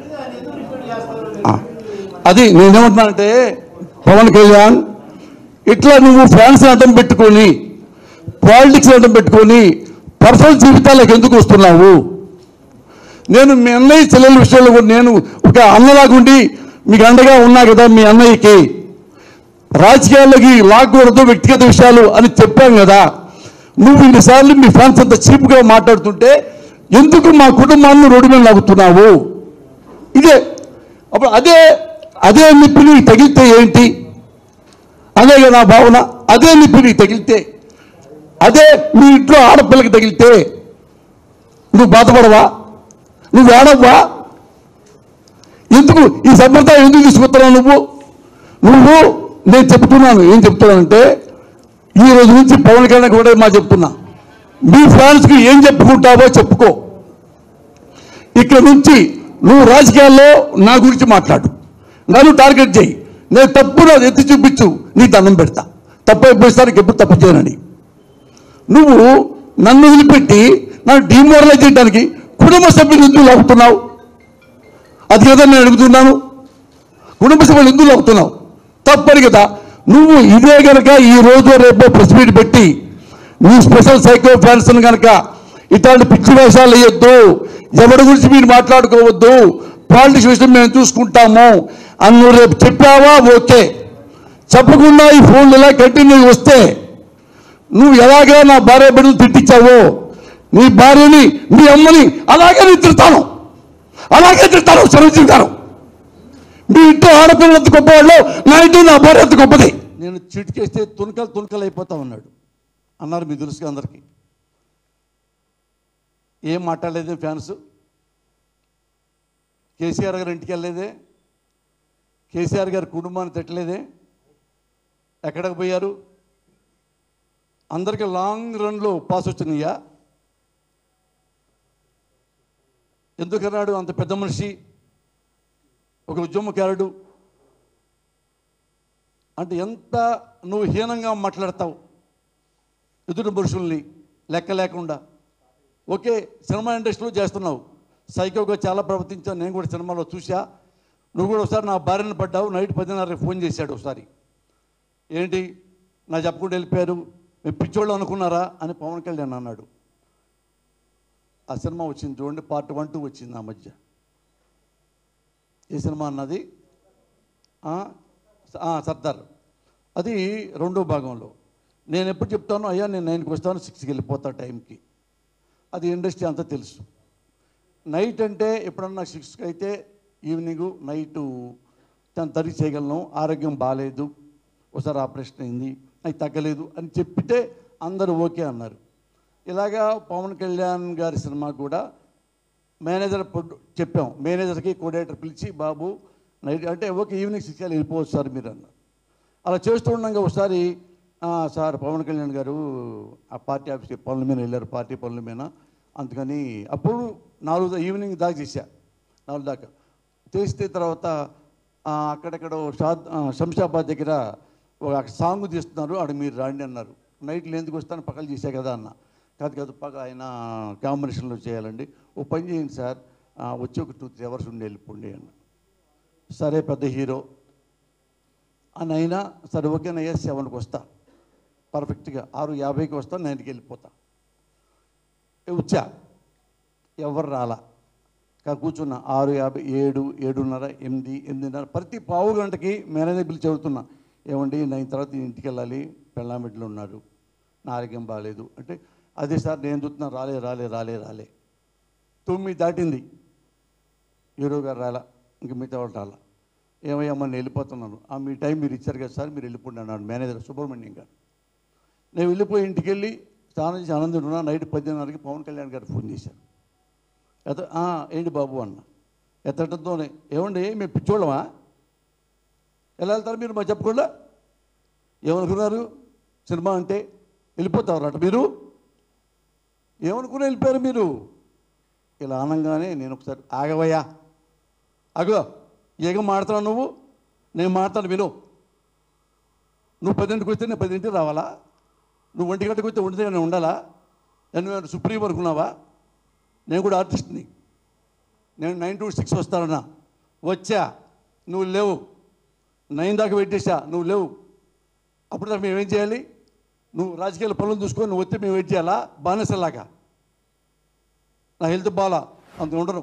ఆ, అది నేనేమంటున్నానంటే పవన్ కళ్యాణ్ ఇట్లా నువ్వు ఫ్యాన్స్ అడ్డం పెట్టుకొని పాలిటిక్స్ అడ్డం పెట్టుకొని పర్సనల్ జీవితాలకు ఎందుకు వస్తున్నావు నేను మీ అన్నయ్య చెల్లెల విషయంలో కూడా నేను ఒక అన్నలాగుండి మీకు అండగా ఉన్నా కదా మీ అన్నయ్యకి రాజకీయాల్లోకి లాక్కూడదు వ్యక్తిగత విషయాలు అని చెప్పాం కదా నువ్వు ఇన్నిసార్లు మీ ఫ్యాన్స్ అంత చీప్గా మాట్లాడుతుంటే ఎందుకు మా కుటుంబాన్ని రోడ్డు మీద లాగుతున్నావు ఇదే అప్పుడు అదే అదే నిప్పి నీకు తగిలితే ఏంటి అదే కదా నా భావన అదే నిప్పి నీకు తగిలితే అదే మీ ఇంట్లో ఆడపిల్లకి తగిలితే నువ్వు బాధపడవా నువ్వు ఏడవ్వా ఎందుకు ఈ సంప్రదాయం ఎందుకు తీసుకొస్తున్నావు నువ్వు నువ్వు నేను చెప్తున్నాను ఏం చెప్తున్నానంటే ఈ రోజు నుంచి పవన్ కళ్యాణ్ కూడా మా చెప్తున్నా మీ ఫ్యాన్స్కి ఏం చెప్పుకుంటావో చెప్పుకో ఇక్కడ నుంచి నువ్వు రాజకీయాల్లో నా గురించి మాట్లాడు నన్ను టార్గెట్ చేయి నేను తప్పు నాది ఎత్తి చూపించు నీ దండం పెడతా తప్పు అయిపోయిస్తానికి ఎప్పుడు తప్పు చేయనని నువ్వు నన్ను వదిలిపెట్టి నన్ను డిమోరలైజ్ చేయడానికి కుటుంబ సభ్యులు ఎందుకు లాగుతున్నావు అది కదా నేను అడుగుతున్నాను కుటుంబ సభ్యులు ఎందుకు లాగుతున్నావు తప్పని కదా నువ్వు ఇదే గనక ఈ రోజు రేపు ప్రెస్ మీట్ పెట్టి నీ స్పెషల్ సైకో ఫ్యాన్స్ కనుక ఇట్లాంటి పిచ్చి వేషాలు వేయొద్దు ఎవరి గురించి మీరు మాట్లాడుకోవద్దు పాలిటిక్స్ విషయం మేము చూసుకుంటాము అని నువ్వు రేపు చెప్పావా ఓకే చెప్పకుండా ఈ ఫోన్లు ఇలా కంటిన్యూ వస్తే నువ్వు ఎలాగా నా భార్య బిడ్డలు తిట్టించావో నీ భార్యని నీ అమ్మని అలాగే నేను తిడతాను అలాగే తిడతాను చదివింటాను మీ ఇంట్లో ఆడపిల్లలు ఎంత గొప్పవాళ్ళు నా ఇంట్లో నా భార్య ఎంత గొప్పది నేను చిటికేస్తే తునకలు తునకలు అయిపోతా ఉన్నాడు అన్నారు మీ తెలుసుగా అందరికీ ఏం మాట్లాడలేదే ఫ్యాన్స్ కేసీఆర్ గారు ఇంటికి వెళ్ళలేదే కేసీఆర్ గారి కుటుంబాన్ని తిట్టలేదే ఎక్కడికి పోయారు అందరికి లాంగ్ రన్లో పాస్ వచ్చినాయా ఎందుకన్నాడు అంత పెద్ద మనిషి ఒక ఉద్యమకారుడు అంటే ఎంత నువ్వు హీనంగా మాట్లాడతావు ఎదుటి పురుషుల్ని లెక్క లేకుండా ఓకే సినిమా ఇండస్ట్రీలో చేస్తున్నావు సైకోగా చాలా ప్రవర్తించావు నేను కూడా సినిమాలో చూసా నువ్వు కూడా ఒకసారి నా భార్యను పడ్డావు నైట్ పదిన్నర ఫోన్ చేశాడు ఒకసారి ఏంటి నా చెప్పకుండా వెళ్ళిపోయారు మేము పిచ్చోళ్ళు అనుకున్నారా అని పవన్ కళ్యాణ్ అన్నాడు ఆ సినిమా వచ్చింది చూడండి పార్ట్ వన్ టూ వచ్చింది ఆ మధ్య ఏ సినిమా అన్నది ఆ, ఆ, సర్దార్ అది రెండో భాగంలో నేను ఎప్పుడు చెప్తాను అయ్యా నేను నైన్కి వస్తాను సిక్స్కి వెళ్ళిపోతా టైంకి అది ఇండస్ట్రీ అంతా తెలుసు నైట్ అంటే ఎప్పుడన్నా సిక్స్కి అయితే ఈవినింగ్ నైట్ తను తరిగి చేయగలను ఆరోగ్యం బాగాలేదు ఒకసారి ఆపరేషన్ అయింది అది తగ్గలేదు అని చెప్పితే అందరూ ఓకే అన్నారు ఇలాగా పవన్ కళ్యాణ్ గారి సినిమా కూడా మేనేజర్ పొద్దు చెప్పాం మేనేజర్కి కోఆర్డినేటర్ పిలిచి బాబు నైట్ అంటే ఓకే ఈవినింగ్ సిక్స్ వెళ్ళిపోవచ్చు సార్ మీరు అన్నారు అలా చేస్తూ ఉండగా ఒకసారి "ఆ, సార్ పవన్ కళ్యాణ్ గారు ఆ పార్టీ ఆఫీస్కి పనుల మీద వెళ్ళారు పార్టీ పనుల మీద అందుకని అప్పుడు నాలుగు దా- ఈవినింగ్ దాకా చేశా నాలుగు దాకా చేస్తే తర్వాత ఆ, అక్కడెక్కడ షాద్ ఆ, శంషాబాద్ దగ్గర ఒక సాంగ్ తీస్తున్నారు అక్కడ మీరు రాండి అన్నారు నైట్లో ఎందుకు వస్తాను పక్కన చేశా కదా అన్న కాదు కాదు పక్క ఆయన కాంబినేషన్లో చేయాలండి ఓ పని చేయండి సార్ ఆ, వచ్చి ఒక టూ త్రీ అవర్స్ ఉండి వెళ్ళిపోండి అన్న సరే పెద్ద హీరో అని అయినా సరే ఓకేనయ్యా సెవెన్కి వస్తా పర్ఫెక్ట్గా ఆరు యాభైకి వస్తా నైన్కి వెళ్ళిపోతా ఏ వచ్చా ఎవరు రాలా కా కూర్చున్నా ఆరు యాభై ఏడు ఏడున్నర ఎనిమిది ఎనిమిదిన్నర ప్రతి పావు గంటకి మేనేజర్ పిలిచి చెబుతున్నా ఏమండి నైన్ తర్వాత ఇంటికి వెళ్ళాలి పెళ్ళామిట్లో ఉన్నారు నా ఆరోగ్యం బాగాలేదు అంటే అదే సార్ నేను చూస్తున్నా రాలే రాలే రాలే రాలే తొమ్మిది దాటింది హీరో గారు రాలా ఇంక మిగతా వాళ్ళు రాలా ఏమయ్యా మొన్న వెళ్ళిపోతున్నాను ఆ మీ టైం మీరు ఇచ్చారు కదా సార్ మీరు వెళ్ళిపోండి అన్నాడు మేనేజర్ సుబ్రహ్మణ్యం గారు నేను వెళ్ళిపోయి ఇంటికి వెళ్ళి స్నానం చేసి ఆనందం ఉన్నా నైట్ పద్దెనిమిదిన్నరకి పవన్ కళ్యాణ్ గారు ఫోన్ చేశారు ఎత "ఆ, ఏంటి బాబు అన్న ఎత్తటంతోనే ఏమండి మేము పిచ్చోళ్ళమా ఎలా వెళ్తారు మీరు మా చెప్పకుండా ఏమనుకున్నారు సినిమా అంటే వెళ్ళిపోతారు అట మీరు ఏమనుకుని వెళ్ళిపోయారు మీరు ఇలా అనగానే నేను ఒకసారి ఆగవయ్యా అగో ఏగ మాడుతున్నావు నువ్వు నేను మాడతాను విను నువ్వు పదింటికి వస్తే నేను పదింటికి రావాలా నువ్వు ఒంటి గంటకు వస్తే ఒంటి దగ్గర ఉండాలా నేను సుప్రీం అనుకున్నావా నేను కూడా ఆర్టిస్ట్ని నేను నైన్ టు సిక్స్ వస్తానన్నా వచ్చా నువ్వు లేవు నైన్ దాకా వెయిట్ చేశా నువ్వు లేవు అప్పుడు దాకా మేము ఏం చేయాలి నువ్వు రాజకీయాల పనులు చూసుకొని నువ్వు వస్తే మేము వెయిట్ చేయాలా బానిసలాగా నా హెల్త్ బాగా అంత ఉండను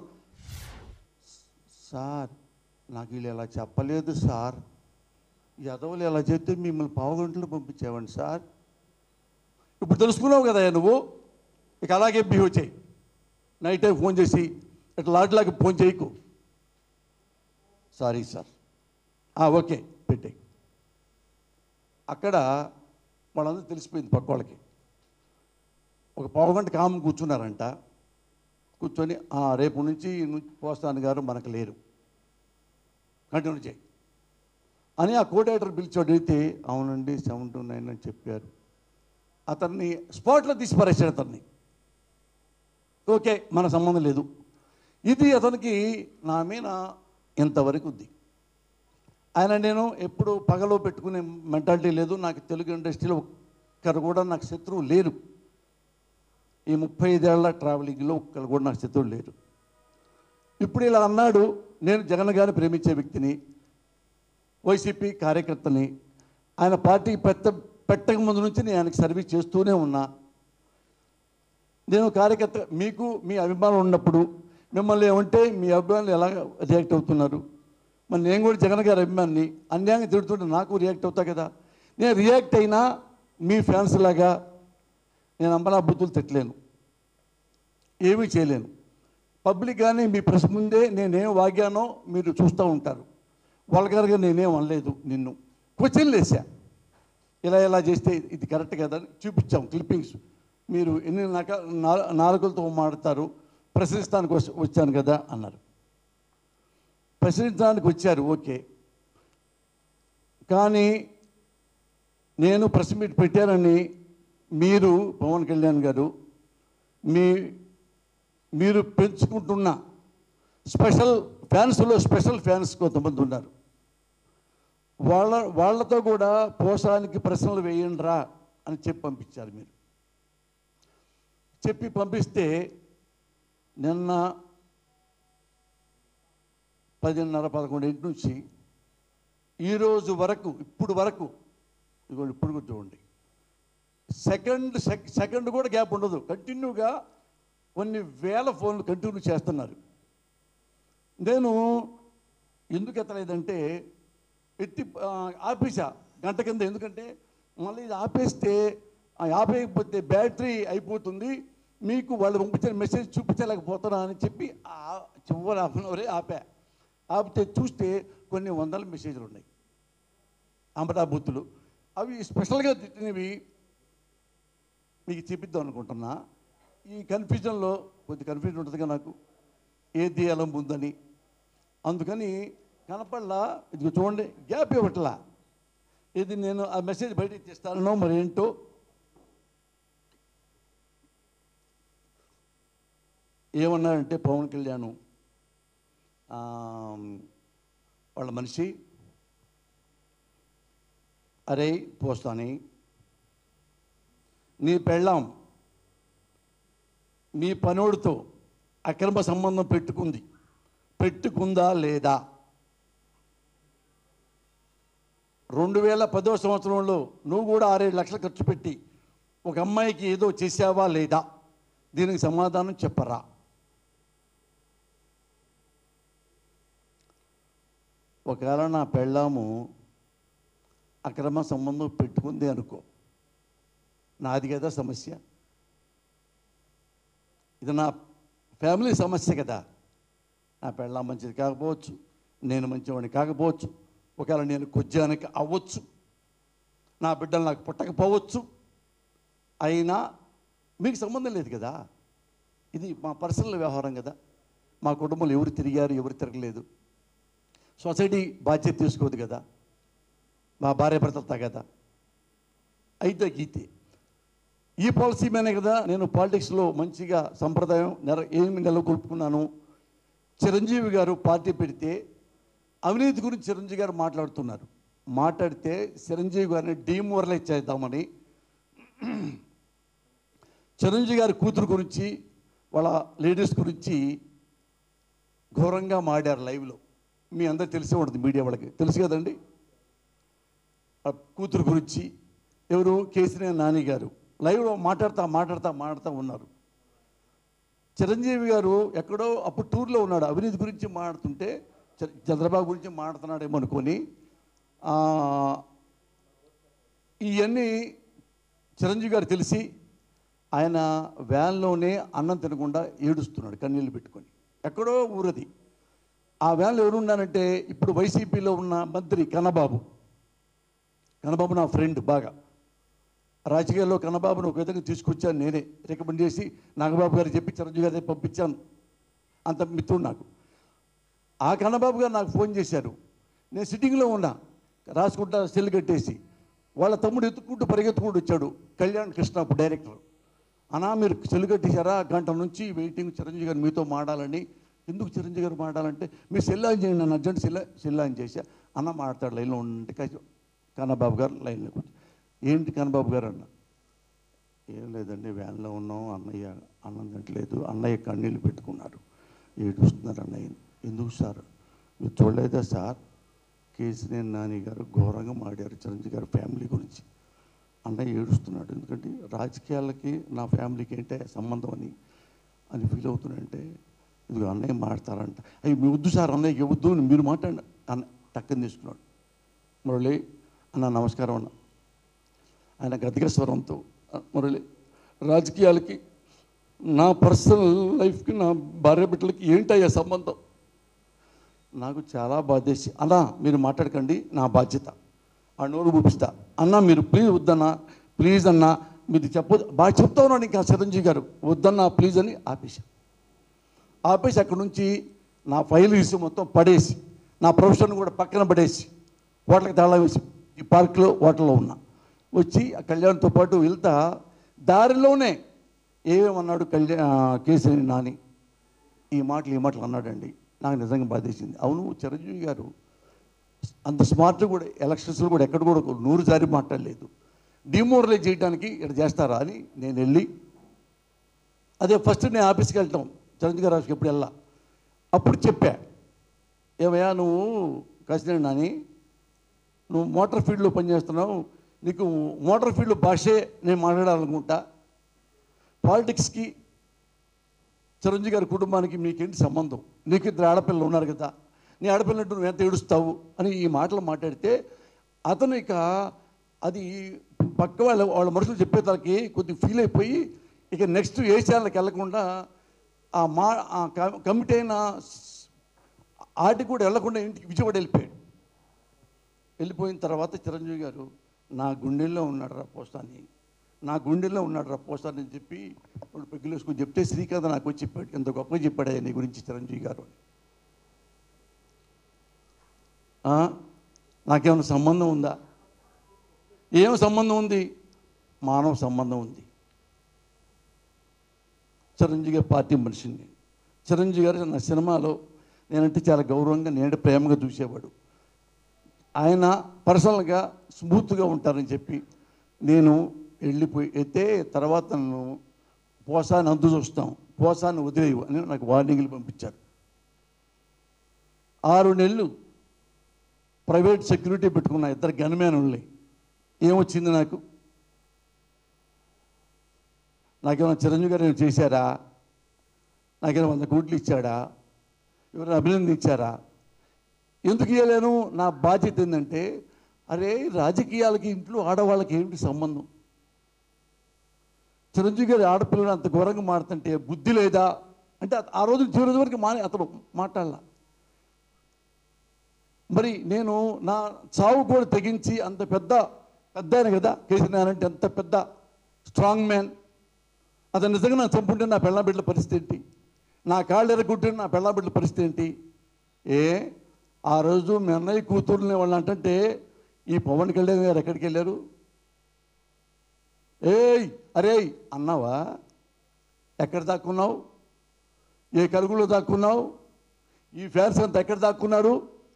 సార్ నాకు వీళ్ళు ఇలా చెప్పలేదు సార్ యదవులు ఇలా చెప్తే మిమ్మల్ని పావుగంటలు పంపించేవాడిని సార్ ఇప్పుడు తెలుసుకున్నావు కదా నువ్వు ఇక అలాగే బిహేవ్ చేయి నైట్ టైం ఫోన్ చేసి ఇట్లా లాడ్లాగా ఫోన్ చేయకు సారీ సార్ ఆ, ఓకే పెట్టేయి అక్కడ వాళ్ళందరూ తెలిసిపోయింది పక్క వాళ్ళకి ఒక పావు గంట కాము కూర్చున్నారంట కూర్చొని "ఆ, రేపు నుంచి ను- పోస్తాను గారు మనకు లేరు కంటిన్యూ చేయి అని ఆ కోడేటర్ పిలిచాడు అయితే అవునండి సెవెన్ టు నైన్ అని చెప్పారు అతన్ని స్పాట్లో తీసి పరేశాడు అతన్ని ఓకే మన సంబంధం లేదు ఇది అతనికి నా మీద ఇంతవరకు ఉంది ఆయన నేను ఎప్పుడు పగలో పెట్టుకునే మెంటాలిటీ లేదు నాకు తెలుగు ఇండస్ట్రీలో ఒక్కరు కూడా నాకు శత్రువు లేరు ఈ ముప్పై ఐదేళ్ల ట్రావెలింగ్లో ఒక్కరు కూడా నాకు శత్రువు లేరు ఇప్పుడు ఇలా అన్నాడు నేను జగన్ గారిని ప్రేమించే వ్యక్తిని వైసీపీ కార్యకర్తని ఆయన పార్టీ పెట్ట పెట్టక ముందు నుంచి నేను ఆయనకి సర్వీస్ చేస్తూనే ఉన్నా నేను కార్యకర్త మీకు మీ అభిమానం ఉన్నప్పుడు మిమ్మల్ని ఏమంటే మీ అభిమానులు ఎలా రియాక్ట్ అవుతున్నారు మరి నేను కూడా జగన్ గారి అభిమాన్ని అన్యాయంగా తిడుతుంటే నాకు రియాక్ట్ అవుతా కదా నేను రియాక్ట్ అయినా మీ ఫ్యాన్స్ లాగా నేను అంబలా బుద్ధులు తిట్టలేను ఏమీ చేయలేను పబ్లిక్ కానీ మీ ప్రెస్ ముందే నేనేం వాగానో మీరు చూస్తూ ఉంటారు వల్గర్గా నేనేం అనలేదు నిన్ను క్వశ్చన్లు వేసా ఇలా ఇలా చేస్తే ఇది కరెక్ట్ కదా అని చూపించాం క్లిప్పింగ్స్ మీరు ఎన్ని నక నా- నాలుకలతో మాడతారు ప్రశ్నిస్తానికి వస్- వచ్చాను కదా అన్నారు ప్రశ్నించడానికి వచ్చారు ఓకే కానీ నేను ప్రెస్ మీట్ పెట్టానని మీరు పవన్ కళ్యాణ్ గారు మీ మీరు పెంచుకుంటున్న స్పెషల్ ఫ్యాన్స్లో స్పెషల్ ఫ్యాన్స్ కొంతమంది ఉన్నారు వాళ్ళ వాళ్ళతో కూడా పోషానికి ప్రశ్నలు వేయండిరా అని చెప్పి పంపించారు మీరు చెప్పి పంపిస్తే నిన్న పదిన్నర పదకొండింటి నుంచి ఈరోజు వరకు ఇప్పుడు వరకు ఇదిగోండి ఇప్పుడు కూడా చూడండి సెకండ్ సెక్- సెకండ్ కూడా గ్యాప్ ఉండదు కంటిన్యూగా కొన్ని వేల ఫోన్లు కంటిన్యూ చేస్తున్నారు నేను ఎందుకు ఎత్తలేదంటే ఎత్తి ఆ, ఆపేసా గంట కింద ఎందుకంటే మళ్ళీ ఇది ఆపేస్తే ఆ ఆపేయకపోతే బ్యాటరీ అయిపోతుంది మీకు వాళ్ళు పంపించిన మెసేజ్ చూపించలేకపోతున్నా అని చెప్పి ఆ చివరి హాఫ్ అన్ అవరే ఆపా ఆపితే చూస్తే కొన్ని వందల మెసేజ్లు ఉన్నాయి అమరా బూతులు అవి స్పెషల్గా తిట్టినవి మీకు చూపిద్దాం అనుకుంటున్నా ఈ కన్ఫ్యూజన్లో కొద్ది కన్ఫ్యూజన్ ఉంటుందిగా నాకు ఏది ఎలా ఉందని అందుకని కనపడలా ఇది చూడండి గ్యాప్ ఇవ్వట్లా ఇది నేను ఆ మెసేజ్ బయట ఇచ్చేస్తానో మరి ఏంటో ఏమన్నారంటే పవన్ కళ్యాణ్ ఆ, వాళ్ళ మనిషి అరే పోస్తాని నీ పెళ్ళాం మీ పనోడితో అక్రమ సంబంధం పెట్టుకుంది పెట్టుకుందా లేదా రెండు వేల పదో సంవత్సరంలో నువ్వు కూడా ఆరేడు లక్షలు ఖర్చు పెట్టి ఒక అమ్మాయికి ఏదో చేసావా లేదా దీనికి సమాధానం చెప్పరా ఒకవేళ నా పెళ్ళాము అక్రమ సంబంధం పెట్టుకుంది అనుకో నాది కదా సమస్య ఇది నా ఫ్యామిలీ సమస్య కదా నా పెళ్ళాం మంచిది కాకపోవచ్చు నేను మంచివాడిని కాకపోవచ్చు ఒకవేళ నేను కొజ్జానికి అవ్వచ్చు నా బిడ్డలు నాకు పుట్టకపోవచ్చు అయినా మీకు సంబంధం లేదు కదా ఇది మా పర్సనల్ వ్యవహారం కదా మా కుటుంబంలో ఎవరు తిరిగారు ఎవరు తిరగలేదు సొసైటీ బాధ్యత తీసుకోదు కదా మా భార్య భర్తలతో కదా అయితే గీతే ఈ పాలసీ మీదనే కదా నేను పాలిటిక్స్లో మంచిగా సంప్రదాయం నెర ఏమి నెలకొల్పుకున్నాను చిరంజీవి గారు పార్టీ పెడితే అవినీతి గురించి చిరంజీవి గారు మాట్లాడుతున్నారు మాట్లాడితే చిరంజీవి గారిని డీమోరలైజ్ చేద్దామని చిరంజీవి గారి కూతురు గురించి వాళ్ళ లేడీస్ గురించి ఘోరంగా మాడారు లైవ్లో మీ అందరికి తెలిసే ఉంటుంది మీడియా వాళ్ళకి తెలుసు కదండి ఆ కూతురు గురించి ఎవరు కేసీఆర్ నాని గారు లైవ్లో మాట్లాడుతా మాట్లాడుతా మాట్లాడుతూ ఉన్నారు చిరంజీవి గారు ఎక్కడో అప్పుడు టూర్లో ఉన్నాడు అవినీతి గురించి మాట్లాడుతుంటే చ- చంద్రబాబు గురించి మాట్లాడుతున్నాడేమో అనుకొని ఆ, ఇవన్నీ చిరంజీవి గారు తెలిసి ఆయన వ్యాన్లోనే అన్నం తినకుండా ఏడుస్తున్నాడు కన్నీళ్ళు పెట్టుకొని ఎక్కడో ఊరది ఆ వ్యాన్లో ఎవరు ఉన్నానంటే ఇప్పుడు వైసీపీలో ఉన్న మంత్రి కన్నబాబు కన్నబాబు నా ఫ్రెండ్ బాగా రాజకీయాల్లో కన్నబాబును ఒక విధంగా తీసుకొచ్చాను నేనే రికమెండ్ చేసి నాగబాబు గారు చెప్పి చిరంజీవి గారి పంపించాను అంత మిత్రుడు నాకు ఆ కన్నబాబు గారు నాకు ఫోన్ చేశారు నేను సిట్టింగ్లో ఉన్నా రాసుకుంటా సెల్ కట్టేసి వాళ్ళ తమ్ముడు ఎత్తుకుంటూ పరిగెత్తుకుంటూ వచ్చాడు కళ్యాణ్ కృష్ణ అప్పుడు డైరెక్టర్ అన్నా మీరు సెల్ కట్టేశారా గంట నుంచి వెయిటింగ్ చిరంజీవి గారు మీతో మాడాలని ఎందుకు చిరంజీవి గారు మాడాలంటే మీరు సెల్ ఆన్ చేయండి నన్ను అర్జెంట్ సెల్ సెల్ ఆన్ చేశా అన్న మాడతాడు లైన్లో ఉంటే కాసేపు కన్నబాబు గారు లైన్లో కూర్చో ఏంటి కన్నబాబు గారు అన్న ఏం లేదండి వ్యాన్లో ఉన్నాం అన్నయ్య అన్నం తింటలేదు అన్నయ్య కన్నీళ్ళు పెట్టుకున్నారు ఏడుస్తున్నారు అన్నయ్య ఎందుకు సార్ మీరు చూడలేదా సార్ కేసీఆర్ నాని గారు ఘోరంగా మాడారు చిరంజీవి గారి ఫ్యామిలీ గురించి అన్నయ్య ఏడుస్తున్నాడు ఎందుకంటే రాజకీయాలకి నా ఫ్యామిలీకి ఏంటే సంబంధం అని అని ఫీల్ అవుతున్నాడంటే ఇదిగో అన్నయ్య మాడతారంట అయ్యి మీ వద్దు సార్ అన్నయ్యకి వద్దు అని మీరు మాట్లాడండి అన్న టక్కని తీసుకున్నాడు మురళి అన్న నమస్కారం అన్న ఆయన గతిక స్వరంతో "ఆ, మురళి రాజకీయాలకి నా పర్సనల్ లైఫ్కి నా భార్య బిడ్డలకి ఏంటయ్యా సంబంధం నాకు చాలా బాధేసి అన్నా మీరు మాట్లాడకండి నా బాధ్యత ఆ నోరు చూపిస్తా అన్న మీరు ప్లీజ్ వద్దన్నా ప్లీజ్ అన్న మీరు చెప్పదు బాగా చెప్తా ఉన్నాడు ఇంకా చిరంజీవి గారు వద్దన్నా ప్లీజ్ అని ఆపేసి ఆపేసి అక్కడి నుంచి నా ఫైల్ తీసి మొత్తం పడేసి నా ప్రొఫెషన్ కూడా పక్కన పడేసి హోటల్కి తాళం వేసి ఈ పార్క్లో హోటల్లో ఉన్నా వచ్చి ఆ కళ్యాణ్తో పాటు వెళ్తా దారిలోనే ఏమేమన్నాడు కళ్యాణ్ కేసరి నాని ఈ మాటలు ఈ మాటలు అన్నాడండి నాకు నిజంగా బాధేసింది అవును చిరంజీవి గారు అంత స్మార్ట్ కూడా ఎలక్షన్స్లో కూడా ఎక్కడ కూడా ఒక నూరు సారి మాట్లాడలేదు డిమోరలైజ్ చేయడానికి ఇక్కడ చేస్తారా అని నేను వెళ్ళి అదే ఫస్ట్ నేను ఆఫీస్కి వెళ్తాం చిరంజీవి గారు ఆఫీస్కి ఎప్పుడు వెళ్ళా అప్పుడు చెప్పా ఏమయ్యా నువ్వు కసినేడు నాని నువ్వు మోటార్ ఫీల్డ్లో పనిచేస్తున్నావు నీకు మోటార్ ఫీల్డ్ భాషే నేను మాట్లాడాలనుకుంటా పాలిటిక్స్కి చిరంజీవి గారి కుటుంబానికి మీకేంటి సంబంధం నీకు ఇద్దరు ఆడపిల్లలు ఉన్నారు కదా నీ ఆడపిల్లంటూ నువ్వు ఎంత ఏడుస్తావు అని ఈ మాటలు మాట్లాడితే అతను ఇక అది పక్క వాళ్ళ వాళ్ళ మనుషులు చెప్పే తలకి కొద్ది ఫీల్ అయిపోయి ఇక నెక్స్ట్ ఏ ఛానల్కి వెళ్ళకుండా ఆ మా ఆ కమి- కమిటీ అయిన ఆటికి కూడా వెళ్ళకుండా ఇంటికి విజయవాడ వెళ్ళిపోయాడు వెళ్ళిపోయిన తర్వాత చిరంజీవి గారు నా గుండెల్లో ఉన్నాడు రా పోస్తాని నా గుండెల్లో ఉన్నాడు రా పోస్తాని అని చెప్పి ఇప్పుడు పెగ్గులు వేసుకొని చెప్తే శ్రీకాంత్ నాకు వచ్చి చెప్పాడు ఎంత గొప్పగా చెప్పాడు నీ గురించి చిరంజీవి గారు అని ఆ? నాకేమైనా సంబంధం ఉందా ఏం సంబంధం ఉంది మానవ సంబంధం ఉంది చిరంజీవి గారి పార్టీ మనిషిని చిరంజీవి గారు నా సినిమాలో నేనంటే చాలా గౌరవంగా నేను ప్రేమగా చూసేవాడు ఆయన పర్సనల్గా స్మూత్గా ఉంటారని చెప్పి నేను వెళ్ళిపోయి అయితే తర్వాత నన్ను పోసాన్ని అందు చూస్తాం పోసాన్ని వదిలేవు అని నాకు వార్నింగ్లు పంపించారు ఆరు నెలలు ప్రైవేట్ సెక్యూరిటీ పెట్టుకున్న ఇద్దరు గన్మ్యానుల్ని ఏమొచ్చింది నాకు నాకేమైనా చిరంజీవి గారు ఏమైనా చేశారా నాకేమైనా వంద కోట్లు ఇచ్చాడా ఎవరైనా అభినందించారా ఎందుకు ఇవ్వలేను నా బాధ్యత ఏంటంటే అరే రాజకీయాలకి ఇంట్లో ఆడవాళ్ళకి ఏమిటి సంబంధం చిరంజీవి గారి ఆడపిల్లలు అంత ఘోరంగా మాడుతుంటే బుద్ధి లేదా అంటే ఆ రోజు చివరి వరకు మానే అతను మాట్లాడాల మరి నేను నా చావు కూడా తెగించి అంత పెద్ద పెద్ద ఆయన కదా కేసీఆర్ అంటే అంత పెద్ద స్ట్రాంగ్ మ్యాన్ అతను నిజంగా నా చంపుంటే నా పెళ్ళ బిడ్డల పరిస్థితి ఏంటి నా కాళ్ళు ఎరగొట్టే నా పెళ్ళ బిడ్డల పరిస్థితి ఏంటి ఏ ఆ రోజు మీ అన్నయ్య కూతుర్ని వాళ్ళు అంటే ఈ పవన్ కళ్యాణ్ గారు ఎక్కడికి వెళ్ళారు ఏయ్ అరే అన్నావా ఎక్కడ దాక్కున్నావు ఏ కరుగులో దాక్కున్నావు ఈ ఫ్యాన్స్ అంతా ఎక్కడ దాక్కున్నారు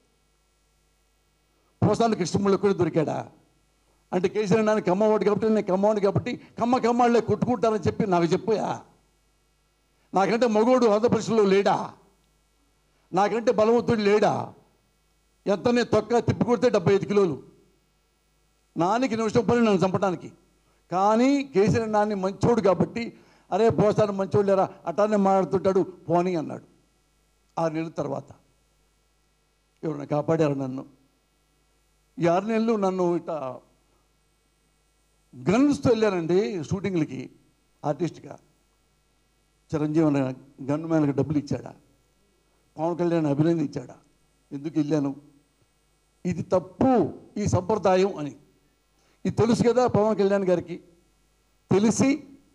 పోసాలు కృష్ణముళ్ళు ఎక్కడ దొరికాడా అంటే కేసీఆర్ నాన్న కమ్మవాడు కాబట్టి నేను కమ్మవాడు కాబట్టి కమ్మ కమ్మాళ్ళే కొట్టుకుంటానని చెప్పి నాకు చెప్పాయా నాకంటే మగోడు ఆంధ్రప్రదేశ్లో లేడా నాకంటే బలవంతుడు లేడా ఎంతనే తొక్క తిప్పి కొడితే డెబ్బై ఐదు కిలోలు నానికి నిమిషం పని నన్ను చంపడానికి కానీ కేసీఆర్ నాన్ని మంచోడు కాబట్టి అరే పోస్తాను మంచోడు లేరా అటానే మాట్లాడుతుంటాడు పోనీ అన్నాడు ఆరు నెలల తర్వాత ఎవరైనా కాపాడారు నన్ను ఈ ఆరు నెలలు నన్ను ఇట గన్స్తో వెళ్ళానండి షూటింగ్లకి ఆర్టిస్ట్గా చిరంజీవి అనే గన్ మ్యాన్కి డబ్బులు ఇచ్చాడా పవన్ కళ్యాణ్ అభినందించాడా ఎందుకు వెళ్ళాను ఇది తప్పు ఈ సంప్రదాయం అని ఇది తెలుసు కదా పవన్ కళ్యాణ్ గారికి తెలిసి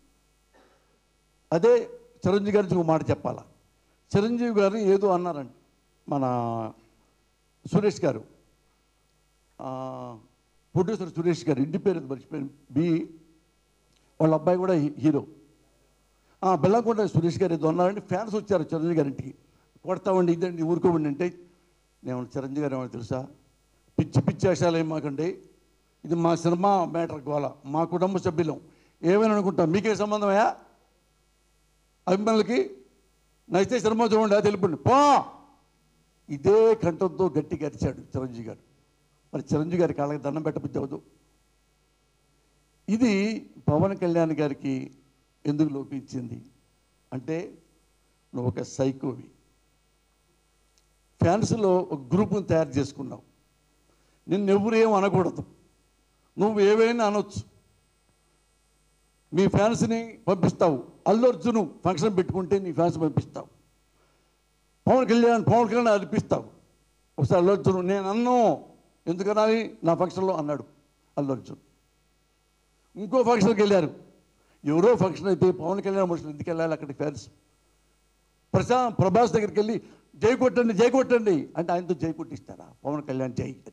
అదే చిరంజీవి గారికి ఒక మాట చెప్పాలా చిరంజీవి గారిని ఏదో అన్నారండి మన సురేష్ గారు ఆ, ప్రొడ్యూసర్ సురేష్ గారు ఇంటి పేరు మర్చిపోయాను బి వాళ్ళ అబ్బాయి కూడా హీ- హీరో ఆ, బెల్లంకొండ సురేష్ గారు ఏదో అన్నారంటే ఫ్యాన్స్ వచ్చారు చిరంజీవి గారి ఇంటికి కొడతామండి ఇదండి ఊరుకోమండి అంటే నేను చిరంజీవి గారు ఏమన్నా తెలుసా పిచ్చి పిచ్చి వేషాలు ఏం మాకండి ఇది మా సినిమా మ్యాటర్ గోల మా కుటుంబ సభ్యులం ఏమైనా అనుకుంటాం మీకే సంబంధమయ్యా అభిమానులకి నచ్చితే సినిమా చూడండి అది తెలిపండి పో ఇదే కంఠంతో గట్టిగా అరిచాడు చిరంజీవి గారు మరి చిరంజీవి గారి కాళ్ళకి దండం పెట్టబుద్ధి అవదు ఇది పవన్ కళ్యాణ్ గారికి ఎందుకు లోపించింది అంటే నువ్వు ఒక సైకోవి ఫ్యాన్స్లో ఒక గ్రూప్ని తయారు చేసుకున్నావు నిన్ను ఎవరు ఏం అనకూడదు నువ్వు ఏవైనా అనొచ్చు మీ ఫ్యాన్స్ని పంపిస్తావు అల్లు అర్జున్ ఫంక్షన్ పెట్టుకుంటే నీ ఫ్యాన్స్ పంపిస్తావు పవన్ కళ్యాణ్ పవన్ కళ్యాణ్ అర్పిస్తావు ఒకసారి అల్లు అర్జున్ నేను అన్ను ఎందుకనాలి నా ఫంక్షన్లో అన్నాడు అల్లు అర్జున్ ఇంకో ఫంక్షన్కి వెళ్ళారు ఎవరో ఫంక్షన్ అయితే పవన్ కళ్యాణ్ మనుషులు ఎందుకు వెళ్ళాలి అక్కడికి ఫ్యాన్స్ ప్రశా ప్రభాస్ దగ్గరికి వెళ్ళి జై కొట్టండి జై కొట్టండి అంటే ఆయనతో జై కొట్టిస్తారా పవన్ కళ్యాణ్ జై అని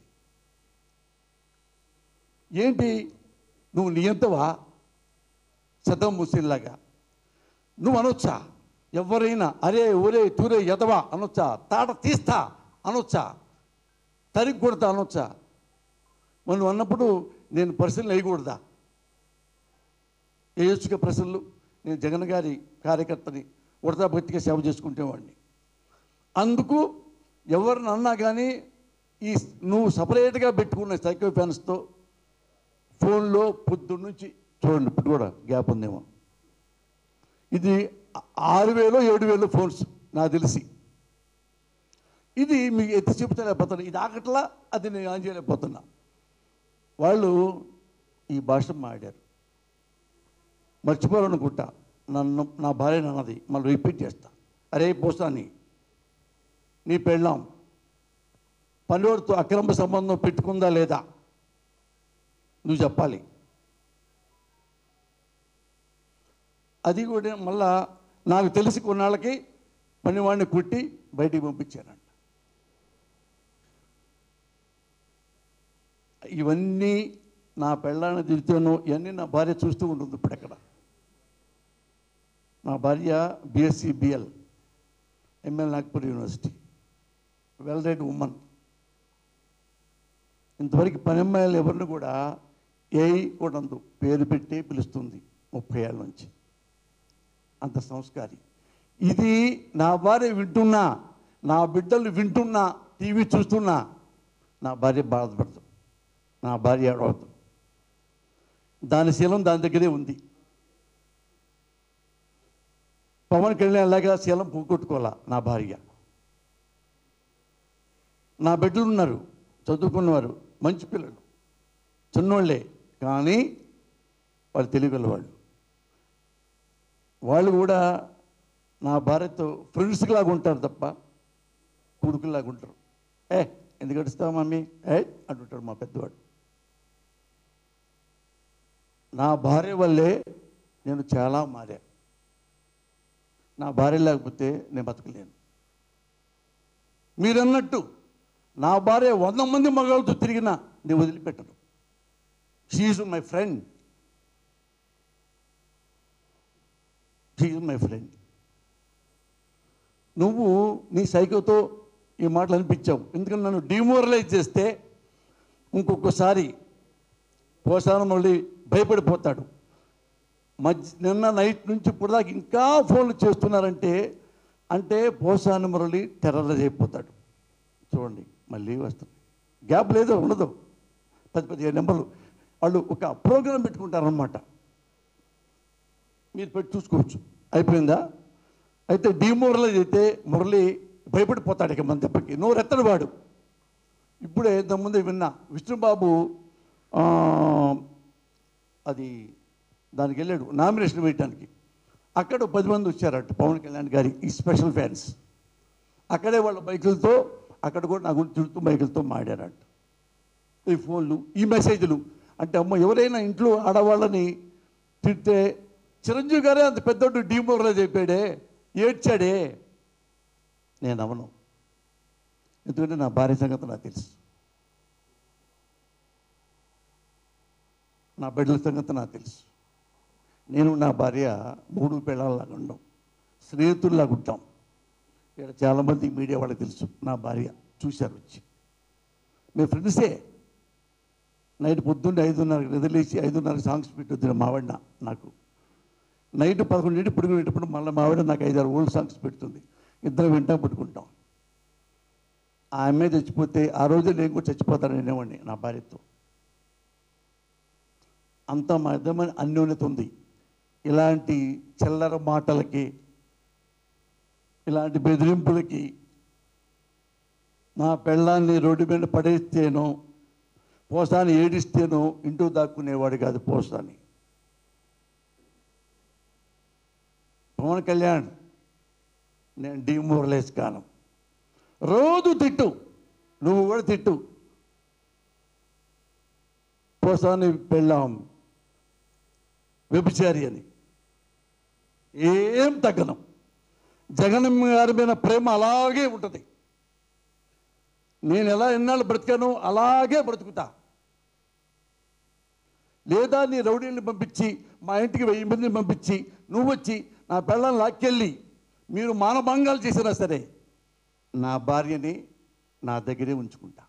ఏంటి నువ్వు నియంతవా శతం ముసిల్లాగా నువ్వు అనొచ్చా ఎవరైనా అరే ఒరే తూరే ఎదవా అనొచ్చా తాట తీస్తా అనొచ్చా తరిగి కొడతా అనొచ్చా మనం అన్నప్పుడు నేను పరిశీలన వేయకూడదా వేయొచ్చుగా ప్రశ్నలు నేను జగన్ గారి కార్యకర్తని ఉడతా భక్తిగా సేవ చేసుకుంటేవాడిని అందుకు ఎవరిని అన్నా కానీ ఈ నువ్వు సపరేట్గా పెట్టుకున్న సైకో ఫ్యాన్స్తో ఫోన్లో పొద్దున్న నుంచి చూడండి ఇప్పుడు కూడా గ్యాప్ ఉందేమో ఇది ఆరు వేలు ఏడు వేలు ఫోన్స్ నాకు తెలిసి ఇది మీకు ఎత్తి చెప్తలేకపోతున్నా ఇది ఆకట్లా అది నేను ఆన్ చేయలేకపోతున్నా వాళ్ళు ఈ భాష మాడారు మర్చిపోవాలనుకుంటా నన్ను నా భార్య అన్నది మళ్ళీ రిపీట్ చేస్తా అరే పోస్తాని నీ పెళ్ళాం పనివాడితో అక్రమ సంబంధం పెట్టుకుందా లేదా నువ్వు చెప్పాలి అది కూడా మళ్ళా నాకు తెలిసి కొన్నాళ్ళకి పనివాడిని కుట్టి బయటికి పంపించానంట ఇవన్నీ నా పెళ్ళాన్ని తిరుగుతాను ఇవన్నీ నా భార్య చూస్తూ ఉంటుంది ఇప్పుడు ఎక్కడ నా భార్య BSc BL ML Nagpur university well read women ఇంతవరకు పని అమ్మాయిలు ఎవరిని కూడా ఏ కూడా అందు పేరు పెట్టి పిలుస్తుంది ముప్పై ఏళ్ళ నుంచి అంత సంస్కారి ఇది నా భార్య వింటున్నా నా బిడ్డలు వింటున్నా టీవీ చూస్తున్నా నా భార్య బాధపడదు నా భార్య ఏడవద్దు దాని శీలం దాని దగ్గరే ఉంది పవన్ కళ్యాణ్ లాగా శీలం పోగొట్టుకోవాలా నా భార్య నా బిడ్డలు ఉన్నారు చదువుకున్నవారు మంచి పిల్లలు చిన్నోళ్ళే కానీ వాళ్ళు తెలివిగల వాళ్ళు వాళ్ళు కూడా నా భార్యతో ఫ్రెండ్స్ లాగా ఉంటారు తప్ప కొడుకులాగా ఉంటారు ఏ ఎందుకు అడుస్తావు మమ్మీ ఏ అంటుంటాడు మా పెద్దవాడు నా భార్య వల్లే నేను చాలా మారా నా భార్య లేకపోతే నేను బతకలేను మీరన్నట్టు నా భార్య వంద మంది మగాళ్ళతో తిరిగినా నేను వదిలిపెట్టను she my friend she my friend నువ్వు నీ సైకోతో ఈ మాటలు అనిపించావు ఎందుకంటే నన్ను డిమోరలైజ్ చేస్తే ఇంకొకసారి పోసాన మళ్ళీ భయపడిపోతాడు మధ్య నిన్న నైట్ నుంచి ఇప్పుడు దాకా ఇంకా ఫోన్లు చేస్తున్నారంటే అంటే పోసాని మురళి టెర్రరైజ్ అయిపోతాడు చూడండి మళ్ళీ వస్తుంది గ్యాప్ లేదు ఉండదు పెద్ద పెద్ద నెంబర్లు వాళ్ళు ఒక ప్రోగ్రాం పెట్టుకుంటారనమాట మీరు పెట్టి చూసుకోవచ్చు అయిపోయిందా అయితే డిమోరలైజ్ అయితే మురళి భయపడిపోతాడు ఇక మన దెబ్బకి నోరెత్తడు వాడు ఇప్పుడే ఇంతకుముందు విన్నా విష్ణుబాబు ఆ, అది దానికి వెళ్ళాడు నామినేషన్ వేయటానికి అక్కడ ఓ పది మంది వచ్చారట పవన్ కళ్యాణ్ గారి ఈ స్పెషల్ ఫ్యాన్స్ అక్కడే వాళ్ళ బైకులతో అక్కడ కూడా నా గురించి తిరుగుతూ బైకులతో మాడారట ఈ ఫోన్లు ఈ మెసేజ్లు అంటే అమ్మ ఎవరైనా ఇంట్లో ఆడవాళ్ళని తిడితే చిరంజీవి గారే అంత పెద్దోడు డీమోరలైజ్ అయిపోయాడే ఏడ్చాడే నేను అవను ఎందుకంటే నా భార్య సంగతి నాకు తెలుసు నా బిడ్డల సంగతి నాకు తెలుసు నేను నా భార్య మూడు పిల్లల్లాగా ఉండం స్నేహితుల్లాగా ఉంటాం ఇక్కడ చాలామంది మీడియా వాళ్ళకి తెలుసు నా భార్య చూశారు వచ్చి మేము ఫ్రెండ్సే నైట్ పొద్దున్నే ఐదున్నరకు నిద్రలేసి ఐదున్నరకు సాంగ్స్ పెట్టొద్దు మావాడిన నాకు నైట్ పదకొండింటి పడుకునేటప్పుడు మళ్ళీ మావిడ నాకు ఐదారు ఓల్డ్ సాంగ్స్ పెడుతుంది ఇద్దరు వింటా పట్టుకుంటాం ఆ అమ్మాయి చచ్చిపోతే ఆ రోజే నేను కూడా చచ్చిపోతాను అనేవాడిని నా భార్యతో అంత మా ఇద్దరి అన్యోన్యత ఉంది ఇలాంటి చిల్లర మాటలకి ఇలాంటి బెదిరింపులకి నా పెళ్ళాన్ని రోడ్డు మీద పడేస్తేనో పోసాని ఏడిస్తేనో ఇంటూ దాక్కునేవాడు కాదు పోసాని పవన్ కళ్యాణ్ నేను డిమోరలైజ్ కాను రోజు తిట్టు నువ్వు కూడా తిట్టు పోసాని పెళ్ళాం వ్యభిచారి అని ఏం తగ్గను జగనమ్మ గారి మీద ప్రేమ అలాగే ఉంటుంది నేను ఎలా ఎన్నాళ్ళు బ్రతికానో అలాగే బ్రతుకుతా లేదా నీ రౌడీల్ని పంపించి మా ఇంటికి వెయ్యి మందిని పంపించి నువ్వు వచ్చి నా పిల్లల్ని లాక్కెళ్ళి మీరు మానభంగాలు చేసినా సరే నా భార్యని నా దగ్గరే ఉంచుకుంటా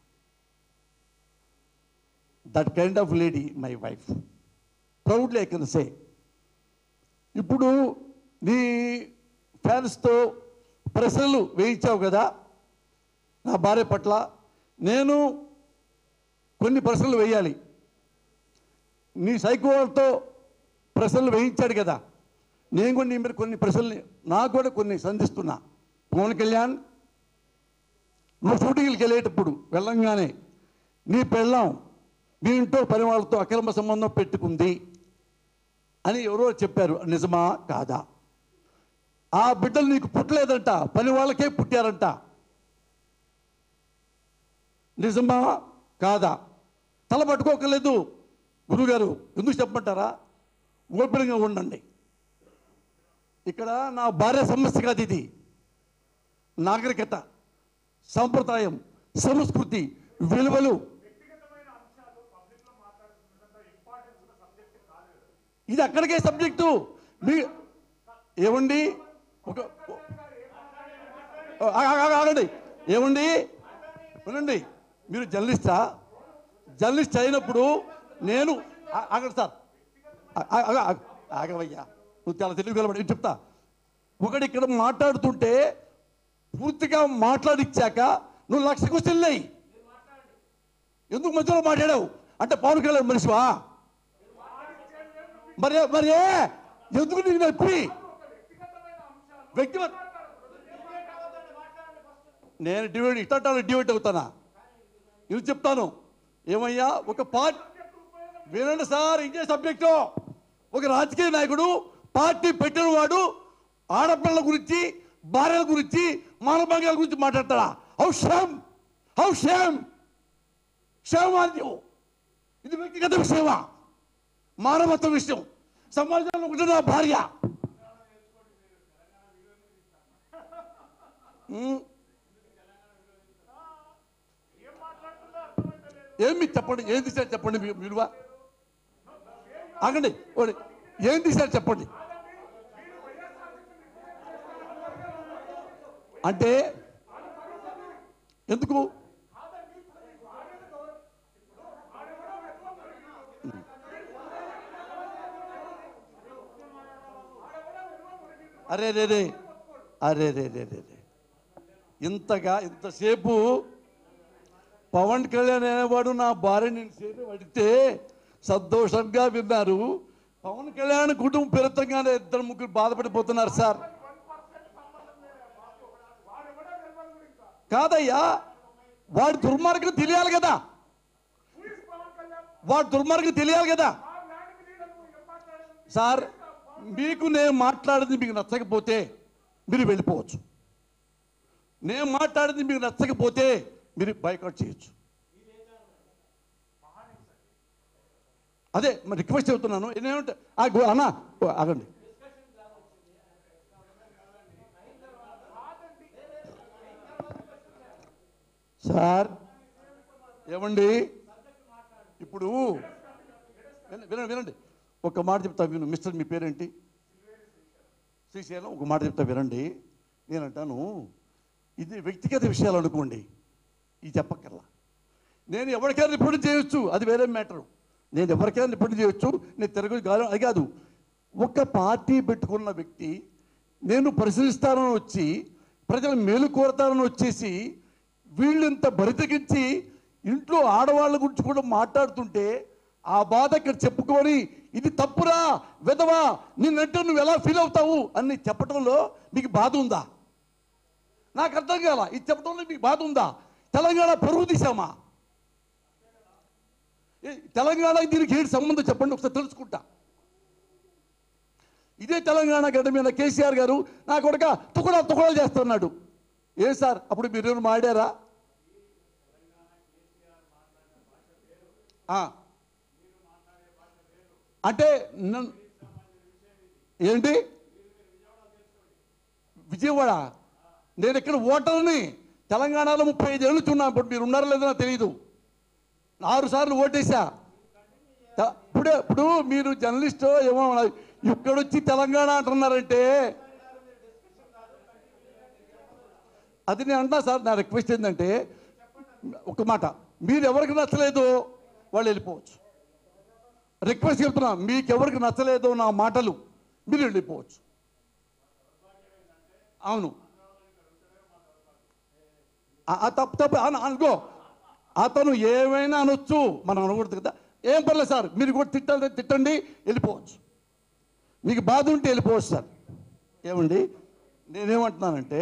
that kind of lady my wife proudly I can say ఇప్పుడు నీ ఫ్యాన్స్తో ప్రశ్నలు వేయించావు కదా నా భార్య పట్ల నేను కొన్ని ప్రశ్నలు వేయాలి నీ సైకోతో ప్రశ్నలు వేయించాడు కదా నేను కూడా నీ మీద కొన్ని ప్రశ్నలు నాకు కూడా కొన్ని సంధిస్తున్నా పవన్ కళ్యాణ్ నువ్వు షూటింగ్కి వెళ్ళేటప్పుడు వెళ్ళంగానే నీ పెళ్ళాం మీ ఇంట్లో పని వాళ్ళతో అక్రమ సంబంధం పెట్టుకుంది అని ఎవరో చెప్పారు నిజమా కాదా ఆ బిడ్డలు నీకు పుట్టలేదంట పని వాళ్ళకే పుట్టారంట నిజమా కాదా తల పట్టుకోకలేదు గురుగారు ఎందుకు చెప్పమంటారా ఓపెన్గా ఉండండి ఇక్కడ నా భార్య సమస్య కాదు ఇది నాగరికత సంప్రదాయం సంస్కృతి విలువలు వ్యక్తిగతమైన అంశాలు పబ్లిక్ లో మాట్లాడుతున్నంత ఇంపార్టెన్స్ ఉన్న సబ్జెక్ట్ కాదు కదా ఇది అక్కడికే సబ్జెక్టు మీ ఏమండి ఒక ఆ- ఆ- ఆ- ఆగండి ఏమండి వినండి మీరు జర్నలిస్టా జర్నలిస్ట్ అయినప్పుడు నేను ఆ- ఆగండి సార్ ఆ- ఆ- ఆ- ఆ- ఆగవయ్యా నువ్వు చాలా తెలియగలబడి చెప్తా ఒకటి ఇక్కడ మాట్లాడుతుంటే పూర్తిగా మాట్లాడిచ్చాక నువ్వు లక్ష క్వశ్చన్లు లేయి ఎందుకు మధ్యలో మాట్లాడావు అంటే పవన్ కళ్యాణ్ మనిషివా మరి మరి ఎందుకు నీకు నొప్పి వ్యక్తిగత నేను డివైడ్ ఇట్టాను డివైడ్ అవుతానా ఇది చెప్తాను ఏమయ్యా ఒక పార్టీ వినండి సార్ ఇదే సబ్జెక్టు ఒక రాజకీయ నాయకుడు పార్టీ పెట్టిన వాడు ఆడపిల్లల గురించి భార్యల గురించి మానభంగాల గురించి మాట్లాడతాడా how shame how shame shame on ఇది వ్యక్తిగత విషయమా మానవత్వ విషయం సమాజంలో ఒకటి నా భార్య ఉమ్. ఏమి చెప్పండి ఏం తీశారు చెప్పండి మీ విలువ ఆగండి ఓడి ఏం తీశారు చెప్పండి అంటే ఎందుకు అరే రే రే అరే రే రే రే రే ఇంతగా ఇంతసేపు పవన్ కళ్యాణ్ అనేవాడు నా భార్య నేను సేపు అడిగితే సంతోషంగా విన్నారు పవన్ కళ్యాణ్ కుటుంబం పెరతంగానే ఇద్దరు ముగ్గురు బాధపడిపోతున్నారు సార్ కాదయ్యా వాడి దుర్మార్గం తెలియాలి కదా వాడి దుర్మార్గం తెలియాలి కదా సార్ మీకు నేను మాట్లాడింది మీకు నచ్చకపోతే మీరు వెళ్ళిపోవచ్చు నేను మాట్లాడింది మీకు నచ్చకపోతే మీరు బైకౌట్ చేయొచ్చు అదే మరి రిక్వెస్ట్ చెబుతున్నాను నేనేమంటే ఆ గో- అన్న ఓ, ఆగండి సార్ ఏమండి ఇప్పుడు విన- వినండి వినండి ఒక మాట చెప్తా విను మిస్టర్ మీ పేరేంటి శ్రీశైలం ఒక మాట చెప్తా వినండి నేను అంటాను ఇది వ్యక్తిగత విషయాలు అనుకోండి ఇది చెప్పక్కర్లా నేను ఎవరికైనా రిపోర్ట్ చేయొచ్చు అది వేరే మ్యాటరు నేను ఎవరికైనా రిపోర్ట్ చేయొచ్చు నేను తిరగదు కాదు అది కాదు ఒక పార్టీ పెట్టుకున్న వ్యక్తి నేను పరిశీలిస్తానని వచ్చి ప్రజల మేలు కోరతానని వచ్చేసి వీళ్ళు ఇంత బరితెగించి ఇంట్లో ఆడవాళ్ళ గురించి కూడా మాట్లాడుతుంటే ఆ బాధ ఇక్కడ చెప్పుకొని ఇది తప్పురా విధవా నిన్నంటే నువ్వు ఎలా ఫీల్ అవుతావు అని చెప్పడంలో మీకు బాధ ఉందా నాకు అర్థం కాల ఇది చెప్పడంలో మీకు బాధ ఉందా తెలంగాణ పరువు తీసామా ఏ, తెలంగాణకి దీనికి ఏంటి సంబంధం చెప్పండి ఒకసారి తెలుసుకుంటా ఇదే తెలంగాణ గడ్డ మీద కేసీఆర్ గారు నా కొడుక తుకుడా తుకుడాలు చేస్తున్నాడు ఏ సార్ అప్పుడు మీరు ఎవరు మాడారా ఆ. అంటే నన్ను- ఏంటి విజయవాడ నేను ఇక్కడ ఓటర్ని తెలంగాణలో ముప్పై ఐదు ఏళ్ళు చున్నా ఇప్పుడు మీరు ఉన్నారో లేదో నాకు తెలియదు ఆరు సార్లు ఓటేసా త- ఇప్పుడు ఇప్పుడు మీరు జర్నలిస్ట్ ఏమో ఇక్కడొచ్చి తెలంగాణ అంటున్నారంటే అది నేను అంటున్నా సార్ నా రిక్వెస్ట్ ఏంటంటే ఒక మాట మీరు ఎవరికి నచ్చలేదో వాళ్ళు వెళ్ళిపోవచ్చు రిక్వెస్ట్ చెప్తున్నా మీకు ఎవరికి నచ్చలేదో నా మాటలు మీరు వెళ్ళిపోవచ్చు అవును ఆ- ఆ తప్పు తప్పు అన- అనుకో అతను ఏమైనా అనొచ్చు మనం అనకూడదు కదా ఏం పర్లేదు సార్ మీరు కూడా తిట్టాలి తిట్టండి వెళ్ళిపోవచ్చు మీకు బాధ ఉంటే వెళ్ళిపోవచ్చు సార్ ఏమండి నేనేమంటున్నానంటే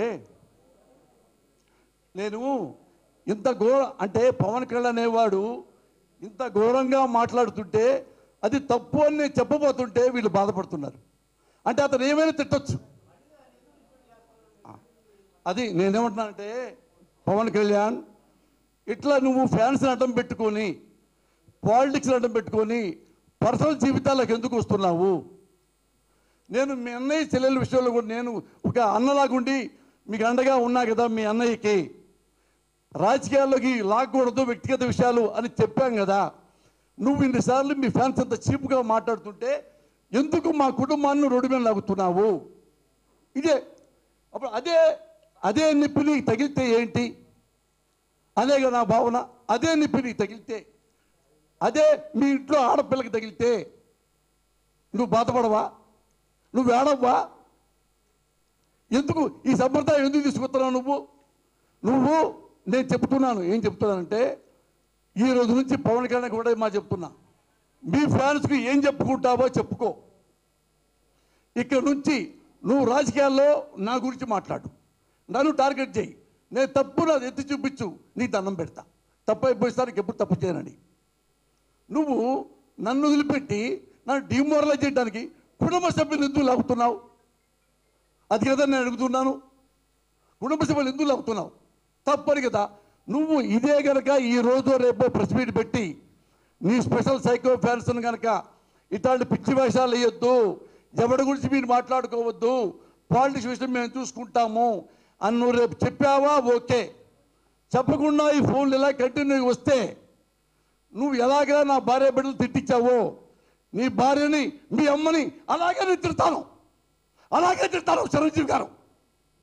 నేను ఇంత ఘోర అంటే పవన్ కళ్యాణ్ అనేవాడు ఇంత ఘోరంగా మాట్లాడుతుంటే అది తప్పు అని నేను చెప్పబోతుంటే వీళ్ళు బాధపడుతున్నారు అంటే అతను ఏమైనా తిట్టొచ్చు ఆ, అది నేనేమంటున్నానంటే పవన్ కళ్యాణ్ ఇట్లా నువ్వు ఫ్యాన్స్ అడ్డం పెట్టుకొని పాలిటిక్స్ అడ్డం పెట్టుకొని పర్సనల్ జీవితాలకు ఎందుకు వస్తున్నావు నేను మీ అన్నయ్య చెల్లెల విషయంలో కూడా నేను ఒక అన్నలాగుండి మీకు అండగా ఉన్నా కదా మీ అన్నయ్యకి రాజకీయాల్లోకి లాక్కూడదు వ్యక్తిగత విషయాలు అని చెప్పాం కదా నువ్వు ఇన్నిసార్లు మీ ఫ్యాన్స్ అంత చీప్గా మాట్లాడుతుంటే ఎందుకు మా కుటుంబాన్ని రోడ్డు మీద లాగుతున్నావు ఇదే అప్పుడు అదే అదే నిప్పి నీకు తగిలితే ఏంటి అదే కదా నా భావన అదే నిప్పి నీకు తగిలితే అదే మీ ఇంట్లో ఆడపిల్లకి తగిలితే నువ్వు బాధపడవా నువ్వు ఏడవ్వా ఎందుకు ఈ సంప్రదాయం ఎందుకు తీసుకొస్తున్నావు నువ్వు నువ్వు నేను చెప్తున్నాను ఏం చెప్తున్నానంటే ఈ రోజు నుంచి పవన్ కళ్యాణ్ కూడా మా చెప్తున్నా మీ ఫ్యాన్స్కి ఏం చెప్పుకుంటావో చెప్పుకో ఇక్కడ నుంచి నువ్వు రాజకీయాల్లో నా గురించి మాట్లాడు నన్ను టార్గెట్ చేయి నేను తప్పు నాది ఎత్తి చూపించు నీ దండం పెడతా తప్పు అయిపోయిస్తానికి ఎప్పుడు తప్పు చేయనని నువ్వు నన్ను వదిలిపెట్టి నన్ను డిమోరలైజ్ చేయడానికి కుటుంబ సభ్యులు ఎందుకు లాగుతున్నావు అది కదా నేను అడుగుతున్నాను కుటుంబ సభ్యులు ఎందుకు లాగుతున్నావు తప్పని కదా నువ్వు ఇదే గనక ఈ రోజు రేపో ప్రెస్ మీట్ పెట్టి నీ స్పెషల్ సైకో ఫ్యాన్స్ కనుక ఇట్లాంటి పిచ్చి వేషాలు వేయొద్దు ఎవరి గురించి మీరు మాట్లాడుకోవద్దు పాలిటిక్స్ విషయం మేము చూసుకుంటాము అని నువ్వు రేపు చెప్పావా ఓకే చెప్పకుండా ఈ ఫోన్లు ఇలా కంటిన్యూ వస్తే నువ్వు ఎలాగా నా భార్య బిడ్డలు తిట్టించావో నీ భార్యని మీ అమ్మని అలాగే నేను తిడతాను అలాగే తిడతాను చిరంజీవి గారు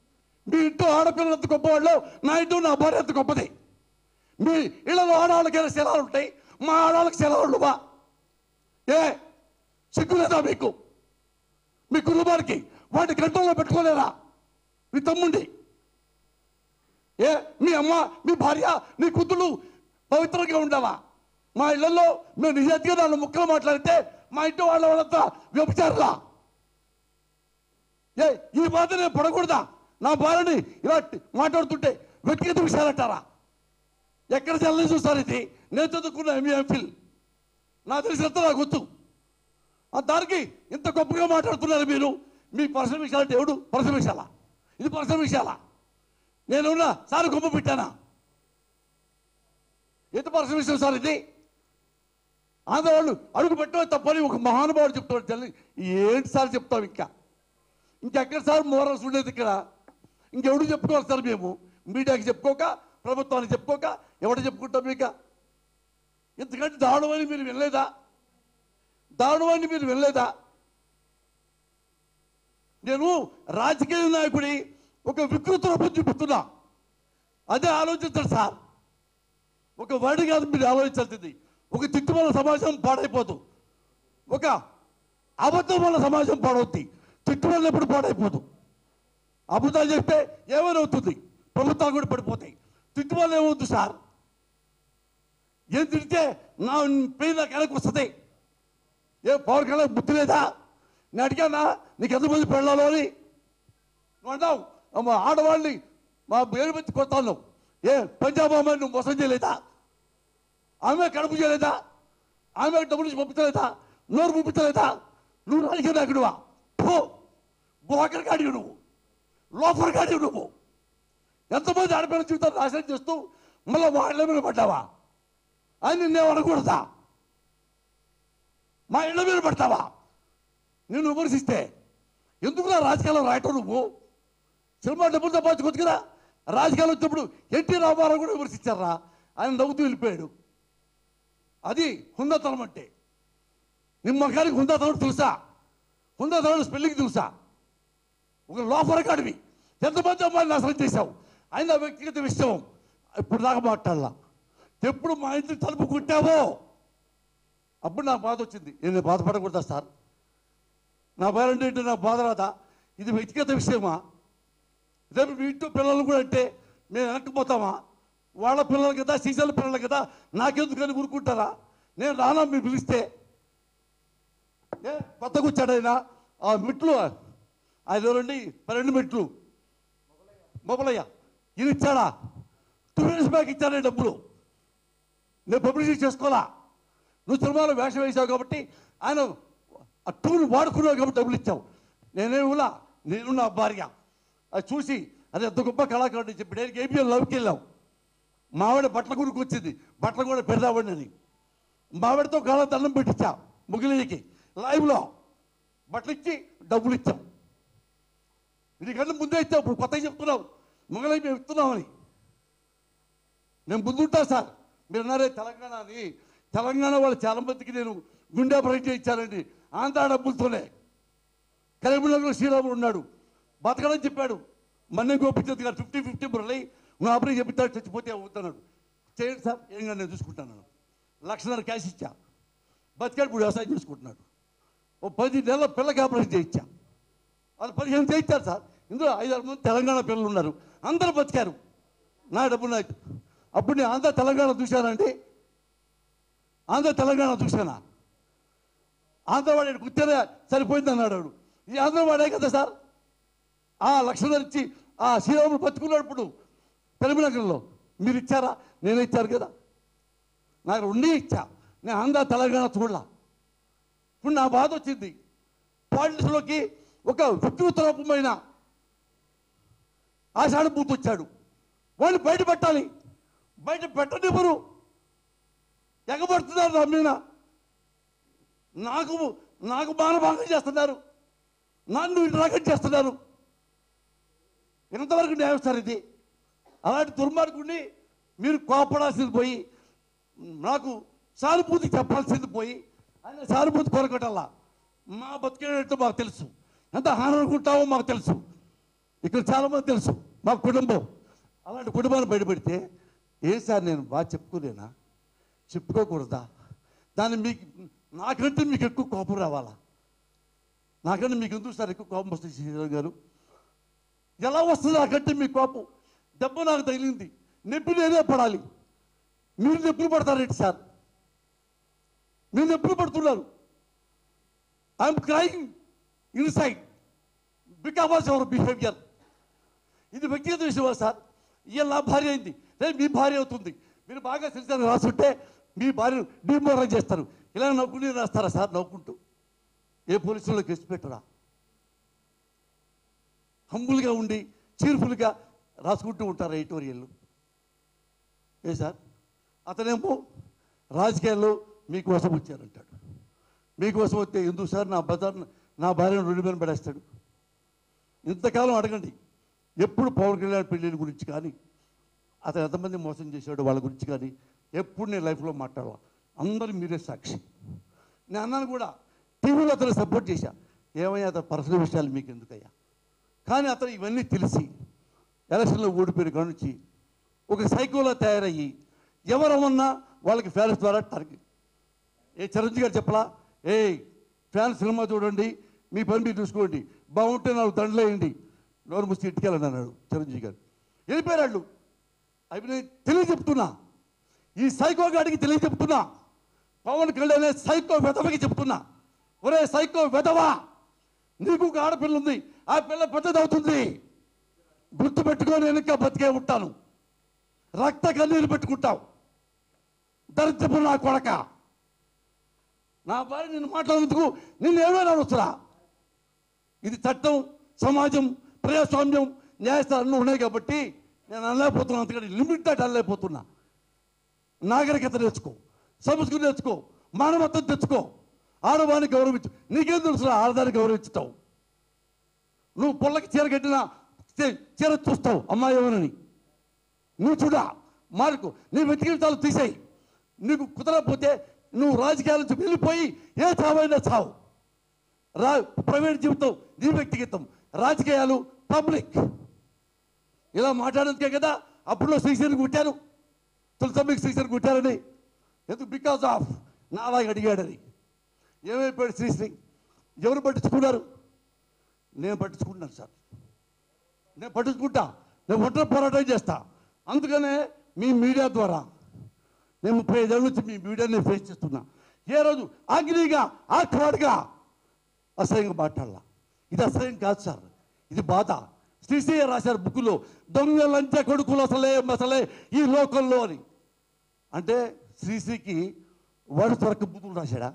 మీ ఇంట్లో ఆడపిల్లలు ఎంత గొప్పవాళ్ళు నా ఇంట్లో నా భార్య ఎంత గొప్పది మీ ఇళ్ళలో ఆడవాళ్ళకైనా సెలవులు ఉంటాయి మా ఆడవాళ్ళకి సెలవులు బా ఏ సిగ్గులేదా మీకు మీ కుటుంబానికి వాటి గంటల్లో పెట్టుకోలేరా మీ తమ్ముండి ఏ మీ అమ్మ మీ భార్య నీ కూతుళ్ళు పవిత్రంగా ఉండాలా మా ఇళ్లలో మేము నిజాయితీగా నాలుగు ముక్కలు మాట్లాడితే మా ఇంటి వాళ్ళ వాళ్ళంతా వ్యభిచారులా ఏ ఈ బాధ నేను పడకూడదా నా భార్యని ఇలా మాట్లాడుతుంటే వ్యక్తిగత విషయాలంటారా ఎక్కడ చల్లని చూస్తారు ఇది నేను చదువుకున్న ఎంఏ ఎంఫిల్ నా తెలిసినంత నాకు గుర్తు ఆ దానికి ఇంత గొప్పగా మాట్లాడుతున్నారు మీరు మీ పర్సనల్ విషయాలంటే ఎవడు పర్సనల్ విషయాలా ఇది పర్సనల్ విషయాలా నేనున్నా సార్ గొప్ప పెట్టానా ఎంత పర్సనల్ విషయం సార్ ఇది ఆంధ్రవాళ్ళు అడుగు పెట్టడం తప్పని ఒక మహానుభావుడు చెప్తాడు జల్లి ఏంటి సార్ చెప్తాం ఇంకా ఇంకెక్కడ సార్ మోరల్స్ ఉండేది ఇక్కడ ఇంకెవడు చెప్పుకోవాలి సార్ మేము మీడియాకి చెప్పుకోక ప్రభుత్వానికి చెప్పుకోక ఎవడు చెప్పుకుంటాం ఇక ఇంతకంటే దారుణమని మీరు వినలేదా దారుణమని మీరు వినలేదా నేను రాజకీయ నాయకుడి ఒక వికృత రూపం చూపుతున్నా అదే ఆలోచించండి సార్ ఒక వర్డ్ కాదు మీరు ఆలోచించాల్సింది ఒక తిట్టు వల్ల సమాజం పాడైపోదు ఒక అబద్ధం వల్ల సమాజం పాడవుద్ది తిట్టు వల్ల ఎప్పుడు పాడైపోదు అబద్ధాలు చెప్తే ఏమైనా అవుతుంది ప్రభుత్వాలు కూడా పడిపోతాయి తిట్టు వల్ల ఏమవుతుంది సార్ ఏం తిడితే నా పెయిన్ నాకు వెనక్కి వస్తుంది ఏ పవర్ కళ్యాణ్ బుద్ధి లేదా నేను అడిగానా నీకు ఎంతమంది పెళ్ళాలో అని నువ్వు అన్నావు అమ్మ ఆడవాళ్ళని మా పేరు పెట్టి కొడతాను ఏ పంజాబ్ అమ్మాయి నువ్వు మోసం చేయలేదా ఆమె కడుపు చేయలేదా ఆమె డబ్బులు ఇచ్చి పంపించలేదా నోరు పంపించలేదా నువ్వు రాజకీయ నాయకుడువా పో బోకర్ కాడి నువ్వు లోఫర్ కాడి నువ్వు ఎంతమంది ఆడపిల్ల జీవితాలు నాశనం చేస్తూ మళ్ళీ వాళ్ళ మీద పడ్డావా అని నిన్నే అనకూడదా మా ఇళ్ళ మీద పడతావా నేను విమర్శిస్తే ఎందుకు నా రాజకీయాల్లో రాయటం నువ్వు సినిమా డబ్బులు సంపాదించుకోవచ్చు కదా రాజకీయాలు వచ్చినప్పుడు ఎన్టీ రామారావు కూడా విమర్శించారా ఆయన నవ్వుతూ వెళ్ళిపోయాడు అది హుందాతనం అంటే నిమ్మకానికి హుందాతనం తెలుసా హుందాతనం స్పెల్లింగ్ తెలుసా ఒక లోపల కాడివి ఎంతమంది అమ్మాయిని నాశనం చేశావు ఆయన వ్యక్తిగత విషయం ఇప్పుడు దాకా మాట్లాడాల ఎప్పుడు మా ఇంటి తలుపు కుట్టావో అప్పుడు నాకు బాధ వచ్చింది నేను బాధపడకూడదా సార్ నా పేరెంట్ ఏంటి నాకు బాధ రాదా ఇది వ్యక్తిగత విషయమా రేపు మీ ఇంట్లో పిల్లలు కూడా అంటే మేము వెనక్కిపోతామా వాళ్ళ పిల్లలు కదా సీసాల పిల్లలు కదా నాకెందుకని ఊరుకుంటారా నేను రానా మీరు పిలిస్తే ఏ కొత్తగా వచ్చాడైనా ఆ మెట్లు ఆయన ఎవరండి పన్నెండు మెట్లు మొబలయ్య ఇది ఇచ్చాడా టూ ఇయర్స్ బ్యాక్ ఇచ్చాడే డబ్బులు నేను పబ్లిసిటీ చేసుకోవాలా నువ్వు సినిమాలో వేషం వేసావు కాబట్టి ఆయన ఆ టూని వాడుకున్నావు కాబట్టి డబ్బులు ఇచ్చావు నేనేమిలా నేను నా భార్య అది చూసి అది ఎంత గొప్ప కళాకారుడు అని చెప్పి నేను ఏపీఎల్ లవ్కి వెళ్ళాం మావిడ బట్టల గురికి వచ్చింది బట్టలు కూడా పెడదామని అని మావిడతో కాళ్ళ దండం పెట్టించా ముగిలికి లైవ్లో బట్టలు ఇచ్చి డబ్బులు ఇచ్చాం నీకన్నా ముందే ఇచ్చావు ఇప్పుడు కొత్తగా చెప్తున్నావు మొగలై మేము ఇస్తున్నామని నేను ముందుంటా సార్ మీరు అన్నారే తెలంగాణ అని తెలంగాణ వాళ్ళు చాలా మందికి నేను గుండె ఆపరేషన్ ఇచ్చానండి ఆంధ్ర డబ్బులతోనే కరీంనగర్లో శ్రీరాముడు ఉన్నాడు బతకడని చెప్పాడు మన్నే గోపించదు గారు ఫిఫ్టీ ఫిఫ్టీ మురళి నువ్వు ఆపరేషన్ చెప్తాడు చచ్చిపోతే అవుతున్నాడు చేయండి సార్ ఏం కాదు నేను చూసుకుంటాను లక్షన్నర క్యాష్ ఇచ్చా బతికాడు ఇప్పుడు వ్యవసాయం చేసుకుంటున్నాడు ఓ పది నెలల పిల్లకి ఆపరేషన్ చేయించా వాళ్ళు పదిహేను చేయించారు సార్ ఇందులో ఐదారు మంది తెలంగాణ పిల్లలు ఉన్నారు అందరూ బతికారు నా డబ్బు నాకు అప్పుడు నేను ఆంధ్ర తెలంగాణ చూశానండి ఆంధ్ర తెలంగాణ చూశానా ఆంధ్రవాడి కూర్చొనే సరిపోయింది అన్నాడు వాడు. ఈ ఆంధ్రవాడే కదా సార్ ఆ లక్షణం ఇచ్చి ఆ శ్రీరాముడు బతుకున్నాడు ఇప్పుడు పెరుమినగరంలో మీరు ఇచ్చారా నేను ఇచ్చారు కదా నాకు ఉండి ఇచ్చా నేను ఆంధ్ర తెలంగాణ చూడలా ఇప్పుడు నా బాధ వచ్చింది పాలిటిక్స్లోకి ఒక వికృత రూపమైన ఆషాఢభూతి వచ్చాడు వాళ్ళు బయట పెట్టాలి బయట పెట్టనివ్వరు ఎగబడుతున్నారు నా మీద నాకు నాకు మానభంగం చేస్తున్నారు నన్ను ఇంటరాగం చేస్తున్నారు ఎంతవరకు న్యాయం సార్ ఇది అలాంటి దుర్మార్గుడిని మీరు కోపడాల్సింది పోయి నాకు సానుభూతి చెప్పాల్సింది పోయి ఆయన సానుభూతి కొరకటల్లా మా బతికేటట్టు మాకు తెలుసు ఎంత హాని అనుకుంటామో మాకు తెలుసు ఇక్కడ చాలామంది తెలుసు మా కుటుంబం అలాంటి కుటుంబాన్ని బయటపెడితే ఏ సార్ నేను బాగా చెప్పుకోలేనా చెప్పుకోకూడదా దాన్ని మీకు నాకంటే మీకు ఎక్కువ కోపం రావాలా నాకంటే మీకు ఎందుకు సార్ ఎక్కువ కోపం వస్తుంది శ్రీరామ్ గారు ఎలా వస్తుంది నాకంటే మీ కోపం దెబ్బ నాకు తగిలింది నొప్పి నేనే పడాలి మీరు నొప్పులు పడతారేంటి సార్ మీరు నొప్పులు పడుతున్నారు I'm crime inside because our behaviour ఇది వ్యక్తిగత విషయమా సార్ ఇవాళ నా భార్య అయింది రేపు మీ భార్య అవుతుంది మీరు బాగా సిరిసారి రాసుంటే మీ భార్యను డిమోరల్ చేస్తారు ఇలా నవ్వుకుని రాస్తారా సార్ నవ్వుకుంటూ ఏ పోలీసుల్లో కేసు పెట్టరా హంబుల్గా ఉండి చీర్ఫుల్గా రాసుకుంటూ ఉంటారు ఎడిటోరియల్ ఏ సార్ అతనేమో రాజకీయాల్లో మీకోసం వచ్చారంటాడు మీకోసం వస్తే ఎందుకు సార్ నా బజార్ నా భార్యను రెండు మీద పడేస్తాడు ఇంతకాలం అడగండి ఎప్పుడు పవన్ కళ్యాణ్ పెళ్ళిళ్ళ గురించి కానీ అతను ఎంతమంది మోసం చేశాడు వాళ్ళ గురించి కానీ ఎప్పుడు నేను లైఫ్లో మాట్లాడాల అందరూ మీరే సాక్షి నేను అన్నాను కూడా టీవీలో అతను సపోర్ట్ చేశా ఏమయ్యా అతని పర్సనల్ విషయాలు మీకు ఎందుకయ్యా కానీ అతను ఇవన్నీ తెలిసి ఎలక్షన్లో ఓడిపోయిన కాడ నుంచి ఒక సైకోలా తయారయ్యి ఎవరమన్నా వాళ్ళకి ఫ్యాన్స్ ద్వారా టార్గెట్ ఏ చిరంజీవి గారు చెప్పలా ఏ ఫ్యాన్ సినిమా చూడండి మీ పని మీరు చూసుకోండి బాగుంటే నాకు దండలేయండి నోరు ముస్తే ఇటుకెళ్ళండి అన్నాడు చిరంజీవి గారు వెళ్ళిపోయారు వాళ్ళు అవి నేను తెలియజెప్తున్నా ఈ సైకో గాడికి తెలియజెప్తున్నా పవన్ కళ్యాణ్ అనే సైకో వెధవకి చెప్తున్నా ఒరే సైకో వెధవా నీకు ఒక ఆడపిల్ల ఉంది ఆ పిల్ల పెద్దది అవుతుంది గుర్తుపెట్టుకొని వెనక బతికే ఉంటాను రక్త కన్నీరు పెట్టుకుంటావు దరిద్రపు నా కొడక నా భార్య నిన్ను మాట్లాడినందుకు నిన్ను ఏమైనా అనొచ్చురా ఇది చట్టం సమాజం ప్రజాస్వామ్యం న్యాయస్థానం అన్నీ ఉన్నాయి కాబట్టి నేను అనలేకపోతున్నా అంతకంటే లిమిట్ దాటి అనలేకపోతున్నా నాగరికత నేర్చుకో సంస్కృతి నేర్చుకో మానవత్వం తెచ్చుకో ఆడవాన్ని గౌరవించు నీకేం తెలుసురా ఆడదాన్ని గౌరవించుతావు నువ్వు పొల్లకి చీర కట్టినా చీ- చీర చూస్తావు అమ్మాయి ఏమనని నువ్వు చూడా మార్కు నీ వ్యక్తిగతాలు తీసేయి నీకు కుదరకపోతే నువ్వు రాజకీయాల నుంచి వెళ్ళిపోయి ఏ చావైనా చావు రా ప్రైవేట్ జీవితం నీ వ్యక్తిగతం రాజకీయాలు పబ్లిక్ ఇలా మాట్లాడేందుకే కదా అప్పుడులో శ్రీశ్రీని కుట్టారు తులసమ్మికి శ్రీశ్రీని కుట్టారని ఎందుకు బికాస్ ఆఫ్ నాలాగా అడిగాడని ఏమైపోయాడు శ్రీశ్రీ ఎవరు పట్టించుకున్నారు నేను పట్టించుకుంటున్నాను సార్ నేను పట్టించుకుంటా నేను ఒంటరి పోరాటం చేస్తా అందుకనే మీ మీడియా ద్వారా నేను ముప్పై ఐదేళ్ళ నుంచి మీ మీడియాని ఫేస్ చేస్తున్నా ఏ రోజు అగ్నిగా ఆక్వాడ్గా అసహ్యంగా మాట్లాడాల ఇది అసహ్యం కాదు సార్ ఇది బాధ శ్రీశ్రీయ రాశారు బుక్కులో దొంగ లంచ కొడుకులు అసలే అసలే ఈ లోకంలో అని అంటే శ్రీశ్రీకి వాడు త్వరకు బుద్ధులు రాశాడా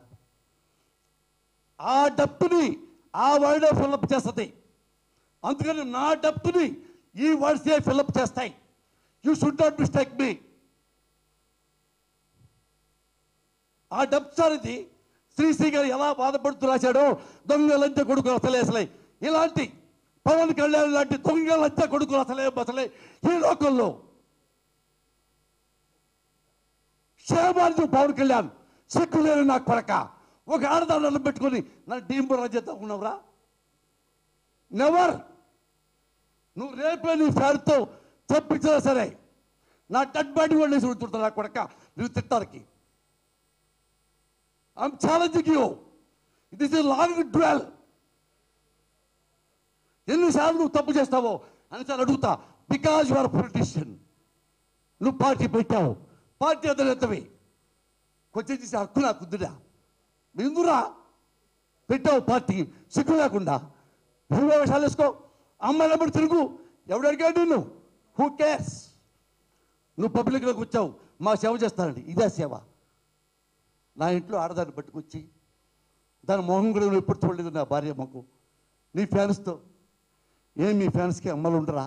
ఆ డప్పుని ఆ వర్డే ఫిల్అప్ చేస్తుంది అందుకని నా డప్పుని ఈ వర్డ్సే ఫిల్అప్ చేస్తాయి you should not mistake me ఆ డబ్ సార్ ఇది శ్రీశ్రీ గారు ఎలా బాధపడుతూ రాశాడో దొంగ లంచ కొడుకులు అసలే అసలే ఇలాంటి పవన్ కళ్యాణ్ లాంటి దొంగ లంచ కొడుకులు అసలే అసలే ఈ లోకంలో క్షేమాన్ని పవన్ కళ్యాణ్ సిగ్గులేని నా కొడక ఒక ఆడదాన్ని పెట్టుకొని నన్ను డీంబు రాజ్యత ఉన్నవరా నెవర్ నువ్వు రేపే నీ ఫ్యాన్తో తప్పించినా సరే నా డెడ్ బాడీ వాళ్ళు చూడుతుంటా నా కొడక నువ్వు తిట్టానికి I'm challenging you it is long dwell ఎన్నిసార్లు నువ్వు తప్పు చేస్తావో అనిసార్లు అడుగుతా బికాజ్ యువర్ పొలిటీషియన్ నువ్వు పార్టీ పెట్టావు పార్టీ అతనేతవి కొంచెం చేసే హక్కు నాకు ఉందిరా ఎందురా పెట్టావు పార్టీ సిగ్గు లేకుండా నువ్వే వేషాలు వేసుకో అమ్మాయిలప్పుడు తిరుగు ఎవడు అడిగాడు నిన్ను హూ కేర్స్ నువ్వు పబ్లిక్లోకి వచ్చావు మా సేవ చేస్తానండి ఇదే సేవ నా ఇంట్లో ఆడదాన్ని పట్టుకొచ్చి దాని మొహం కూడా నువ్వు ఎప్పుడు చూడలేదు నా భార్య మాకు నీ ఫ్యాన్స్తో ఏం మీ ఫ్యాన్స్కి అమ్మలు ఉండరా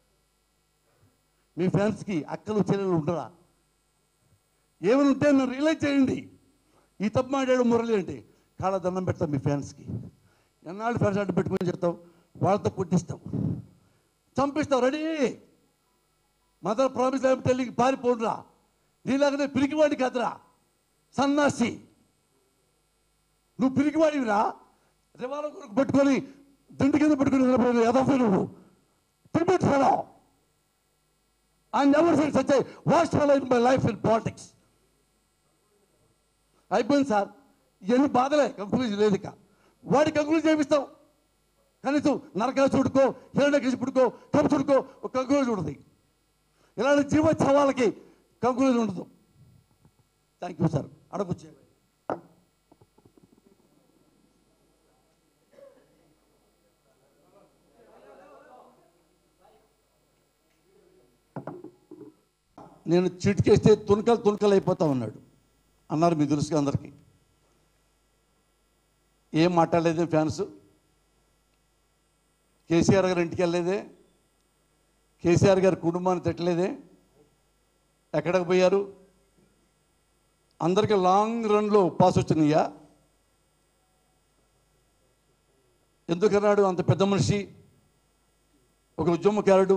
మీ ఫ్యాన్స్కి అక్కలు చెల్లెలు ఉండరా ఏమైనా ఉంటే మీరు రియలైజ్ చేయండి ఈ తప్పు మాట్లాడు మురళి అంటే కాళ్ళ దండం పెడతాం మీ ఫ్యాన్స్కి ఎన్నాళ్ళు ఫ్యాన్స్ అడ్డు పెట్టుకొని చెప్తావు వాళ్ళతో కొట్టిస్తావు చంపిస్తావు రెడీ మదర్ ప్రామిస్ ఏమి తెలియక పారిపోడురా నీలాగనే పిరికివాడి కాదురా సన్నాసి నువ్వు పిరికివాడివిరా రివాల్వర్ కొరకు పట్టుకొని దిండు కింద పెట్టుకుని నిలబడిన ఎదఫీ నువ్వు తిరిపెట్టు fellow I never seen such vast in my life in politics అయిపోయింది సార్ ఇవన్నీ బాధలే కంక్లూజన్ లేదు ఇక వాడి కంక్లూజన్ చేపిస్తాం కనీసం నరకాసుడికో హిరణ్యకృష్ణుడికో కంసుడికో ఒక కంక్లూజన్ ఉంటుంది ఇలాంటి జీవోత్సవాలకి కంక్లూజన్ ఉండదు థ్యాంక్ యూ సార్ అడగొచ్చే నేను చిటికేస్తే తునకలు తునకలు అయిపోతా ఉన్నాడు అన్నారు మీ తెలుసుగా అందరికీ ఏం మాట్లాడలేదే ఫ్యాన్స్ కేసీఆర్ గారు ఇంటికి వెళ్ళలేదే కేసీఆర్ గారి కుటుంబాన్ని తిట్టలేదే ఎక్కడికి పోయారు అందరికీ లాంగ్ రన్లో పాస్ వచ్చినాయా ఎందుకన్నాడు అంత పెద్ద మనిషి ఒక ఉద్యమకారుడు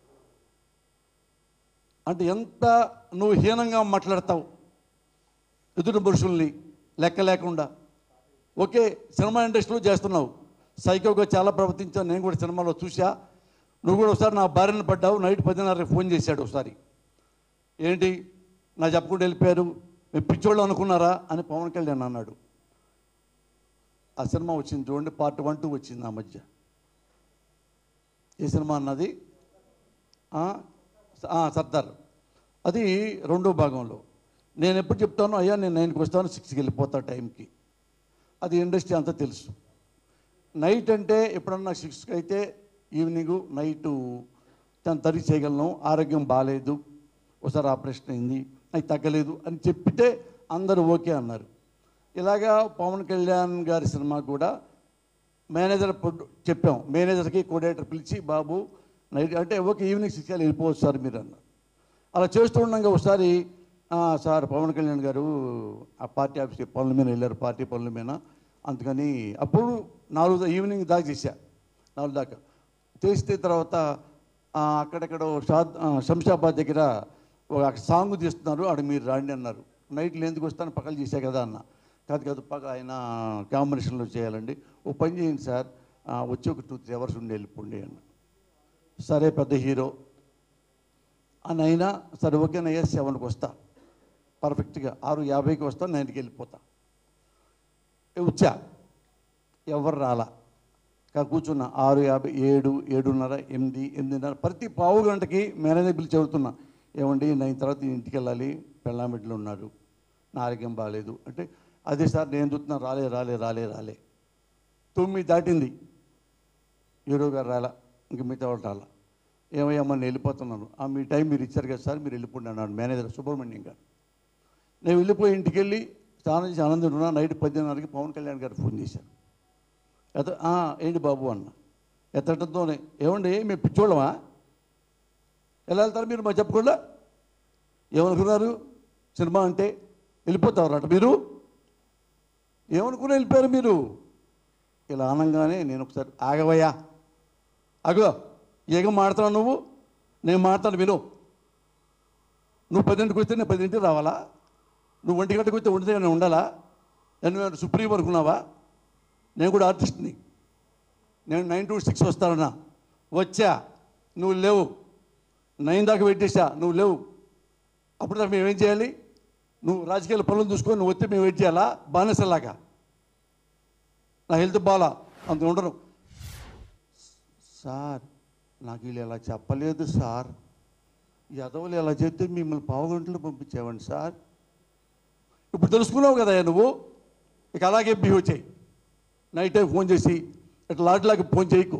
అంటే ఎంత నువ్వు హీనంగా మాట్లాడతావు ఎదుటి పురుషుల్ని లెక్క లేకుండా ఓకే సినిమా ఇండస్ట్రీలో చేస్తున్నావు సైకోగా చాలా ప్రవర్తించావు నేను కూడా సినిమాలో చూసా నువ్వు కూడా ఒకసారి నా భార్యను పడ్డావు నైట్ పదిన్నర ఫోన్ చేశాడు ఒకసారి ఏంటి నా చెప్పకుండా వెళ్ళిపోయారు మీరు పిచ్చోళ్ళు అనుకున్నారా అని పవన్ కళ్యాణ్ అన్నాడు ఆ సినిమా వచ్చింది చూడండి పార్ట్ వన్ టూ వచ్చింది ఆ మధ్య ఏ సినిమా అన్నది ఆ, ఆ, సర్దార్ అది రెండో భాగంలో నేను ఎప్పుడు చెప్తాను అయ్యా నేను నైన్కి వస్తాను సిక్స్కి వెళ్ళిపోతా టైంకి అది ఇండస్ట్రీ అంతా తెలుసు నైట్ అంటే ఎప్పుడన్నా సిక్స్కి అయితే ఈవినింగ్ నైట్ తను తరిగి చేయగలను ఆరోగ్యం బాగాలేదు ఒకసారి ఆపరేషన్ అయింది అది తగ్గలేదు అని చెప్పితే అందరూ ఓకే అన్నారు ఇలాగా పవన్ కళ్యాణ్ గారి సినిమా కూడా మేనేజర్ పొద్దు- చెప్పాం మేనేజర్కి కోడేటర్ పిలిచి బాబు నైట్ అంటే ఓకే ఈవినింగ్ సిక్స్ కల్లా వెళ్ళిపోవచ్చు సార్ మీరు అన్నారు అలా చేస్తూ ఉండగా ఒకసారి "ఆ, సార్ పవన్ కళ్యాణ్ గారు ఆ పార్టీ ఆఫీస్కి పనుల మీద వెళ్ళారు పార్టీ పనుల మీద అందుకని అప్పుడు నాలుగు దా- ఈవినింగ్ దాకా చేశా నాలుగు దాకా చేస్తే తర్వాత ఆ, అక్కడెక్కడ షాద్ ఆ, శంషాబాద్ దగ్గర ఒక సాంగ్ తీస్తున్నారు ఆడ మీరు రాండి అన్నారు నైట్లో ఎందుకు వస్తాను పక్కన చేశా కదా అన్న కాదు కాదు పక్క ఆయన కాంబినేషన్లో చేయాలండి ఓ పని చేయండి సార్ ఆ, వచ్చి ఒక టూ త్రీ అవర్స్ ఉండి వెళ్ళిపోండి అన్న సరే పెద్ద హీరో అని అయినా సరే ఓకేనయ్యా సెవెన్కి వస్తా పర్ఫెక్ట్గా ఆరు యాభైకి వస్తా నైన్కి వెళ్ళిపోతా ఏ వచ్చా ఎవరు రాలా కా కూర్చున్నా ఆరు యాభై ఏడు ఏడున్నర ఎనిమిది ఎనిమిదిన్నర ప్రతి పావు గంటకి మేనేజర్ పిలిచి చెబుతున్నా ఏమండి నైన్ తర్వాత ఇంటికి వెళ్ళాలి పెళ్ళామిట్లో ఉన్నారు నా ఆరోగ్యం బాగాలేదు అంటే అదే సార్ నేను చూస్తున్నా రాలే రాలే రాలే రాలే తొమ్మిది దాటింది హీరో గారు రాలా ఇంక మిగతా వాళ్ళు రాలా ఏమయ్యా మొన్న వెళ్ళిపోతున్నాను ఆ మీ టైం మీరు ఇచ్చారు కదా సార్ మీరు వెళ్ళిపోండి అన్నాడు మేనేజర్ సుబ్రహ్మణ్యం గారు నేను వెళ్ళిపోయి ఇంటికి వెళ్ళి స్నానం చేసి ఆనందం ఉన్నా నైట్ పద్దెనిమిదిన్నరకి పవన్ కళ్యాణ్ గారు ఫోన్ చేశారు ఎత "ఆ, ఏంటి బాబు అన్న ఎత్తటంతోనే ఏమండి మేము పిచ్చోళ్ళమా ఎలా వెళ్తారు మీరు మా చెప్పకుండా ఏమనుకున్నారు సినిమా అంటే వెళ్ళిపోతారు అట మీరు ఏమనుకుని వెళ్ళిపోయారు మీరు ఇలా అనగానే నేను ఒకసారి ఆగవయ్యా అగో ఏగ మాడుతున్నావు నువ్వు నేను మాడతాను విను నువ్వు పదింటికి వస్తే నేను పదింటికి రావాలా నువ్వు ఒంటి గంటకు వస్తే ఒంటి దగ్గర ఉండాలా నేను సుప్రీం అనుకున్నావా నేను కూడా ఆర్టిస్ట్ని నేను నైన్ టు సిక్స్ వస్తానన్నా వచ్చా నువ్వు లేవు నైన్ దాకా వెయిట్ చేశా నువ్వు లేవు అప్పుడు దాకా మేము ఏం చేయాలి నువ్వు రాజకీయాల పనులు చూసుకొని నువ్వు వస్తే మేము వెయిట్ చేయాలా బానిసలాగా నా హెల్త్ బాగా అంత ఉండను సార్ నాకు వీళ్ళు ఇలా చెప్పలేదు సార్ ఈ అదవులు ఇలా చెప్తే మిమ్మల్ని పావుగంటలు పంపించేవండి సార్ ఇప్పుడు తెలుసుకున్నావు కదా నువ్వు ఇక అలాగే బిహేవ్ చేయి నైట్ టైం ఫోన్ చేసి ఇట్లా లాడ్లాగా ఫోన్ చేయకు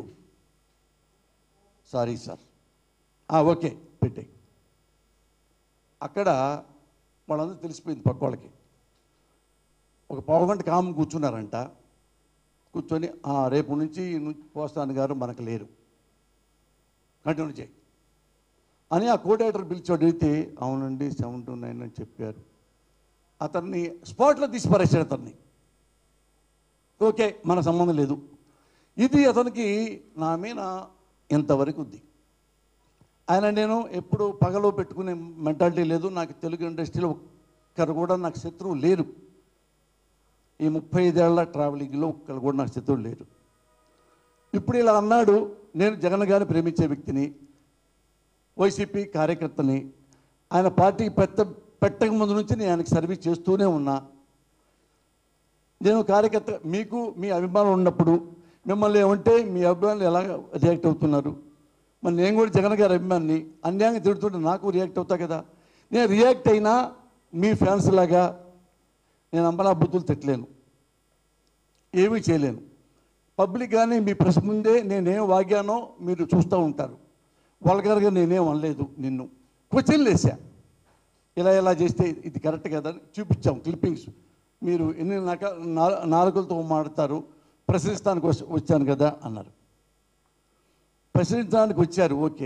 సారీ సార్ ఆ, ఓకే పెట్టే అక్కడ వాళ్ళందరూ తెలిసిపోయింది పక్క వాళ్ళకి ఒక పావు గంట కాము కూర్చున్నారంట కూర్చొని "ఆ, రేపు నుంచి ను- పోస్తాను గారు మనకు లేరు కంటిన్యూ చేయి అని ఆ కోడేటర్ పిలిచి అడిగితే అవునండి సెవెన్ టు నైన్ అని చెప్పారు అతన్ని స్పాట్లో తీసి పారేశాడు అతన్ని ఓకే మన సంబంధం లేదు ఇది అతనికి నా మీద ఇంతవరకు ఉంది ఆయన నేను ఎప్పుడు పగలో పెట్టుకునే మెంటాలిటీ లేదు నాకు తెలుగు ఇండస్ట్రీలో ఒక్కరు కూడా నాకు శత్రువు లేరు ఈ ముప్పై ఐదేళ్ల ట్రావెలింగ్లో ఒక్కరు కూడా నాకు శత్రువు లేరు ఇప్పుడు ఇలా అన్నాడు నేను జగన్ గారిని ప్రేమించే వ్యక్తిని వైసీపీ కార్యకర్తని ఆయన పార్టీ పెట్ట పెట్టక ముందు నుంచి నేను ఆయనకి సర్వీస్ చేస్తూనే ఉన్నా నేను కార్యకర్త మీకు మీ అభిమానం ఉన్నప్పుడు మిమ్మల్ని ఏమంటే మీ అభిమానులు ఎలా రియాక్ట్ అవుతున్నారు మరి నేను కూడా జగన్ గారి అభిమాన్ని అన్యాయంగా తిడుతుంటే నాకు రియాక్ట్ అవుతా కదా నేను రియాక్ట్ అయినా మీ ఫ్యాన్స్ లాగా నేను అంబలా బుద్ధులు తిట్టలేను ఏమీ చేయలేను పబ్లిక్ కానీ మీ ప్రెస్ ముందే నేనేం వాగానో మీరు చూస్తూ ఉంటారు వల్గర్గా నేనేం అనలేదు నిన్ను క్వశ్చన్లు వేసా ఇలా ఇలా చేస్తే ఇది కరెక్ట్ కదా అని చూపించాం క్లిప్పింగ్స్ మీరు ఎన్ని నక నా- నాలుకలతో మాడతారు ప్రశ్నిస్తానికి వస్- వచ్చాను కదా అన్నారు ప్రశ్నించడానికి వచ్చారు ఓకే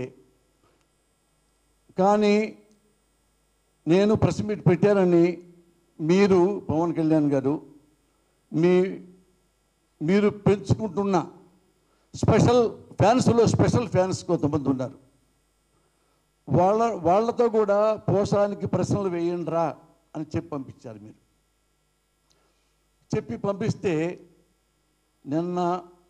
కానీ నేను ప్రెస్ మీట్ పెట్టానని మీరు పవన్ కళ్యాణ్ గారు మీ మీరు పెంచుకుంటున్న స్పెషల్ ఫ్యాన్స్లో స్పెషల్ ఫ్యాన్స్ కొంతమంది ఉన్నారు వాళ్ళ వాళ్ళతో కూడా పోషానికి ప్రశ్నలు వేయండిరా అని చెప్పి పంపించారు మీరు చెప్పి పంపిస్తే నిన్న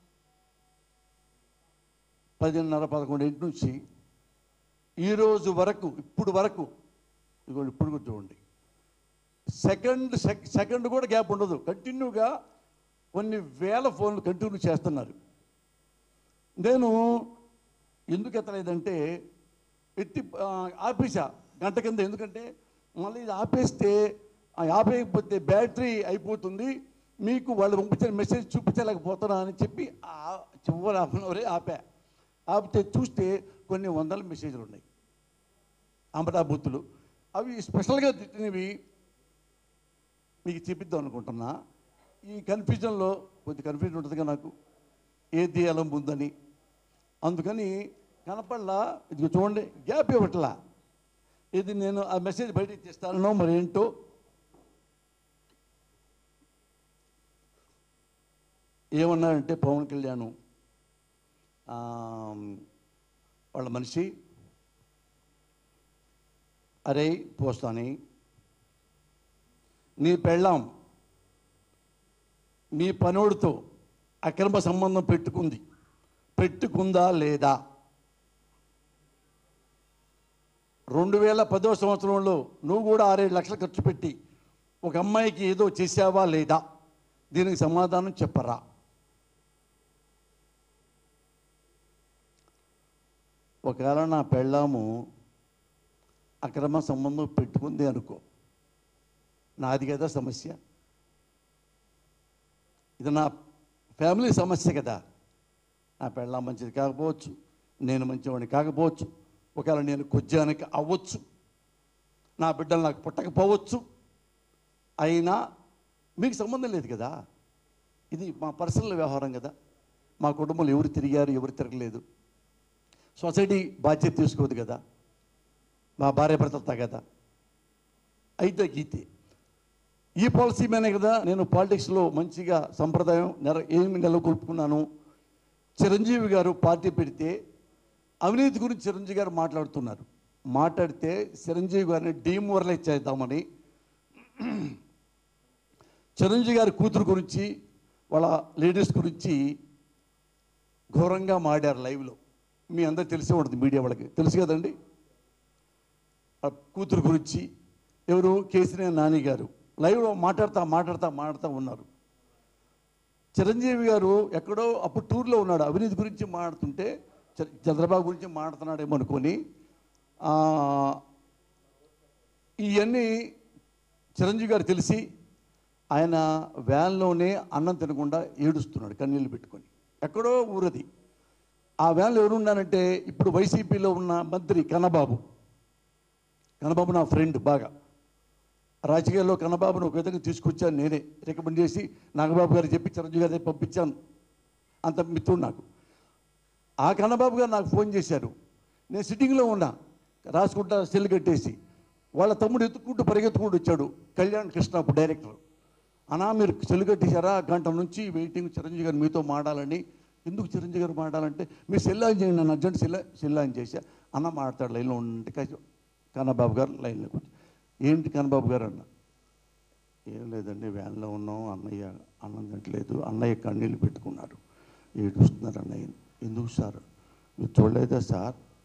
పదిన్నర పదకొండింటి నుంచి ఈరోజు వరకు ఇప్పుడు వరకు ఇదిగోండి ఇప్పుడు కూడా చూడండి సెకండ్ సెక్ సెకండ్ కూడా గ్యాప్ ఉండదు కంటిన్యూగా కొన్ని వేల ఫోన్లు కంటిన్యూ చేస్తున్నారు నేను ఎందుకు ఎత్తలేదంటే ఎత్తి ఆ, ఆపేసా గంట కింద ఎందుకంటే మళ్ళీ ఇది ఆపేస్తే ఆ ఆపేయకపోతే బ్యాటరీ అయిపోతుంది మీకు వాళ్ళు పంపించిన మెసేజ్ చూపించలేకపోతున్నా అని చెప్పి ఆ చివరి హాఫ్ అన్ అవరే ఆపా ఆపితే చూస్తే కొన్ని వందల మెసేజ్లు ఉన్నాయి అమరా బూతులు అవి స్పెషల్గా తిట్టినవి మీకు చెప్పిద్దాం అనుకుంటున్నా ఈ కన్ఫ్యూజన్లో కొద్ది కన్ఫ్యూజన్ ఉంటుందిగా నాకు ఏది తీయాలో ముందని అందుకని కనపడలా ఇది చూడండి గ్యాప్ ఇవ్వట్లా ఇది నేను ఆ మెసేజ్ బయటకు తీస్తానో మరి ఏంటో ఏమన్నారంటే పవన్ కళ్యాణ్ ఆ, వాళ్ళ మనిషి అరే పోస్తాని నీ పెళ్ళాం మీ పనోడితో అక్రమ సంబంధం పెట్టుకుంది పెట్టుకుందా లేదా రెండు వేల పదో సంవత్సరంలో నువ్వు కూడా ఆరేడు లక్షలు ఖర్చు పెట్టి ఒక అమ్మాయికి ఏదో చేసావా లేదా దీనికి సమాధానం చెప్పరా ఒకవేళ నా పెళ్ళాము అక్రమ సంబంధం పెట్టుకుంది అనుకో నాది కదా సమస్య ఇది నా ఫ్యామిలీ సమస్య కదా నా పెళ్ళాం మంచిది కాకపోవచ్చు నేను మంచివాడిని కాకపోవచ్చు ఒకవేళ నేను కొజ్జానికి అవ్వచ్చు నా బిడ్డలు నాకు పుట్టకపోవచ్చు అయినా మీకు సంబంధం లేదు కదా ఇది మా పర్సనల్ వ్యవహారం కదా మా కుటుంబంలో ఎవరు తిరిగారు ఎవరు తిరగలేదు సొసైటీ బాధ్యత తీసుకోదు కదా మా భార్య భర్తలతో కదా అయితే గీతే ఈ పాలసీ మీదనే కదా నేను పాలిటిక్స్లో మంచిగా సంప్రదాయం నెర ఏమి నెలకొల్పుకున్నాను చిరంజీవి గారు పార్టీ పెడితే అవినీతి గురించి చిరంజీవి గారు మాట్లాడుతున్నారు మాట్లాడితే చిరంజీవి గారిని డీమోరలైజ్ చేద్దామని చిరంజీవి గారి కూతురు గురించి వాళ్ళ లేడీస్ గురించి ఘోరంగా మాడారు లైవ్లో మీ అందరికి తెలిసే ఉంటుంది మీడియా వాళ్ళకి తెలుసు కదండి ఆ కూతురు గురించి ఎవరు కేసీనే నాని గారు లైవ్లో మాట్లాడుతా మాట్లాడుతా మాట్లాడుతూ ఉన్నారు చిరంజీవి గారు ఎక్కడో అప్పుడు టూర్లో ఉన్నాడు అవినీతి గురించి మాట్లాడుతుంటే చ- చంద్రబాబు గురించి మాట్లాడుతున్నాడేమో అనుకొని ఆ, ఇవన్నీ చిరంజీవి గారు తెలిసి ఆయన వ్యాన్లోనే అన్నం తినకుండా ఏడుస్తున్నాడు కన్నీళ్ళు పెట్టుకొని ఎక్కడో ఊరది ఆ వ్యాన్లో ఎవరున్నానంటే ఇప్పుడు వైసీపీలో ఉన్న మంత్రి కన్నబాబు కన్నబాబు నా ఫ్రెండ్ బాగా రాజకీయాల్లో కన్నబాబును ఒక విధంగా తీసుకొచ్చాను నేనే రికమెండ్ చేసి నాగబాబు గారు చెప్పి చిరంజీవి గారి పంపించాను అంత మిత్రుడు నాకు ఆ కన్నబాబు గారు నాకు ఫోన్ చేశారు నేను సిట్టింగ్లో ఉన్నా రాసుకుంటా సెల్ కట్టేసి వాళ్ళ తమ్ముడు ఎత్తుకుంటూ పరిగెత్తుకుంటూ వచ్చాడు కళ్యాణ్ కృష్ణ అప్పుడు డైరెక్టర్ అన్నా మీరు సెల్ కట్టేశారా గంట నుంచి వెయిటింగ్ చిరంజీవి గారు మీతో మాడాలని ఎందుకు చిరంజీవి గారు మాడాలంటే మీరు సెల్ ఆన్ చేయండి నన్ను అర్జెంట్ సెల్ సెల్ ఆన్ చేశా అన్న మాట్లాడు లైన్లో ఉంటే కాసేపు కన్నబాబు గారు లైన్లో కూర్చో ఏంటి కన్నబాబు గారు అన్న ఏం లేదండి వ్యాన్లో ఉన్నాం అన్నయ్య అన్నం తింటలేదు అన్నయ్య కన్నీళ్ళు పెట్టుకున్నారు ఏడుస్తున్నారు అన్నయ్య ఎందుకు సార్ మీరు చూడలేదా సార్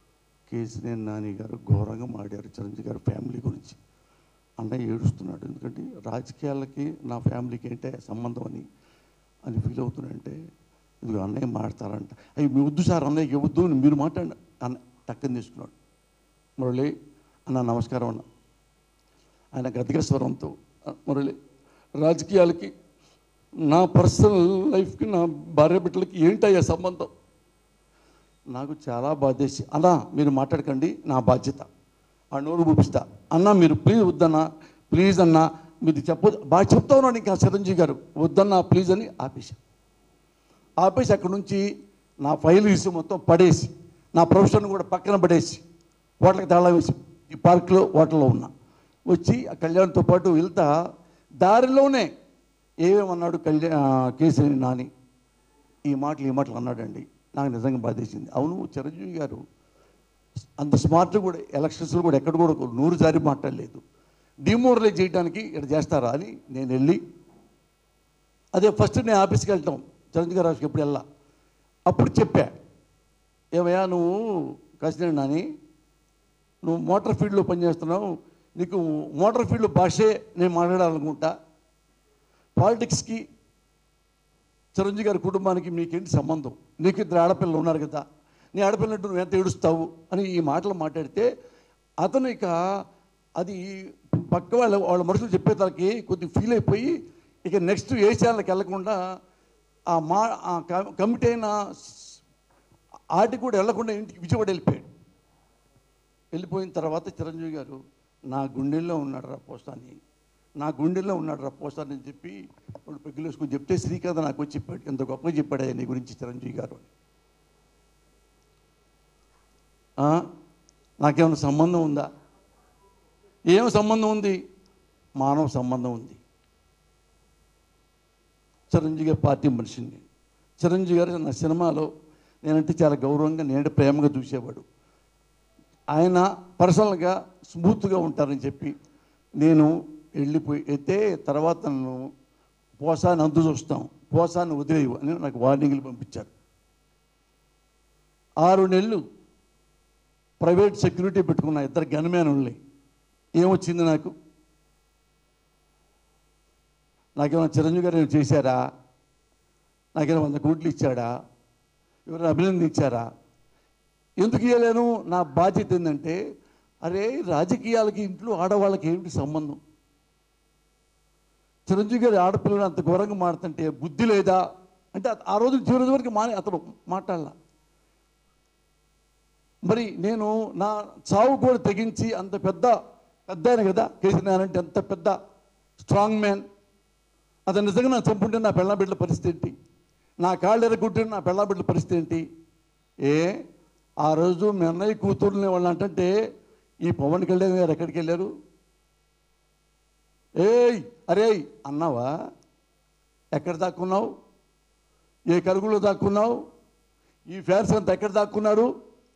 కేసీఆర్ నాని గారు ఘోరంగా మాడారు చిరంజీవి గారి ఫ్యామిలీ గురించి అన్నయ్య ఏడుస్తున్నాడు ఎందుకంటే రాజకీయాలకి నా ఫ్యామిలీకి ఏంటే సంబంధం అని అని ఫీల్ అవుతున్నాడంటే ఇది అన్నయ్య మాడతారంట అయ్యి మీ వద్దు సార్ అన్నయ్యకి వద్దు అని మీరు మాట్లాడండి అన్న టక్కని తీసుకున్నాడు మురళి అన్న నమస్కారం అన్న ఆయన గతిక స్వరంతో మురళి రాజకీయాలకి నా పర్సనల్ లైఫ్కి నా భార్య బిడ్డలకి ఏంటయ్యా సంబంధం నాకు చాలా బాధేసి అన్నా మీరు మాట్లాడకండి నా బాధ్యత ఆ నోరు చూపిస్తా అన్న మీరు ప్లీజ్ వద్దన్నా ప్లీజ్ అన్న మీరు చెప్పొద్దు బాగా చెప్తా ఉన్నాడు ఇంకా చిరంజీవి గారు వద్దన్నా ప్లీజ్ అని ఆపేసి ఆపేసి అక్కడి నుంచి నా ఫైల్ తీసి మొత్తం పడేసి నా ప్రొఫెషన్ కూడా పక్కన పడేసి హోటల్కి తాళం వేసి ఈ పార్క్లో హోటల్లో ఉన్నా వచ్చి ఆ కళ్యాణ్తో పాటు వెళ్తా దారిలోనే ఏమేమన్నాడు కళ్యాణ్ కేసరి నాని ఈ మాటలు ఈ మాటలు అన్నాడండి నాకు నిజంగా బాధేసింది అవును చిరంజీవి గారు అంత స్మార్ట్ కూడా ఎలక్షన్స్లో కూడా ఎక్కడ కూడా ఒక నూరు సారి మాట్లాడలేదు డిమోరలైజ్ చేయడానికి ఇక్కడ చేస్తారా అని నేను వెళ్ళి అదే ఫస్ట్ నేను ఆఫీస్కి వెళ్తాం చిరంజీవి గారు ఆఫీస్కి ఎప్పుడు వెళ్ళా అప్పుడు చెప్పా ఏమయ్యా నువ్వు కసినేడు నాని నువ్వు మోటార్ ఫీల్డ్లో పనిచేస్తున్నావు నీకు మోటార్ ఫీల్డ్ భాషే నేను మాట్లాడాలనుకుంటా పాలిటిక్స్కి చిరంజీవి గారి కుటుంబానికి మీకేంటి సంబంధం నీకు ఇద్దరు ఆడపిల్లలు ఉన్నారు కదా నీ ఆడపిల్లంటూ నువ్వు ఎంత ఏడుస్తావు అని ఈ మాటలు మాట్లాడితే అతను ఇక అది పక్క వాళ్ళ వాళ్ళ మనుషులు చెప్పే తలకి కొద్ది ఫీల్ అయిపోయి ఇక నెక్స్ట్ ఏ ఛానల్కి వెళ్ళకుండా ఆ మా ఆ కమి- కమిటీ అయిన ఆటికి కూడా వెళ్ళకుండా ఇంటికి విజయవాడ వెళ్ళిపోయాడు వెళ్ళిపోయిన తర్వాత చిరంజీవి గారు నా గుండెల్లో ఉన్నాడు రా పోస్తాని నా గుండెల్లో ఉన్నాడు రా పోస్తాని అని చెప్పి వాడు పెగ్గులు వేసుకొని చెప్తే శ్రీకాంత్ నాకు వచ్చి చెప్పాడు ఎంత గొప్పగా చెప్పాడు నీ గురించి చిరంజీవి గారు అని ఆ? నాకేమైనా సంబంధం ఉందా ఏం సంబంధం ఉంది మానవ సంబంధం ఉంది చిరంజీవి గారి పార్టీ మనిషిని చిరంజీవి గారు నా సినిమాలో నేనంటే చాలా గౌరవంగా నేను ప్రేమగా చూసేవాడు ఆయన పర్సనల్గా స్మూత్గా ఉంటారని చెప్పి నేను వెళ్ళిపోయి అయితే తర్వాత నన్ను పోసాన్ని అందు చూస్తాం పోసాన్ని వదిలేవు అని నాకు వార్నింగ్లు పంపించారు ఆరు నెలలు ప్రైవేట్ సెక్యూరిటీ పెట్టుకున్న ఇద్దరు గన్మ్యానుల్ని ఏమొచ్చింది నాకు నాకేమైనా చిరంజీవి గారు ఏమైనా చేశారా నాకేమైనా వంద కోట్లు ఇచ్చాడా ఎవరైనా అభినందించారా ఎందుకు ఇవ్వలేను నా బాధ్యత ఏంటంటే అరే రాజకీయాలకి ఇంట్లో ఆడవాళ్ళకి ఏమిటి సంబంధం చిరంజీవి గారి ఆడపిల్లలు అంత ఘోరంగా మాడుతుంటే బుద్ధి లేదా అంటే ఆ రోజు చివరి రోజు వరకు మానే అతను మాట్లాడాల మరి నేను నా చావు కూడా తెగించి అంత పెద్ద పెద్ద ఆయన కదా కేసీఆర్ అంటే అంత పెద్ద స్ట్రాంగ్ మ్యాన్ అతను నిజంగా నా చంపుంటే నా పెళ్ళ బిడ్డల పరిస్థితి ఏంటి నా కాళ్ళు ఎరగొట్టిన నా పెళ్ళ బిడ్డల పరిస్థితి ఏంటి ఏ ఆ రోజు మీ అన్నయ్య కూతుర్ని వాళ్ళు అంటే ఈ పవన్ కళ్యాణ్ గారు ఎక్కడికి వెళ్ళారు ఏయ్ అరే అన్నావా ఎక్కడ దాక్కున్నావు ఏ కరుగులో దాక్కున్నావు ఈ ఫ్యాన్స్ అంతా ఎక్కడ దాక్కున్నారు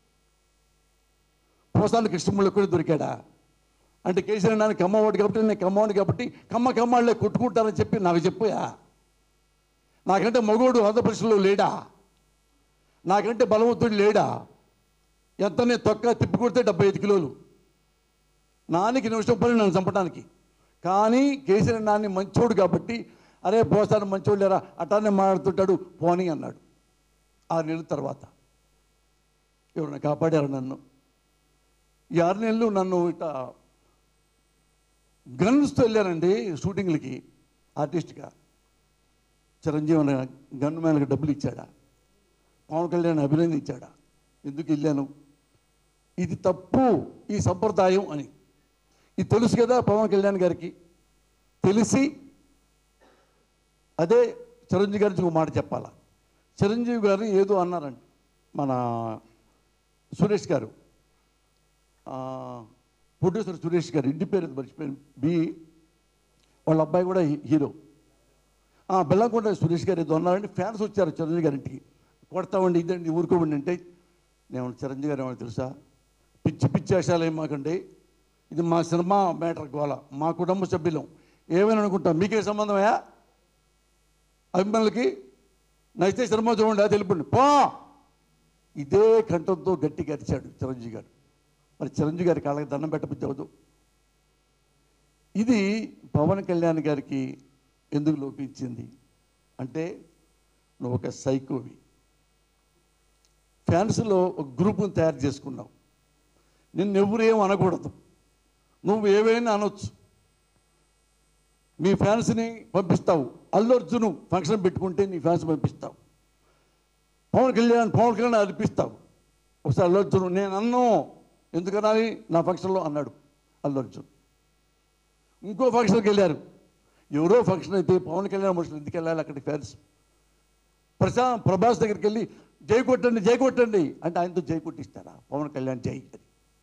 పోసాలు కృష్ణముళ్ళు ఎక్కడ దొరికాడా అంటే కేసీఆర్ నాన్న కమ్మవాడు కాబట్టి నేను కమ్మవాడు కాబట్టి కమ్మ కమ్మాళ్ళే కొట్టుకుంటానని చెప్పి నాకు చెప్పయా నాకంటే మగోడు ఆంధ్రప్రదేశ్లో లేడా నాకంటే బలవంతుడు లేడా ఎంతనే తొక్క తిప్పి కొడితే డెబ్బై ఐదు కిలోలు నానికి నిమిషం పని నన్ను చంపడానికి కానీ కేసీఆర్ నాన్ని మంచోడు కాబట్టి అరే పోసాను మంచోడు లేరా అటానే మాట్లాడుతుంటాడు పోనీ అన్నాడు ఆరు నెలల తర్వాత ఎవరైనా కాపాడారు నన్ను ఈ ఆరు నెలలు నన్ను ఇట గన్స్తో వెళ్ళానండి షూటింగ్లకి ఆర్టిస్ట్గా చిరంజీవి అనే గన్ మ్యాన్కి డబ్బులు ఇచ్చాడా పవన్ కళ్యాణ్ అభినందించాడా ఎందుకు వెళ్ళాను ఇది తప్పు ఈ సంప్రదాయం అని ఇది తెలుసు కదా పవన్ కళ్యాణ్ గారికి తెలిసి అదే చిరంజీవి గారికి ఒక మాట చెప్పాలా చిరంజీవి గారిని ఏదో అన్నారండి మన సురేష్ గారు ఆ, ప్రొడ్యూసర్ సురేష్ గారు ఇంటి పేరు మర్చిపోయాను బి వాళ్ళ అబ్బాయి కూడా హీ- హీరో ఆ, బెల్లంకొండ సురేష్ గారు ఏదో అన్నారంటే ఫ్యాన్స్ వచ్చారు చిరంజీవి గారింటికి కొడతామండి ఇదండి ఊరుకోమండి అంటే నేను చిరంజీవి గారు ఏమో తెలుసా పిచ్చి పిచ్చి వేషాలు ఏం మాకండి ఇది మా సినిమా మ్యాటర్ గోల మా కుటుంబ సభ్యులం ఏమైనా అనుకుంటాం మీకే సంబంధమయా అభిమానులకి నచ్చితే సినిమా చూడండి అది తెలిపండి పో ఇదే కంఠంతో గట్టిగా అరిచాడు చిరంజీవి గారు మరి చిరంజీవి గారి కాళ్ళకి దండం పెట్టబుద్ధి అవదు ఇది పవన్ కళ్యాణ్ గారికి ఎందుకు లోపించింది అంటే నువ్వు ఒక సైకోవి ఫ్యాన్స్లో ఒక గ్రూప్ని తయారు చేసుకున్నావు నిన్ను ఎవరేం అనకూడదు నువ్వు ఏవైనా అనొచ్చు మీ ఫ్యాన్స్ని పంపిస్తావు అల్లు అర్జున్ ఫంక్షన్ పెట్టుకుంటే నీ ఫ్యాన్స్ పంపిస్తావు పవన్ కళ్యాణ్ పవన్ కళ్యాణ్ అర్పిస్తావు ఒకసారి అల్లు అర్జున్ నేను అన్ను ఎందుకనాలి నా ఫంక్షన్లో అన్నాడు అల్లు అర్జున్ ఇంకో ఫంక్షన్కి వెళ్ళారు ఎవరో ఫంక్షన్ అయితే పవన్ కళ్యాణ్ మనుషులు ఎందుకు వెళ్ళాలి అక్కడికి ఫ్యాన్స్ ప్రశా ప్రభాస్ దగ్గరికి వెళ్ళి జై కొట్టండి జై కొట్టండి అంటే ఆయనతో జై కొట్టిస్తారా పవన్ కళ్యాణ్ జై అని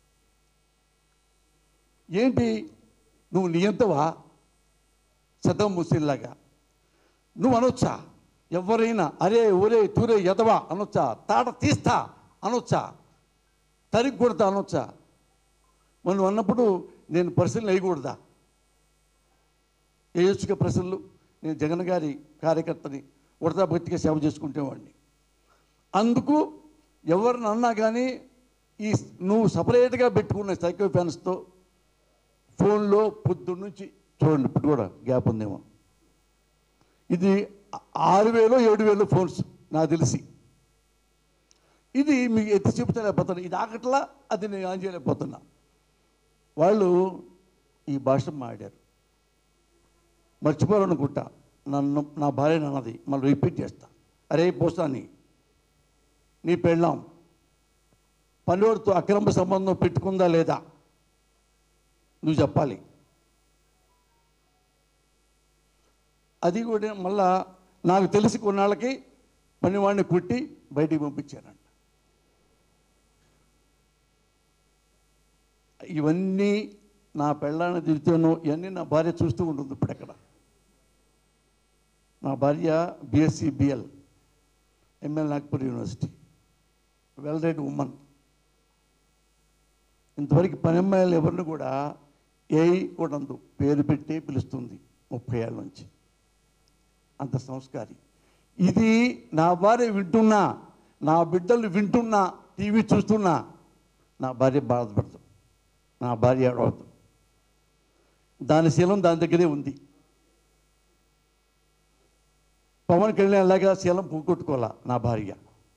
ఏంటి నువ్వు నియంతవా సతం ముసిల్లాగా నువ్వు అనొచ్చా ఎవరైనా అరే ఒరే తూరే ఎదవా అనొచ్చా తాట తీస్తా అనొచ్చా తరిగి కొడతా అనొచ్చా మనం అన్నప్పుడు నేను ప్రశ్నలు వేయకూడదా వేయొచ్చుగా ప్రశ్నలు నేను జగన్ గారి కార్యకర్తని ఉడతా భక్తిగా సేవ చేసుకుంటేవాడిని అందుకు ఎవరిని అన్నా కానీ ఈ నువ్వు సపరేట్గా పెట్టుకున్న సైకో ఫ్యాన్స్తో ఫోన్లో పొద్దున్న నుంచి చూడండి ఇప్పుడు కూడా గ్యాప్ ఉందేమో ఇది ఆరు వేలు ఏడు వేలు ఫోన్స్ నాకు తెలిసి ఇది మీకు ఎత్తి చెప్తలేకపోతున్నా ఇది ఆకట్లా అది నేను ఆన్ చేయలేకపోతున్నా వాళ్ళు ఈ భాష మాడారు మర్చిపోవాలనుకుంటా నన్ను నా భార్య అన్నది మళ్ళీ రిపీట్ చేస్తా అరే పోస్తాని నీ పెళ్ళాం పనివాడితో అక్రమ సంబంధం పెట్టుకుందా లేదా నువ్వు చెప్పాలి అది కూడా మళ్ళా నాకు తెలిసి కొన్నాళ్ళకి పనివాడిని కుట్టి బయటికి పంపించానంట ఇవన్నీ నా పెళ్ళాన్ని తిరుగుతాను ఇవన్నీ నా భార్య చూస్తూ ఉంటుంది ఇప్పుడు ఎక్కడ నా భార్య BSc BL ML Nagpur university well read women ఇంతవరకు పని అమ్మాయిలు ఎవరిని కూడా ఏ కూడా అందు పేరు పెట్టి పిలుస్తుంది ముప్పై ఏళ్ళ నుంచి అంత సంస్కారి ఇది నా భార్య వింటున్నా నా బిడ్డలు వింటున్నా టీవీ చూస్తున్నా నా భార్య బాధపడదు నా భార్య ఏడవద్దు దాని శీలం దాని దగ్గరే ఉంది పవన్ కళ్యాణ్ లాగా శీలం పోగొట్టుకోవాలా నా భార్య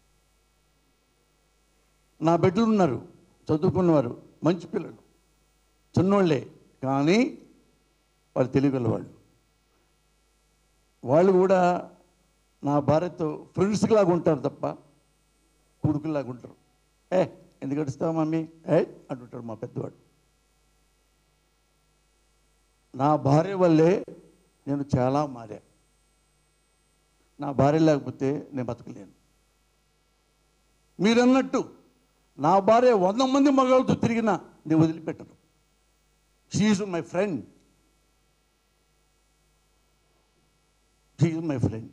నా బిడ్డలు ఉన్నారు చదువుకున్నవారు మంచి పిల్లలు చిన్నోళ్ళే కానీ వాళ్ళు తెలియగల వాళ్ళు వాళ్ళు కూడా నా భార్యతో ఫ్రెండ్స్ లాగా ఉంటారు తప్ప కొడుకులాగా ఉంటారు ఏ ఎందుకు అడుస్తావు మమ్మీ ఏ అంటుంటాడు మా పెద్దవాడు నా భార్య వల్లే నేను చాలా మారా నా భార్య లేకపోతే నేను బతకలేను మీరన్నట్టు నా భార్య వంద మంది మగాళ్ళతో తిరిగినా నేను వదిలిపెట్టను she my friend she my friend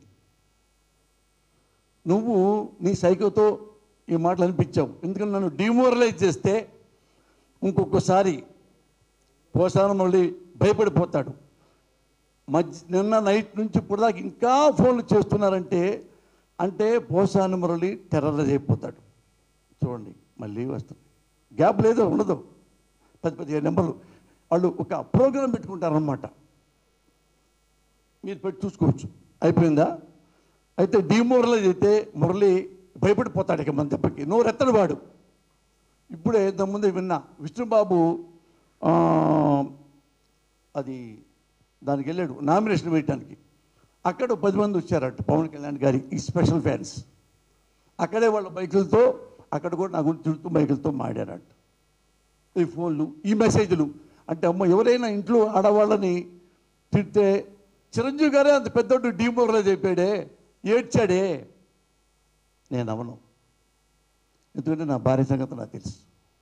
నువ్వు నీ సైకోతో ఈ మాటలు అనిపించావు ఎందుకంటే నన్ను డిమోరలైజ్ చేస్తే ఇంకొకసారి పోసాన మళ్ళీ భయపడిపోతాడు మధ్య నిన్న నైట్ నుంచి ఇప్పుడు దాకా ఇంకా ఫోన్లు చేస్తున్నారంటే అంటే పోసాని మురళి టెర్రరైజ్ అయిపోతాడు చూడండి మళ్ళీ వస్తుంది గ్యాప్ లేదు ఉండదు పది పదిహేను నెంబర్లు వాళ్ళు ఒక ప్రోగ్రాం పెట్టుకుంటారనమాట మీరు పెట్టి చూసుకోవచ్చు అయిపోయిందా అయితే డిమోరలైజ్ అయితే మురళి భయపడిపోతాడు ఇక మన దెబ్బకి నోరెత్తడు వాడు ఇప్పుడే ఇంతకుముందు విన్నా విష్ణుబాబు ఆ, అది దానికి వెళ్ళాడు నామినేషన్ వేయటానికి అక్కడ ఓ పది మంది వచ్చారట పవన్ కళ్యాణ్ గారి ఈ స్పెషల్ ఫ్యాన్స్ అక్కడే వాళ్ళ బైకులతో అక్కడ కూడా నా గురించి తిరుగుతూ బైకులతో మాడారట ఈ ఫోన్లు ఈ మెసేజ్లు అంటే అమ్మ ఎవరైనా ఇంట్లో ఆడవాళ్ళని తిడితే చిరంజీవి గారే అంత పెద్దోడు డీమోరలైజ్ అయిపోయాడే ఏడ్చాడే నేను అవను ఎందుకంటే నా భార్య సంగతి నాకు తెలుసు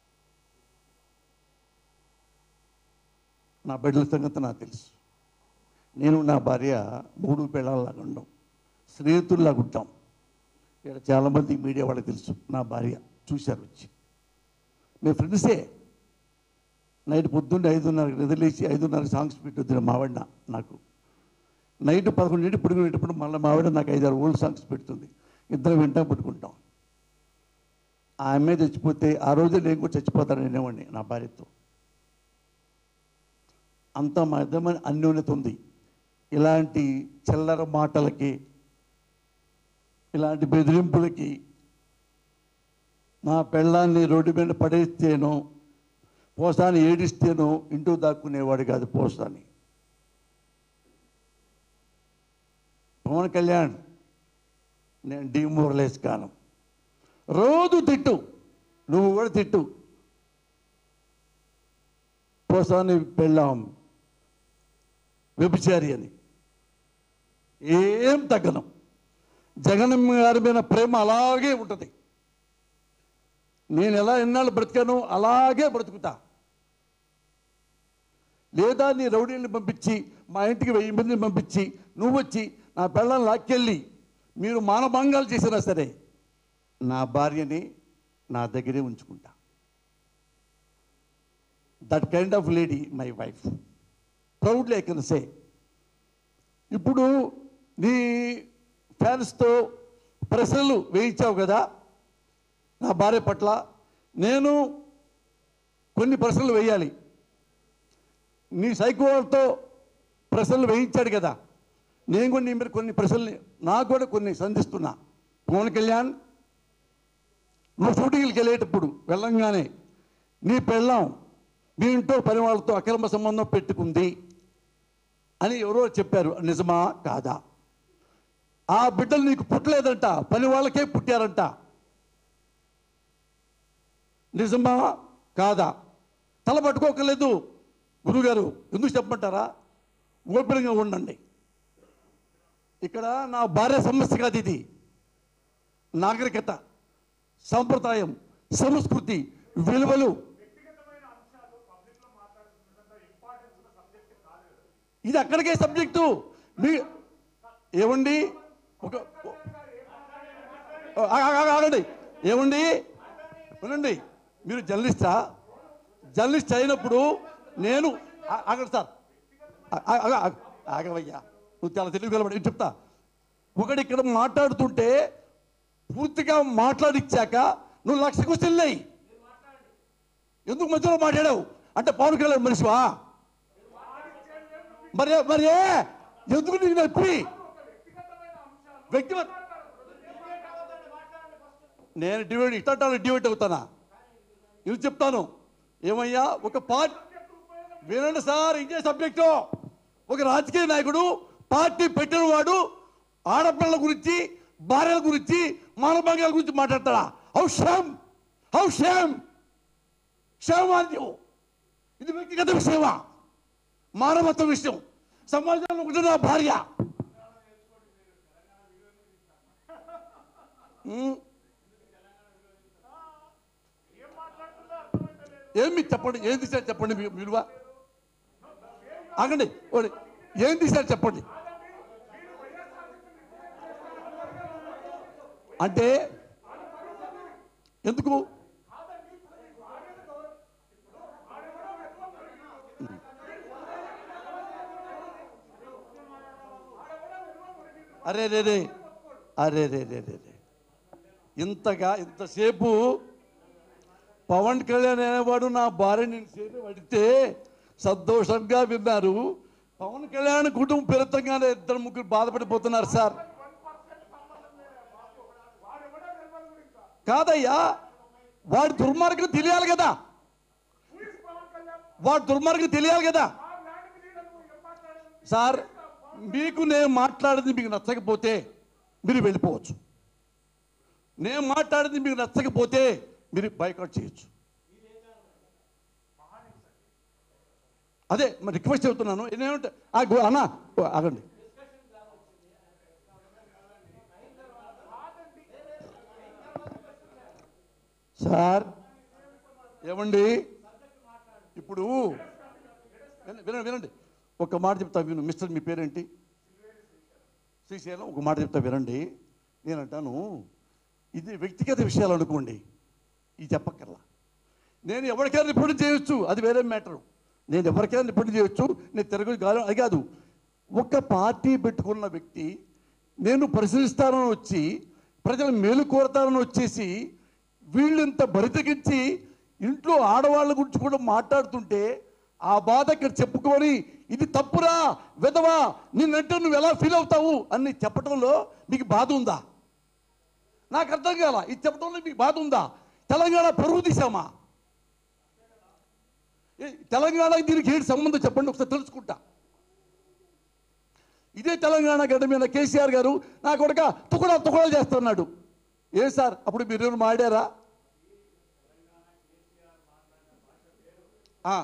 నా బిడ్డల సంగతి నాకు తెలుసు నేను నా భార్య మూడు పిల్లల్లాగా ఉండం స్నేహితుల్లాగా ఉంటాం ఇక్కడ చాలామంది మీడియా వాళ్ళకి తెలుసు నా భార్య చూశారు వచ్చి మేము ఫ్రెండ్సే నైట్ పొద్దున్నే ఐదున్నరకు నిద్రలేసి ఐదున్నరకు సాంగ్స్ పెట్టొద్దు మావాడిన నాకు నైట్ పదకొండింటి పడుకునేటప్పుడు మళ్ళీ మావిడ నాకు ఐదారు ఓల్డ్ సాంగ్స్ పెడుతుంది ఇద్దరు వింటాం పట్టుకుంటాం ఆ అమ్మాయి చచ్చిపోతే ఆ రోజు నేను కూడా చచ్చిపోతాను అనేవాడిని నా భార్యతో అంత మా ఇద్దరి అన్యోన్యత ఉంది ఇలాంటి చిల్లర మాటలకి ఇలాంటి బెదిరింపులకి నా పెళ్ళాన్ని రోడ్డు మీద పడేస్తేనో పోసాని ఏడిస్తేనో ఇంటూ దాక్కునేవాడు కాదు పోసాని పవన్ కళ్యాణ్ నేను డిమోరలైజ్ కాను రోజు తిట్టు నువ్వు కూడా తిట్టు పోసాని పెళ్ళాం వ్యభిచారి అని ఏం తగ్గను జగన్ గారి మీద ప్రేమ అలాగే ఉంటుంది నేను ఎలా ఎన్నాళ్ళు బ్రతికానో అలాగే బ్రతుకుతా లేదా నీ రౌడీల్ని పంపించి మా ఇంటికి వెయ్యి మందిని పంపించి నువ్వు వచ్చి నా పిల్లల్ని లాక్కెళ్ళి మీరు మానభంగాలు చేసినా సరే నా భార్యని నా దగ్గరే ఉంచుకుంటా that kind of lady my wife proudly I can say ఇప్పుడు నీ ఫ్యాన్స్తో ప్రశ్నలు వేయించావు కదా నా భార్య పట్ల నేను కొన్ని ప్రశ్నలు వేయాలి నీ సైకోతో ప్రశ్నలు వేయించాడు కదా నేను కూడా నీ మీద కొన్ని ప్రశ్నలు నాకు కూడా కొన్ని సంధిస్తున్నా పవన్ కళ్యాణ్ నువ్వు షూటింగ్కి వెళ్ళేటప్పుడు వెళ్ళంగానే నీ పెళ్ళాం మీ ఇంట్లో పని వాళ్ళతో అక్రమ సంబంధం పెట్టుకుంది అని ఎవరో చెప్పారు నిజమా కాదా ఆ బిడ్డలు నీకు పుట్టలేదంట పని వాళ్ళకే పుట్టారంట నిజమా కాదా తల పట్టుకోకలేదు గురుగారు ఎందుకు చెప్పమంటారా ఓపెన్గా ఉండండి ఇక్కడ నా భార్య సమస్య కాదు ఇది నాగరికత సంప్రదాయం సంస్కృతి విలువలు వ్యక్తిగతమైన అంశాలు పబ్లిక్ లో మాట్లాడుతున్నంత ఇంపార్టెన్స్ ఉన్న సబ్జెక్ట్ కాదు కదా ఇది అక్కడికే సబ్జెక్టు మీ ఏమండి ఒక ఆ- ఆ- ఆ- ఆగండి ఏమండి వినండి మీరు జర్నలిస్టా జర్నలిస్ట్ అయినప్పుడు నేను ఆ- ఆగండి సార్ ఆ- ఆ- ఆగ- ఆగ- ఆగవయ్యా నువ్వు చాలా తెలివి కలబడి నేను చెప్తా ఒకటి ఇక్కడ మాట్లాడుతుంటే పూర్తిగా మాట్లాడిచ్చాక నువ్వు లక్ష క్వశ్చన్లు లేయి ఎందుకు మధ్యలో మాట్లాడావు అంటే పవన్ కళ్యాణ్ మనిషివా మరి మరి ఏ? ఎందుకు నీకు నొప్పి వ్యక్తిగత నేను డివైడ్ ఇట్టాను డివైడ్ అవుతానా ఇది చెప్తాను ఏమయ్యా ఒక పార్టీ వినండి సార్ ఇదే సబ్జెక్టు ఒక రాజకీయ నాయకుడు పార్టీ పెట్టిన వాడు ఆడపిల్లల గురించి భార్యల గురించి మానభంగాల గురించి మాట్లాడతాడా how shame how shame shame on you ఇది వ్యక్తిగత విషయమా మానవత్వ విషయం సమాజంలో ఒకటి నా భార్య ఉమ్. ఏమి చెప్పండి ఏం తీశారు చెప్పండి మీ విలువ ఆగండి ఓడి ఏం తీశారు చెప్పండి అంటే ఎందుకు అరే రే రే అరే రే రే రే రే ఇంతగా ఇంతసేపు పవన్ కళ్యాణ్ అనేవాడు నా భార్య నేను సేపు అడిగితే సంతోషంగా విన్నారు పవన్ కళ్యాణ్ కుటుంబం పెరతంగానే ఇద్దరు ముగ్గురు బాధపడిపోతున్నారు సార్ కాదయ్యా వాడి దుర్మార్గం తెలియాలి కదా వాడి దుర్మార్గం తెలియాలి కదా సార్ మీకు నేను మాట్లాడింది మీకు నచ్చకపోతే మీరు వెళ్ళిపోవచ్చు నేను మాట్లాడింది మీకు నచ్చకపోతే మీరు బైకాట్ చేయొచ్చు అదే మరి రిక్వెస్ట్ చెబుతున్నాను నేనేమంటే ఆ గు- అన్న ఓ, ఆగండి సార్ ఏమండి ఇప్పుడు విన- వినండి వినండి ఒక మాట చెప్తా విను మిస్టర్ మీ పేరేంటి శ్రీశైలం ఒక మాట చెప్తా వినండి నేను అంటాను ఇది వ్యక్తిగత విషయాలు అనుకోండి ఇది చెప్పక్కర్లా నేను ఎవరికైనా రిపోర్ట్ చేయొచ్చు అది వేరే మ్యాటర్ నేను ఎవరికైనా రిపోర్ట్ చేయొచ్చు నేను తిరగదు కాదు అది కాదు ఒక పార్టీ పెట్టుకున్న వ్యక్తి నేను పరిశీలిస్తానని వచ్చి ప్రజలు మేలు కోరతానని వచ్చేసి వీళ్ళింత బరితెగించి ఇంట్లో ఆడవాళ్ళ గురించి కూడా మాట్లాడుతుంటే ఆ బాధ ఇక్కడ చెప్పుకొని ఇది తప్పురా విధవా నిన్నంటే నువ్వు ఎలా ఫీల్ అవుతావు అని చెప్పడంలో మీకు బాధ ఉందా నాకు అర్థం కాల ఇది చెప్పడంలో మీకు బాధ ఉందా తెలంగాణ పరువు తీసామా ఏ, తెలంగాణకి దీనికి ఏంటి సంబంధం చెప్పండి ఒకసారి తెలుసుకుంటా ఇదే తెలంగాణ గడ్డ మీద కేసీఆర్ గారు నా కొడుక తుకుడా తుకుడా చేస్తున్నాడు ఏ సార్ అప్పుడు మీరు ఎవరు మాడారా ఆ.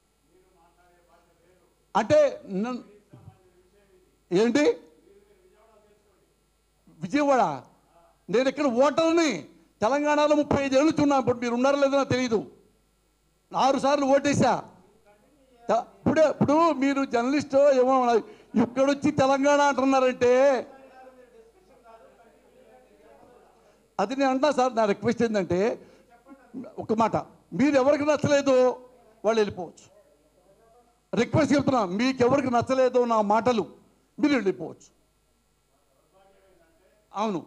అంటే నన్- ఏంటి విజయవాడ నేను ఇక్కడ ఓటర్ని తెలంగాణలో ముప్పై ఐదు ఏళ్ళు ఉన్నా ఇప్పుడు మీరు ఉన్నారో లేదో నాకు తెలియదు ఆరు సార్లు ఓటేసా త- ఇప్పుడు ఇప్పుడు మీరు జర్నలిస్ట్ ఏమో ఇక్కడొచ్చి తెలంగాణ అంటున్నారంటే అది నేను అంటున్నా సార్ నా రిక్వెస్ట్ ఏంటంటే ఒక మాట మీరు ఎవరికి నచ్చలేదో వాళ్ళు వెళ్ళిపోవచ్చు రిక్వెస్ట్ చెప్తున్నా మీకు ఎవరికి నచ్చలేదో నా మాటలు మీరు వెళ్ళిపోవచ్చు అవును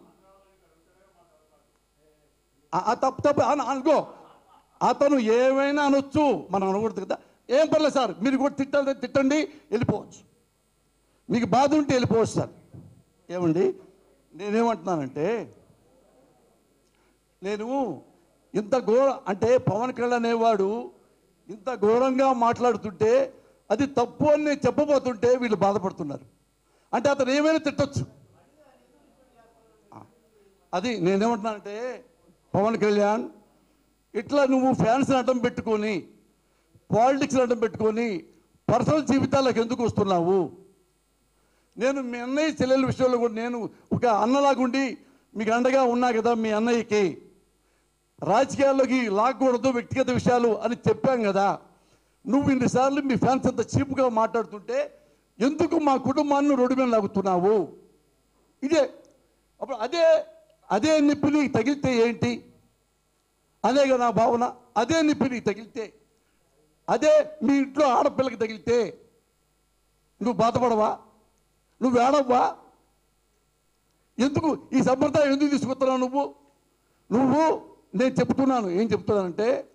ఆ- ఆ తప్పు తప్పు అన- అనుకో అతను ఏమైనా అనొచ్చు మనం అనకూడదు కదా ఏం పర్లేదు సార్ మీరు కూడా తిట్టాలి తిట్టండి వెళ్ళిపోవచ్చు మీకు బాధ ఉంటే వెళ్ళిపోవచ్చు సార్ ఏమండి నేనేమంటున్నానంటే నేను ఇంత ఘోర అంటే పవన్ కళ్యాణ్ అనేవాడు ఇంత ఘోరంగా మాట్లాడుతుంటే అది తప్పు అని నేను చెప్పబోతుంటే వీళ్ళు బాధపడుతున్నారు అంటే అతను ఏమైనా తిట్టొచ్చు ఆ, అది నేనేమంటున్నానంటే పవన్ కళ్యాణ్ ఇట్లా నువ్వు ఫ్యాన్స్ అడ్డం పెట్టుకొని పాలిటిక్స్ అడ్డం పెట్టుకొని పర్సనల్ జీవితాలకు ఎందుకు వస్తున్నావు నేను మీ అన్నయ్య చెల్లెల విషయంలో కూడా నేను ఒక అన్నలాగుండి మీకు అండగా ఉన్నా కదా మీ అన్నయ్యకి రాజకీయాల్లోకి లాక్కూడదు వ్యక్తిగత విషయాలు అని చెప్పాం కదా నువ్వు ఇన్నిసార్లు మీ ఫ్యాన్స్ అంత చీప్గా మాట్లాడుతుంటే ఎందుకు మా కుటుంబాన్ని రోడ్డు మీద లాగుతున్నావు ఇదే అప్పుడు అదే అదే నిప్పి నీకు తగిలితే ఏంటి అదే కదా నా భావన అదే నిప్పి నీకు తగిలితే అదే మీ ఇంట్లో ఆడపిల్లకి తగిలితే నువ్వు బాధపడవా నువ్వు ఏడవ్వా ఎందుకు ఈ సంప్రదాయం ఎందుకు తీసుకొస్తున్నావు నువ్వు నువ్వు నేను చెప్తున్నాను ఏం చెప్తున్నానంటే